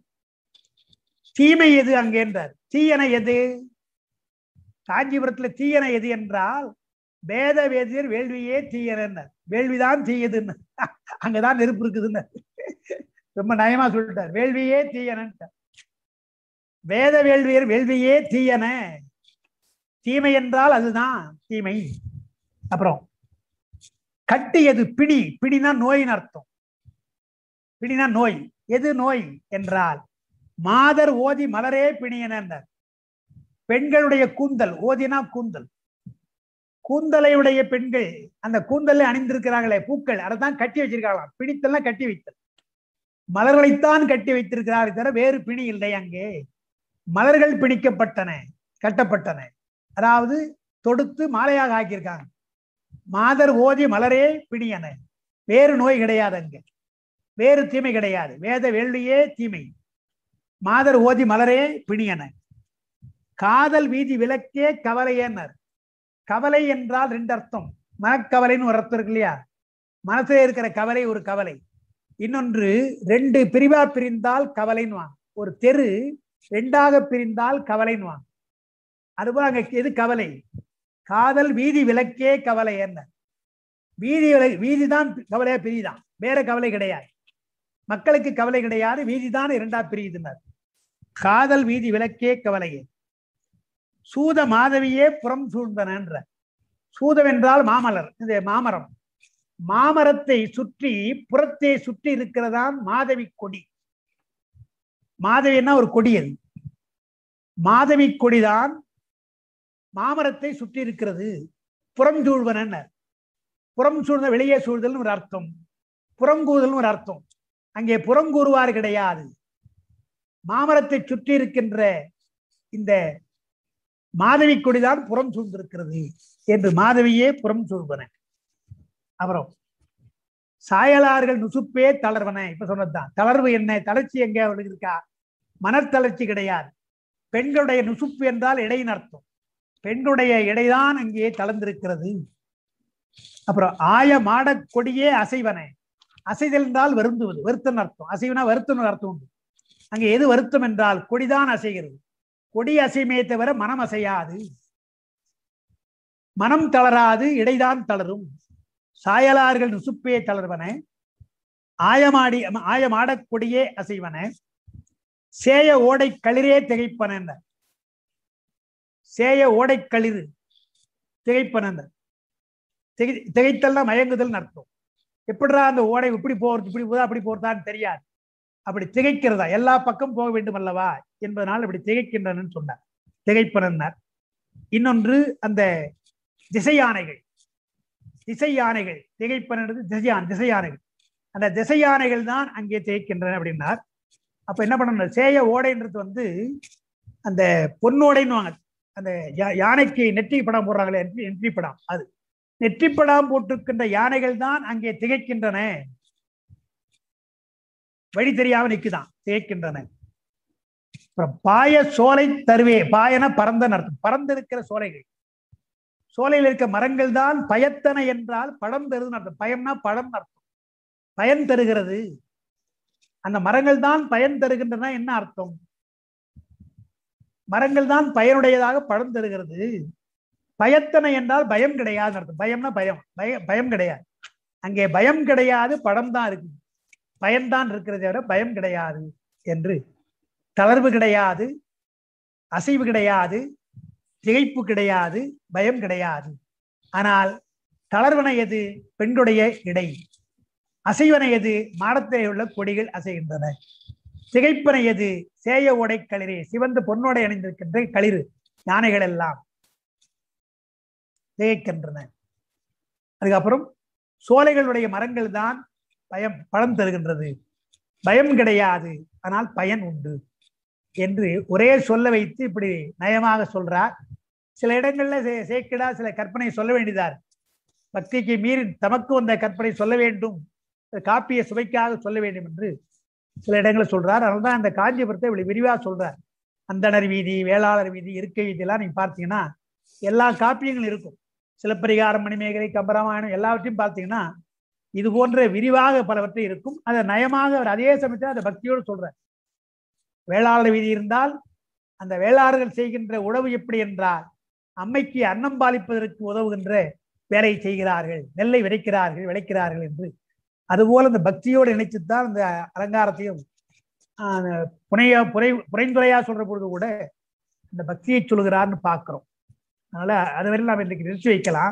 தீமை எது அங்கே என்றார் தீயன எது காஞ்சிபுரத்துல தீயன எது என்றால் வேத வேதியர் வேள்வியே தீயன வேள்விதான் தீயதுன்னு அங்கதான் நெருப்பு இருக்குதுன்னு ரொம்ப நயமா சொல்லிட்டார் வேள்வியே தீயன வேத வேள்வியர் வேள்வியே தீயன தீமை என்றால் அதுதான் தீமை அப்புறம் கட்டியது பிடி பிடினா நோயின் அர்த்தம் பிடினா நோய் எது நோய் என்றால் மாதர் ஓதி மலரே பிணியன பெண்களுடைய கூந்தல் ஓதினா கூந்தல் கூந்தலை உடைய பெண்கள் அந்த கூந்தலை அணிந்திருக்கிறார்களே பூக்கள் அதை தான் கட்டி வச்சிருக்காங்களாம் பிடித்தெல்லாம் கட்டி வைத்தல் மலர்களைத்தான் கட்டி வைத்திருக்கிறார்கள் தவிர வேறு பிணி இல்லை அங்கே மலர்கள் பிணிக்கப்பட்டன கட்டப்பட்டன அதாவது தொடுத்து மாலையாக ஆக்கியிருக்காங்க மாதர் ஓதி மலரே பிணியன வேறு நோய் கிடையாது அங்க வேறு தீமை கிடையாது வேத வேள்வியே தீமை மாதர் ஓதி மலரே பிணியன காதல் வீதி விளக்கே கவலையேனர் கவலை என்றால் ரெண்டு அர்த்தம் மனக்கவலைன்னு ஒரு அர்த்தம் இருக்கு இல்லையா மனசுல இருக்கிற கவலை ஒரு கவலை இன்னொன்று ரெண்டு பிரிவா பிரிந்தால் கவலைன்னு வாங்க ஒரு தெரு ரெண்டாக பிரிந்தால் கவலைன்னு வாங்க அதுபோல அங்க எது கவலை காதல் வீதி விளக்கே கவலை என்ன வீதி விலை வீதி தான் கவலையா பிரியுதான் வேற கவலை கிடையாது மக்களுக்கு கவலை கிடையாது வீதி தான் இரண்டா பிரியுதுனர் காதல் வீதி விளக்கே கவலையே சூத மாதவியே புறம் சூழ்ந்தனன்ற சூதம் என்றால் மாமலர் இது மாமரம் மாமரத்தை சுற்றி புறத்தை சுற்றி இருக்கிறதான் மாதவி கொடி மாதவின்னா ஒரு கொடி அது மாதவி கொடிதான் மாமரத்தை சுற்றி இருக்கிறது புறம் சூழ்வன புறம் சூழ்ந்த வெளியே சூழ்தல் ஒரு அர்த்தம் புறங்கூதல் ஒரு அர்த்தம் அங்கே புறங்கூறுவார் கிடையாது மாமரத்தை சுற்றி இருக்கின்ற இந்த மாதவி கொடிதான் புறம் சூழ்ந்திருக்கிறது என்று மாதவியே புறம் சூழ்வன அப்புறம் சாயலார்கள் நுசுப்பே தளர்வன இப்ப சொன்னதுதான் தளர்வு என்ன தளர்ச்சி எங்க அவளுக்கு இருக்கா மனத்தளர்ச்சி கிடையாது பெண்களுடைய நுசுப்பு என்றால் இடையின் அர்த்தம் பெண்களுடைய இடைதான் அங்கே தளர்ந்திருக்கிறது அப்புறம் ஆய மாட கொடியே அசைவன அசைதல் என்றால் வருந்துவது வருத்தம் அர்த்தம் அசைவனா வருத்தம் அர்த்தம் உண்டு அங்கே எது வருத்தம் என்றால் கொடிதான் அசைகிறது கொடி அசைமே தவிர மனம் அசையாது மனம் தளராது இடைதான் தளரும் சாயலார்கள் நுசுப்பே தளர்வன ஆயமாடி ஆயமாடக் கொடியே அசைவன சேய ஓடை களிரே திகைப்பன சேய ஓடை களிறு திகைப்பன திகை திகைத்தல்னா மயங்குதல் அர்த்தம் எப்படிடா அந்த ஓடை இப்படி போறது இப்படி போதா அப்படி போறதான்னு தெரியாது அப்படி திகைக்கிறதா எல்லா பக்கம் போக வேண்டும் அல்லவா என்பதனால் இப்படி திகைக்கின்றன சொன்னார் திகைப்பனர் இன்னொன்று அந்த திசை யானைகள் திசை யானைகள் திகைப்பனது திசையான் திசை யானைகள் அந்த திசை யானைகள் தான் அங்கே திகைக்கின்றன அப்படின்னார் அப்ப என்ன பண்ணணும் சேய ஓடைன்றது வந்து அந்த பொன்னோடைன்னு வாங்க அந்த யானைக்கு நெற்றி படம் போடுறாங்களே என்ட்ரி படம் அது நெற்றிப்படாம் போட்டிருக்கின்ற யானைகள் தான் அங்கே திகைக்கின்றன வழி தெரியாம நிக்குதான் திகைக்கின்றன அப்புறம் பாய சோலை தருவே பாயன பரந்த அர்த்தம் பறந்திருக்கிற சோலைகள் சோலையில் இருக்க மரங்கள் தான் பயத்தன என்றால் பழம் தருதுன்னு அர்த்தம் பயம்னா பழம் அர்த்தம் பயன் தருகிறது அந்த மரங்கள் தான் பயன் தருகின்றன என்ன அர்த்தம் மரங்கள் தான் பயனுடையதாக பழம் தருகிறது பயத்தனை என்றால் பயம் கிடையாது அர்த்தம் பயம்னா பயம் பய பயம் கிடையாது அங்கே பயம் கிடையாது படம் தான் இருக்கு பயன்தான் இருக்கிறதே விட பயம் கிடையாது என்று தளர்வு கிடையாது அசைவு கிடையாது திகைப்பு கிடையாது பயம் கிடையாது ஆனால் தளர்வன எது பெண்களுடைய இடை அசைவன எது மாடத்திலே உள்ள கொடிகள் அசைகின்றன திகைப்பன எது சேய உடை களிரே சிவந்த பொன்னோடை அணிந்திருக்கின்ற களிறு யானைகள் எல்லாம் திகைக்கின்றன அதுக்கப்புறம் சோலைகளுடைய மரங்கள் தான் பயம் பழம் தருகின்றது பயம் கிடையாது ஆனால் பயன் உண்டு என்று ஒரே சொல்ல வைத்து இப்படி நயமாக சொல்றார் சில இடங்கள்ல சே- சேக்கிடா சில கற்பனை சொல்ல வேண்டியதார் பக்திக்கு மீறி தமக்கு வந்த கற்பனை சொல்ல வேண்டும் காப்பிய சுவைக்காக சொல்ல வேண்டும் என்று சில இடங்களில் சொல்றார் அதனால்தான் அந்த காஞ்சிபுரத்தை இப்படி விரிவா சொல்றார் அந்தணர் வீதி வேளாளர் வீதி இருக்கை வீதி எல்லாம் நீங்க பார்த்தீங்கன்னா எல்லா காப்பியங்களும் இருக்கும் சிலப்பரிகாரம் மணிமேகலை கம்பராமாயணம் எல்லாவற்றையும் பார்த்தீங்கன்னா இது போன்ற விரிவாக பலவற்றை இருக்கும் அதை நயமாக அவர் அதே சமயத்தில் அதை பக்தியோடு சொல்றார் வேளாளர் வீதி இருந்தால் அந்த வேளாளர்கள் செய்கின்ற உழவு எப்படி என்றால் அம்மைக்கு அன்னம் பாலிப்பதற்கு உதவுகின்ற வேலையை செய்கிறார்கள் நெல்லை விதைக்கிறார்கள் விளைக்கிறார்கள் என்று அதுபோல அந்த பக்தியோடு இணைத்துத்தான் அந்த அலங்காரத்தையும் ஆஹ், புனையா புரை புரைந்துரையா சொல்ற பொழுது கூட இந்த பக்தியை சொல்கிறார்னு பார்க்கிறோம் அதனால அது வரையில் நாம் இன்றைக்கு நிறுத்தி வைக்கலாம்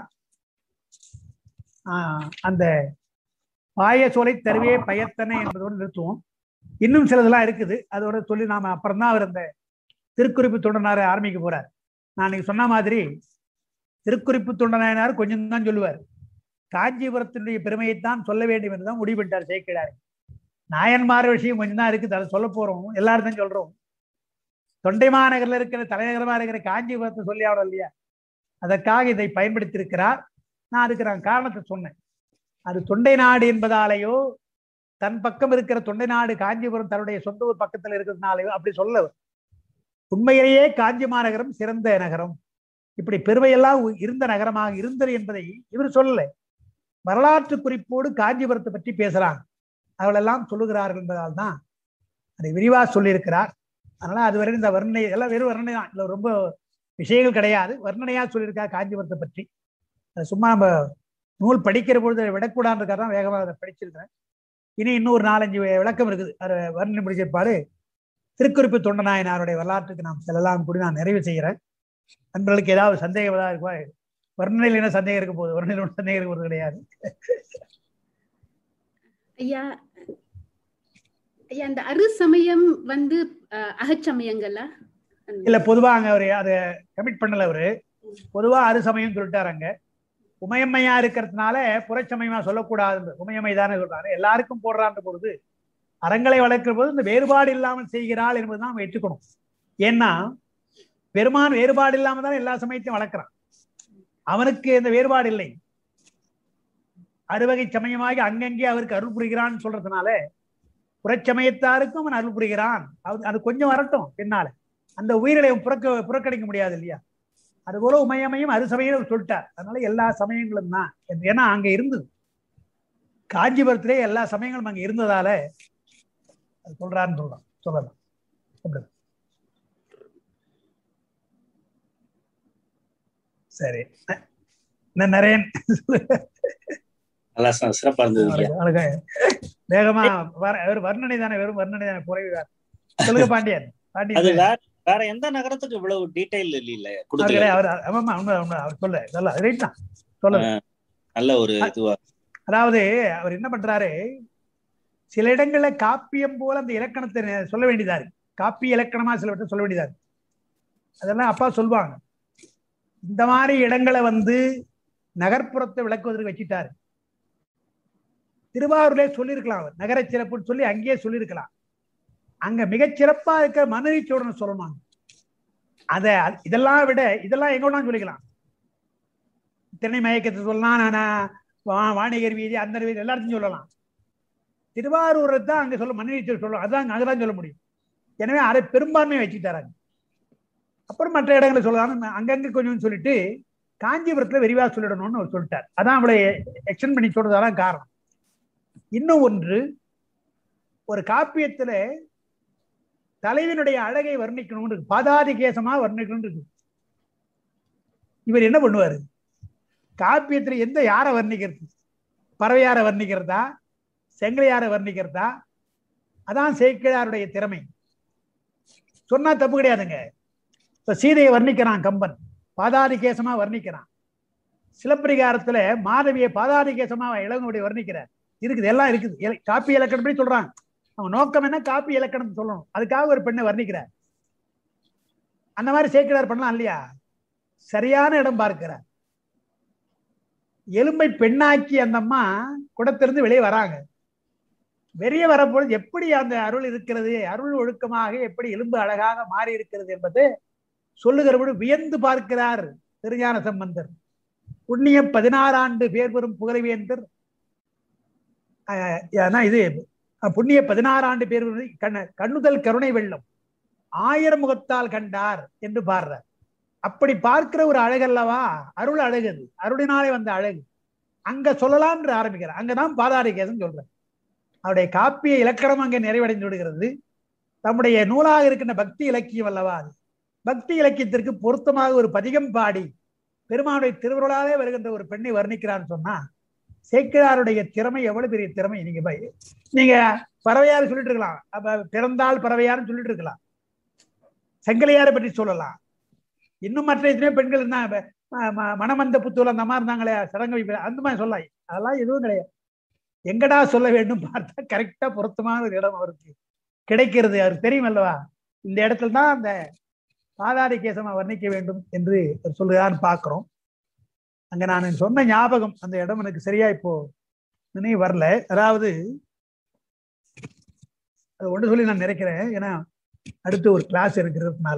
ஆஹ், அந்த பாய சோலை தருவே பயத்தனை என்பதோடு நிறுத்துவோம் இன்னும் சிலதெல்லாம் இருக்குது அதோட சொல்லி நாம அப்புறம் தான் அவர் அந்த திருக்குறிப்பு தொண்டனார ஆரம்பிக்க போறார் நான் நீங்க சொன்ன மாதிரி திருக்குறிப்பு தொண்டனார் கொஞ்சம் தான் சொல்லுவார் காஞ்சிபுரத்தினுடைய பெருமையைத்தான் சொல்ல வேண்டும் என்று தான் முடிவு பண்ணிட்டார் சேர்க்கிறார் நாயன்மார் விஷயம் கொஞ்சம் தான் இருக்குது அதை சொல்ல போறோம் எல்லாரும் தான் சொல்றோம் தொண்டை மாநகரில் இருக்கிற தலைநகரமா இருக்கிற காஞ்சிபுரத்தை சொல்லி ஆகணும் இல்லையா அதற்காக இதை பயன்படுத்தி இருக்கிறார் நான் அதுக்கு நான் காரணத்தை சொன்னேன் அது தொண்டை நாடு என்பதாலேயோ தன் பக்கம் இருக்கிற தொண்டை நாடு காஞ்சிபுரம் தன்னுடைய சொந்த ஊர் பக்கத்தில் இருக்கிறதுனாலயோ அப்படி சொல்ல உண்மையிலேயே காஞ்சி மாநகரம் சிறந்த நகரம் இப்படி பெருமையெல்லாம் உ- இருந்த நகரமாக இருந்தது என்பதை இவர் சொல்லல வரலாற்று குறிப்போடு காஞ்சிபுரத்தை பற்றி பேசுறாங்க அவளெல்லாம் சொல்லுகிறார்கள் என்பதால் தான் அதை விரிவா சொல்லியிருக்கிறார் அதனால அதுவரை இந்த வர்ணனை எல்லாம் வெறும் வர்ணனை தான் இதுல ரொம்ப விஷயங்கள் கிடையாது வர்ணனையா சொல்லியிருக்கார் காஞ்சிபுரத்தை பற்றி அது சும்மா நம்ம நூல் படிக்கிற பொழுது அதை விடக்கூடாதுக்காக தான் வேகமாக அதை படிச்சிருக்கிறேன் இனி இன்னொரு நாலஞ்சு வி- விளக்கம் இருக்குது அதை வர்ணனை முடிச்சிருப்பாரு திருக்குறிப்பு தொண்டநாயனாருடைய வரலாற்றுக்கு நாம் செல்லலாம் கூடி நான் நிறைவு செய்கிறேன் நண்பர்களுக்கு ஏதாவது சந்தேகம் ஏதாவது இருக்கா வர்ணனையில் என்ன சந்தேகம் இருக்க போகுது வர்ணனையில் ஒன்றும் சந்தேகம் இருக்க போகிறது கிடையாது ஐயா ஐயா அந்த அரு சமயம் வந்து அஹ், அகச்சமயங்களா அந்த- இல்ல பொதுவா அங்க அவரு அதை கமிட் பண்ணல அவரு பொதுவா அரு சமயம் சொல்லிட்டாரு அங்க உமையம்மையா இருக்கிறதுனால புறச்சமயமா சொல்லக்கூடாது உமையம்மை தானே சொல்றாரு எல்லாருக்கும் போடுறான்ற பொழுது அறங்களை வளர்க்கிற போது இந்த வேறுபாடு இல்லாமல் செய்கிறாள் என்பதுதான் நம்ம ஏற்றுக்கணும் ஏன்னா பெருமான் வேறுபாடு இல்லாம தான் எல்லா சமயத்தையும் வளர்க்கிறான் அவனுக்கு இந்த வேறுபாடு இல்லை அறுவகை சமயமாகி அங்கங்கே அவருக்கு அருள் புரிகிறான்னு சொல்றதுனால புறச்சமயத்தாருக்கும் அவன் அருள் புரிகிறான் அது அது கொஞ்சம் வரட்டும் பின்னால அந்த உயிரிலை புறக்க புறக்கணிக்க முடியாது இல்லையா அதுபோல உமையமையும் அது சமயம் சொல்லிட்டார் அதனால எல்லா சமயங்களும் தான் ஏன்னா அங்க இருந்தது காஞ்சிபுரத்திலே எல்லா சமயங்களும் அங்க இருந்ததால அது சொல்றான்னு சொல்லலாம் சொல்லலாம் அப்படி. சரி ந- நரேன் நல்லா ச- சிறப்பா இருந்தது ஐயா. அழகா. வேகமா வர வெறும் வர்ணனை தானே வெறும் வர்ணனை தானே குறைவு தான். சொல்லுங்க பாண்டியன் அது பாண்டியன் வேற வேற எந்த நகரத்துக்கு இவ்வளவு டீடைல் இல்ல அவர்களே கொடுக்கல அவர் ஆமாமா உண்மை உண்மை அவர் சொல்ல சொல்ல ரைட் தான் சொல்லுங்க நல்ல ஒரு இதுவா அதாவது அவர் என்ன பண்றாரு சில இடங்கள்ல காப்பியம் போல அந்த இலக்கணத்தை நெ- சொல்ல வேண்டியதா இருக்கு காப்பி இலக்கணமா சிலவற்றை சொல்ல வேண்டியதா இருக்கு அதெல்லாம் அப்பா சொல்லுவாங்க இந்த மாதிரி இடங்களை வந்து நகர்ப்புறத்தை விளக்குவதற்கு வச்சுட்டாரு திருவாரூர்லயே சொல்லியிருக்கலாம் அவர் நகர சிறப்புன்னு சொல்லி அங்கேயே சொல்லியிருக்கலாம் அங்க மிகச் சிறப்பா இருக்கிற மனுரை சோழனை சொல்லணும் அத இதெல்லாம் விட இதெல்லாம் எங்க வேணாலும் சொல்லிக்கலாம் திணை மயக்கத்தை சொல்லலாம் நான் நான் வா- வாணிகர் வீதி அந்த வீதி எல்லாத்தையும் சொல்லலாம் திருவாரூரை தான் அங்க சொல்ல மன்னிச்சு சொல்லலாம் அதான் அங்கதான் சொல்ல முடியும் எனவே அதை பெரும்பான்மையை வச்சுட்டாராங்க அப்புறம் மற்ற இடங்களை சொல்லலாம் அங்கங்க கொஞ்சம் சொல்லிட்டு காஞ்சிபுரத்துல விரிவா சொல்லிடணும்னு அவர் சொல்லிட்டார் அதான் அவளை எக்ஸ்டெண்ட் பண்ணி சொல்றதாதான் காரணம் இன்னும் ஒன்று ஒரு காப்பியத்துல தலைவனுடைய அழகை வர்ணிக்கணும்னு இருக்கு பாதாதி கேசமா வர்ணிக்கணும்னு இருக்கு இவர் என்ன பண்ணுவாரு காப்பியத்துல எந்த யாரை வர்ணிக்கிறது பறவையாரை வர்ணிக்கிறதா செங்கலையாரை வர்ணிக்கிறதா அதான் சேக்கிழாருடைய திறமை சொன்னா தப்பு கிடையாதுங்க இப்ப சீதையை வர்ணிக்கிறான் கம்பன் பாதாதி கேசமா வர்ணிக்கிறான் சிலப்பதிகாரத்துல மாதவியை பாதாதி கேசமா இளங்கோடி வர்ணிக்கிறார் இருக்குது எல்லாம் இருக்குது இல- காப்பி இலக்கணப்படி சொல்றாங்க அவன் நோக்கம் என்ன காப்பி இலக்கணம் சொல்லணும் அதுக்காக ஒரு பெண்ணை வர்ணிக்கிறார் அந்த மாதிரி சேக்கிழார் பண்ணலாம் இல்லையா சரியான இடம் பார்க்கிறார் எலும்பை பெண்ணாக்கி அந்த அம்மா குடத்திலிருந்து வெளியே வராங்க வெளியே வரப்பொழுது எப்படி அந்த அருள் இருக்கிறது அருள் ஒழுக்கமாக எப்படி எலும்பு அழகாக மாறி இருக்கிறது என்பது சொல்லுகிறபோது வியந்து பார்க்கிறார் திருஞான சம்பந்தர் புண்ணிய பதினாறாண்டு பேர் பெறும் புகழவேந்தர் அஹ், ஆனா இது அஹ், புண்ணிய பதினாறாண்டு பேர் பெறும் கண்ண- கண்ணுதல் கருணை வெள்ளம் ஆயிரம் முகத்தால் கண்டார் என்று பாடுறார் அப்படி பார்க்கிற ஒரு அழகல்லவா அருள் அழகது அருளினாலே வந்த அழகு அங்க சொல்லலாம் என்று ஆரம்பிக்கிறார் அங்கதான் பாதாரிகேசன் சொல்றார் அவருடைய காப்பிய இலக்கணம் அங்கே நிறைவடைந்து விடுகிறது நம்முடைய நூலாக இருக்கின்ற பக்தி இலக்கியம் அல்லவா அது பக்தி இலக்கியத்திற்கு பொருத்தமாக ஒரு பதிகம் பாடி பெருமானுடைய திருவுருளாலே வருகின்ற ஒரு பெண்ணை வர்ணிக்கிறான்னு சொன்னா சேக்கிழாருடைய திறமை எவ்வளவு பெரிய திறமை நீங்க போய் நீங்க பறவையார் சொல்லிட்டு இருக்கலாம் அப்ப பிறந்தால் பறவையார்னு சொல்லிட்டு இருக்கலாம் செங்கலையாரை பற்றி சொல்லலாம் இன்னும் மற்ற எத்தனையோ பெண்கள் இருந்தாங்க ம- ம- மணமந்த புத்தூர் அந்த மாதிரி இருந்தாங்களே சடங்கு வைப்பு அந்த மாதிரி சொல்லலாம் அதெல்லாம் எதுவும் கிடையாது எங்கடா சொல்ல வேண்டும் பார்த்தா கரெக்டா பொருத்தமான ஒரு இடம் அவருக்கு கிடைக்கிறது அவருக்கு தெரியும் அல்லவா இந்த இடத்துல தான் அந்த பாதாரி கேசமா வர்ணிக்க வேண்டும் என்று அவர் சொல்லுகிறான்னு பார்க்கிறோம் அங்க நான் சொன்ன ஞாபகம் அந்த இடம் எனக்கு சரியா இப்போ நினைவு வரல அதாவது அது ஒன்று சொல்லி நான் நினைக்கிறேன் ஏன்னா அடுத்து ஒரு கிளாஸ் இருக்கிறதுனால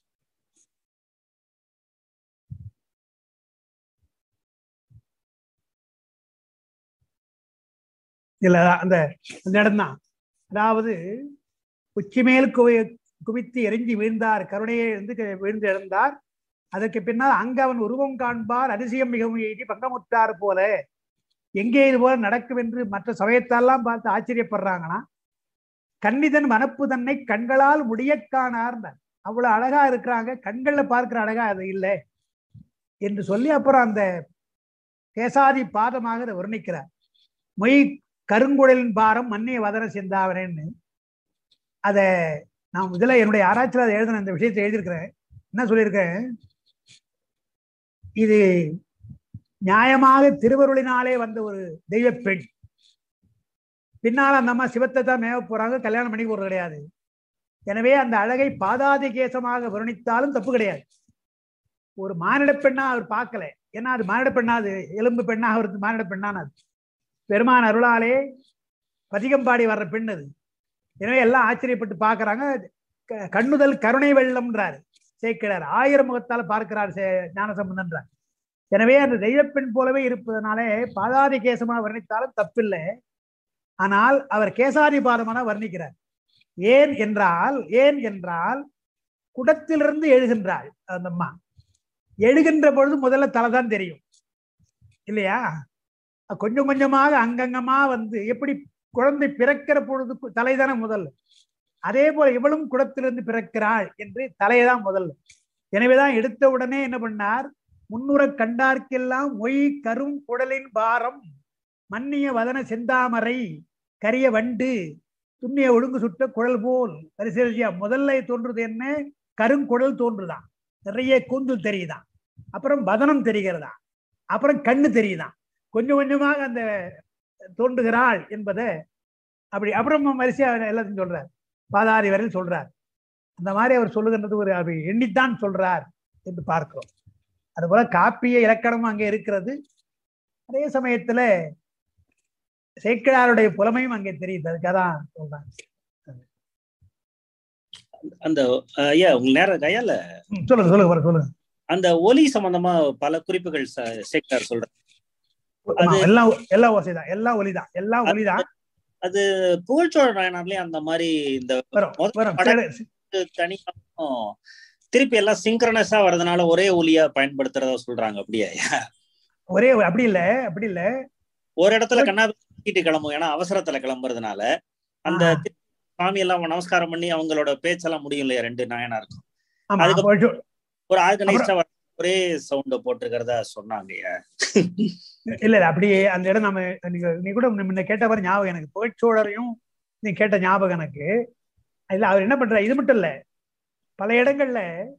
இல்ல அந்த அந்த இடம்தான் அதாவது உச்சி மேல் குவி குவித்து எரிஞ்சு வீழ்ந்தார் கருணையை இருந்து வீழ்ந்து எழுந்தார் அதற்கு பின்னால் அங்க அவன் உருவம் காண்பார் அதிசயம் மிகவும் எய்தி பங்கமுற்றார் போல எங்கே இது போல நடக்கும் என்று மற்ற சமயத்தாலாம் பார்த்து ஆச்சரியப்படுறாங்கன்னா கன்னிதன் வனப்பு தன்னை கண்களால் முடிய காணார்ந்தார் அவ்வளவு அழகா இருக்கிறாங்க கண்கள்ல பார்க்கிற அழகா அது இல்லை என்று சொல்லி அப்புறம் அந்த கேசாதி பாதமாக அதை வர்ணிக்கிறார் மொய் கருங்குழலின் பாரம் மன்னிய வதன சிந்தாவனேன்னு அத நான் இதுல என்னுடைய ஆராய்ச்சியில் அதை எழுதின இந்த விஷயத்தை எழுதியிருக்கிறேன் என்ன சொல்லியிருக்கேன் இது நியாயமாக திருவருளினாலே வந்த ஒரு தெய்வ பெண் பின்னால் அந்த அம்மா சிவத்தை தான் மேவ போறாங்க கல்யாணம் பண்ணி போறது கிடையாது எனவே அந்த அழகை பாதாதி கேசமாக வருணித்தாலும் தப்பு கிடையாது ஒரு மானிட பெண்ணா அவர் பார்க்கல ஏன்னா அது மானிட பெண்ணா அது எலும்பு பெண்ணாக இருந்து மானிட பெண்ணான அது பெருமான் அருளாலே பதிகம்பாடி வர்ற பெண் அது எனவே எல்லாம் ஆச்சரியப்பட்டு பார்க்கறாங்க க- கண்ணுதல் கருணை வெள்ளம்ன்றார் சேக்கிழார் ஆயிரம் முகத்தால பார்க்கிறார் சே- ஞானசம்பந்தன்றார் எனவே அந்த தெய்வப்பெண் போலவே இருப்பதனாலே பாதாதி கேசமா வர்ணித்தாலும் தப்பில்லை ஆனால் அவர் கேசாதி பாதமான வர்ணிக்கிறார் ஏன் என்றால் ஏன் என்றால் குடத்திலிருந்து எழுகின்றாள் அந்த அம்மா எழுகின்ற பொழுது முதல்ல தலை தான் தெரியும் இல்லையா கொஞ்சம் கொஞ்சமாக அங்கங்கமா வந்து எப்படி குழந்தை பிறக்கிற பொழுது கு- தலைதானே முதல்ல அதே போல இவளும் குடத்திலிருந்து பிறக்கிறாள் என்று தலையதான் முதல்ல எனவேதான் எடுத்த உடனே என்ன பண்ணார் முன்னுற கண்டார்க்கெல்லாம் மொய் கரும் குடலின் பாரம் மன்னிய வதன செந்தாமரை கரிய வண்டு துண்ணிய ஒழுங்கு சுட்ட குழல் போல் வரிசையா முதல்ல தோன்றுது என்ன கருங்குடல் தோன்றுதான் நிறைய கூந்தல் தெரியுதான் அப்புறம் வதனம் தெரிகிறதா அப்புறம் கண்ணு தெரியுதான் கொஞ்சம் கொஞ்சமாக அந்த தோன்றுகிறாள் என்பதை அப்படி அப்புறம் வரிசையா எல்லாத்தையும் சொல்றார் பாதாதி வரையில் சொல்றார் அந்த மாதிரி அவர் சொல்லுகின்றது ஒரு அப்படி எண்ணித்தான் சொல்றார் என்று பார்க்கிறோம் அதுபோல காப்பிய இலக்கணமும் அங்கே இருக்கிறது அதே சமயத்துல சேக்கிழாருடைய புலமையும் அங்கே தெரியுது அதுக்காக தான் சொல்றாங்க அந்த அஹ், ஐயா உங்க நேரம் கையால ம், சொல்லுங்க சொல்லுங்க பாரு, சொல்லுங்க அந்த ஒலி சம்பந்தமா பல குறிப்புகள் ச- சேக்கர் சொல்றாரு ஆமா, அது- எல்லாம் எல்லாம் ஓசைதான் எல்லாம் ஒலிதான் எல்லாம் ஒலிதான் அது புகழ்ச்சோழ நாயனார்லயும் அந்த மாதிரி இந்த வரும் முதல் வரும் படம் தேடு- தனியாகவும் திருப்பி எல்லாம் சிங்க்ரனஸா வரதுனால ஒரே ஒலியா பயன்படுத்துறதா சொல்றாங்க அப்படியா ஒரே அப்படி இல்ல அப்படி இல்ல ஒரு இடத்துல கண்ணாபிட்டு கிளம்பும் ஏன்னா அவசரத்துல கிளம்புறதுனால அந்த ஆ. சாமி எல்லாம் நமஸ்காரம் பண்ணி அவங்களோட பேச்செல்லாம் முடியும் இல்லையா ரெண்டு நாயனா இருக்கும் ஆமா அதுக்கு- புகழ்ச்சோ- ஒரு ஆர்கனைஸ்டா ஒரே சவுண்ட போட்டிருக்கிறதா சொன்னாங்க இல்ல இல்ல அப்படியே அந்த இடம் நம்ம நீங்க நீ கூட முன்ன கேட்ட மாதிரி ஞாபகம் எனக்கு புகழ்ச்சோழரையும் நீ கேட்ட ஞாபகம் எனக்கு இல்ல அவர் என்ன பண்றாரு இது மட்டும் இல்ல பல இடங்கள்ல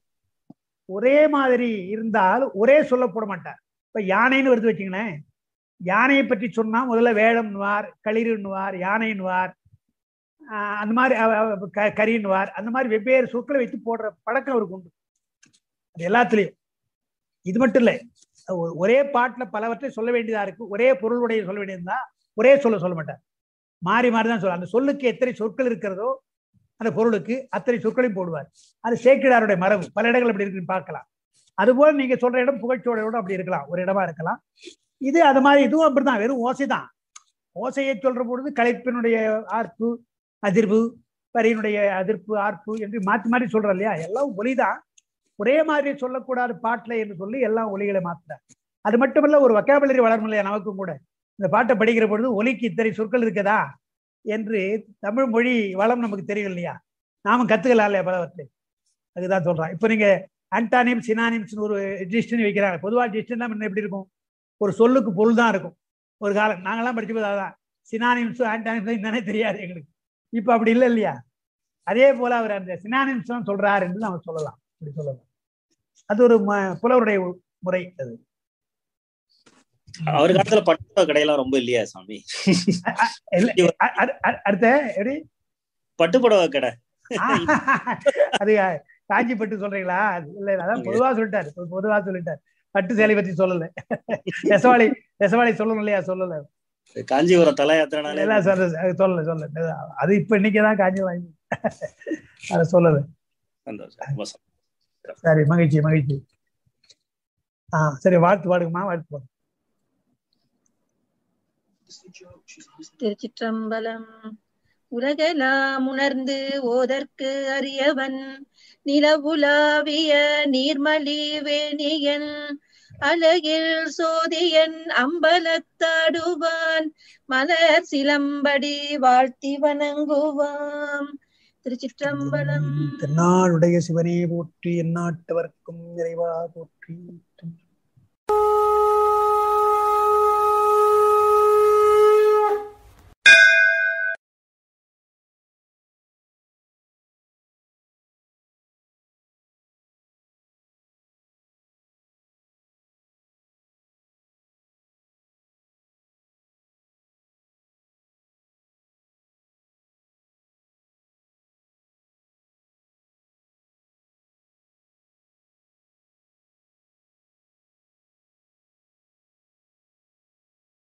ஒரே மாதிரி இருந்தால் ஒரே சொல்ல போட மாட்டார் இப்ப யானைன்னு வருது வச்சுங்களேன் யானையை பற்றி சொன்னா முதல்ல வேடம்னுவார் களிறுன்னுவார் யானைன்னுவார் ஆஹ் அந்த மாதிரி அவ- அவ- க- கரின்னுவார் அந்த மாதிரி வெவ்வேறு சொற்களை வைத்து போடுற பழக்கம் அவருக்கு உண்டு அது எல்லாத்துலயும் இது மட்டும் இல்லை ஒ- ஒரே பாட்டுல பலவற்றை சொல்ல வேண்டியதா இருக்கு ஒரே பொருளுடைய சொல்ல வேண்டியதுதான் ஒரே சொல்ல சொல்ல மாட்டார் மாறி மாறி தான் சொல்ல அந்த சொல்லுக்கு எத்தனை சொற்கள் இருக்கிறதோ அந்த பொருளுக்கு அத்தனை சொற்களையும் போடுவார் அது சேக்கிடாருடைய மரபு பல இடங்கள் அப்படி இருக்குன்னு பார்க்கலாம் அதுபோல் நீங்க சொல்ற இடம் புகழ்ச்சோடையோட அப்படி இருக்கலாம் ஒரு இடமா இருக்கலாம் இது அது மாதிரி இதுவும் அப்படிதான் வெறும் ஓசை தான் ஓசையை சொல்ற பொழுது கலைப்பினுடைய ஆர்ப்பு அதிர்வு வரியினுடைய அதிர்ப்பு ஆர்ப்பு என்று மாற்றி மாற்றி சொல்றோம் இல்லையா எல்லாம் ஒலிதான் ஒரே மாதிரி சொல்லக்கூடாது பாட்டுல என்று சொல்லி எல்லாம் ஒலிகளை மாத்துறார் அது மட்டுமல்ல ஒரு வக்காபலரி வளரும் இல்லையா நமக்கும் கூட இந்த பாட்டை படிக்கிற பொழுது ஒலிக்கு இத்தனை சொற்கள் இருக்குதா என்று தமிழ் மொழி வளம் நமக்கு தெரியும் இல்லையா நாம கத்துக்கலாம் இல்லையா பலவற்றை அதுதான் சொல்றான் இப்போ நீங்க ஆன்டானிம் சினானிம்ஸ் ஒரு டிஸ்டன் வைக்கிறாங்க பொதுவாக டிஸ்டன் முன்ன எப்படி இருக்கும் ஒரு சொல்லுக்கு பொருள் தான் இருக்கும் ஒரு காலம் நாங்கெல்லாம் படிச்சு போது அதான் சினானிம்ஸும் ஆன்டானிம்ஸும் என்னன்னே தெரியாது எங்களுக்கு இப்போ அப்படி இல்லை இல்லையா அதே போல அவர் அந்த சினானிம்ஸ் தான் சொல்றாரு என்று நம்ம சொல்லலாம் அப்படி சொல்லலாம் அது ஒரு ம- புலவருடைய முறை அது அவர் காலத்துல பட்டு கடையெல்லாம் ரொம்ப இல்லையா சாமி இல்ல, அ- அ- அ- அடுத்த எப்படி பட்டு புடவை கடை அது காஞ்சி பட்டு சொல்றீங்களா அது இல்ல இல்ல, அதான் பொதுவா சொல்லிட்டாரு பொ- பொதுவா சொல்லிட்டாரு பட்டு சேலை பத்தி சொல்லல நெசவாளி நெசவாளி சொல்லணும் இல்லையா சொல்லல காஞ்சிபுரம் தலை யாத்திரனாலே எல்லாம் சொல்ல அது சொல்லல சொல்லல அது இப்ப இன்னைக்குதான் காஞ்சி வாங்கி அதை சொல்லல சந்தோஷம் ரொம்ப சந்தோஷம். சரி மகிழ்ச்சி மகிழ்ச்சி ஆ சரி வாழ்த்து பாடுங்கம்மா வாழ்த்து பாடுங்க திருச்சிற்றம்பலம் உலகெல்லாம் உணர்ந்து ஓதற்கு அறியவன் நிலவுலாவிய நீர்மலி வேணியன் அழகில் சோதியன் அம்பலத்தாடுவான் மலர் சிலம்படி வாழ்த்தி வணங்குவாம் திருச்சிற்றம்பலம் தென்னாடுடைய சிவனே போற்றி எந்நாட்டவர்க்கும் நிறைவா போற்றி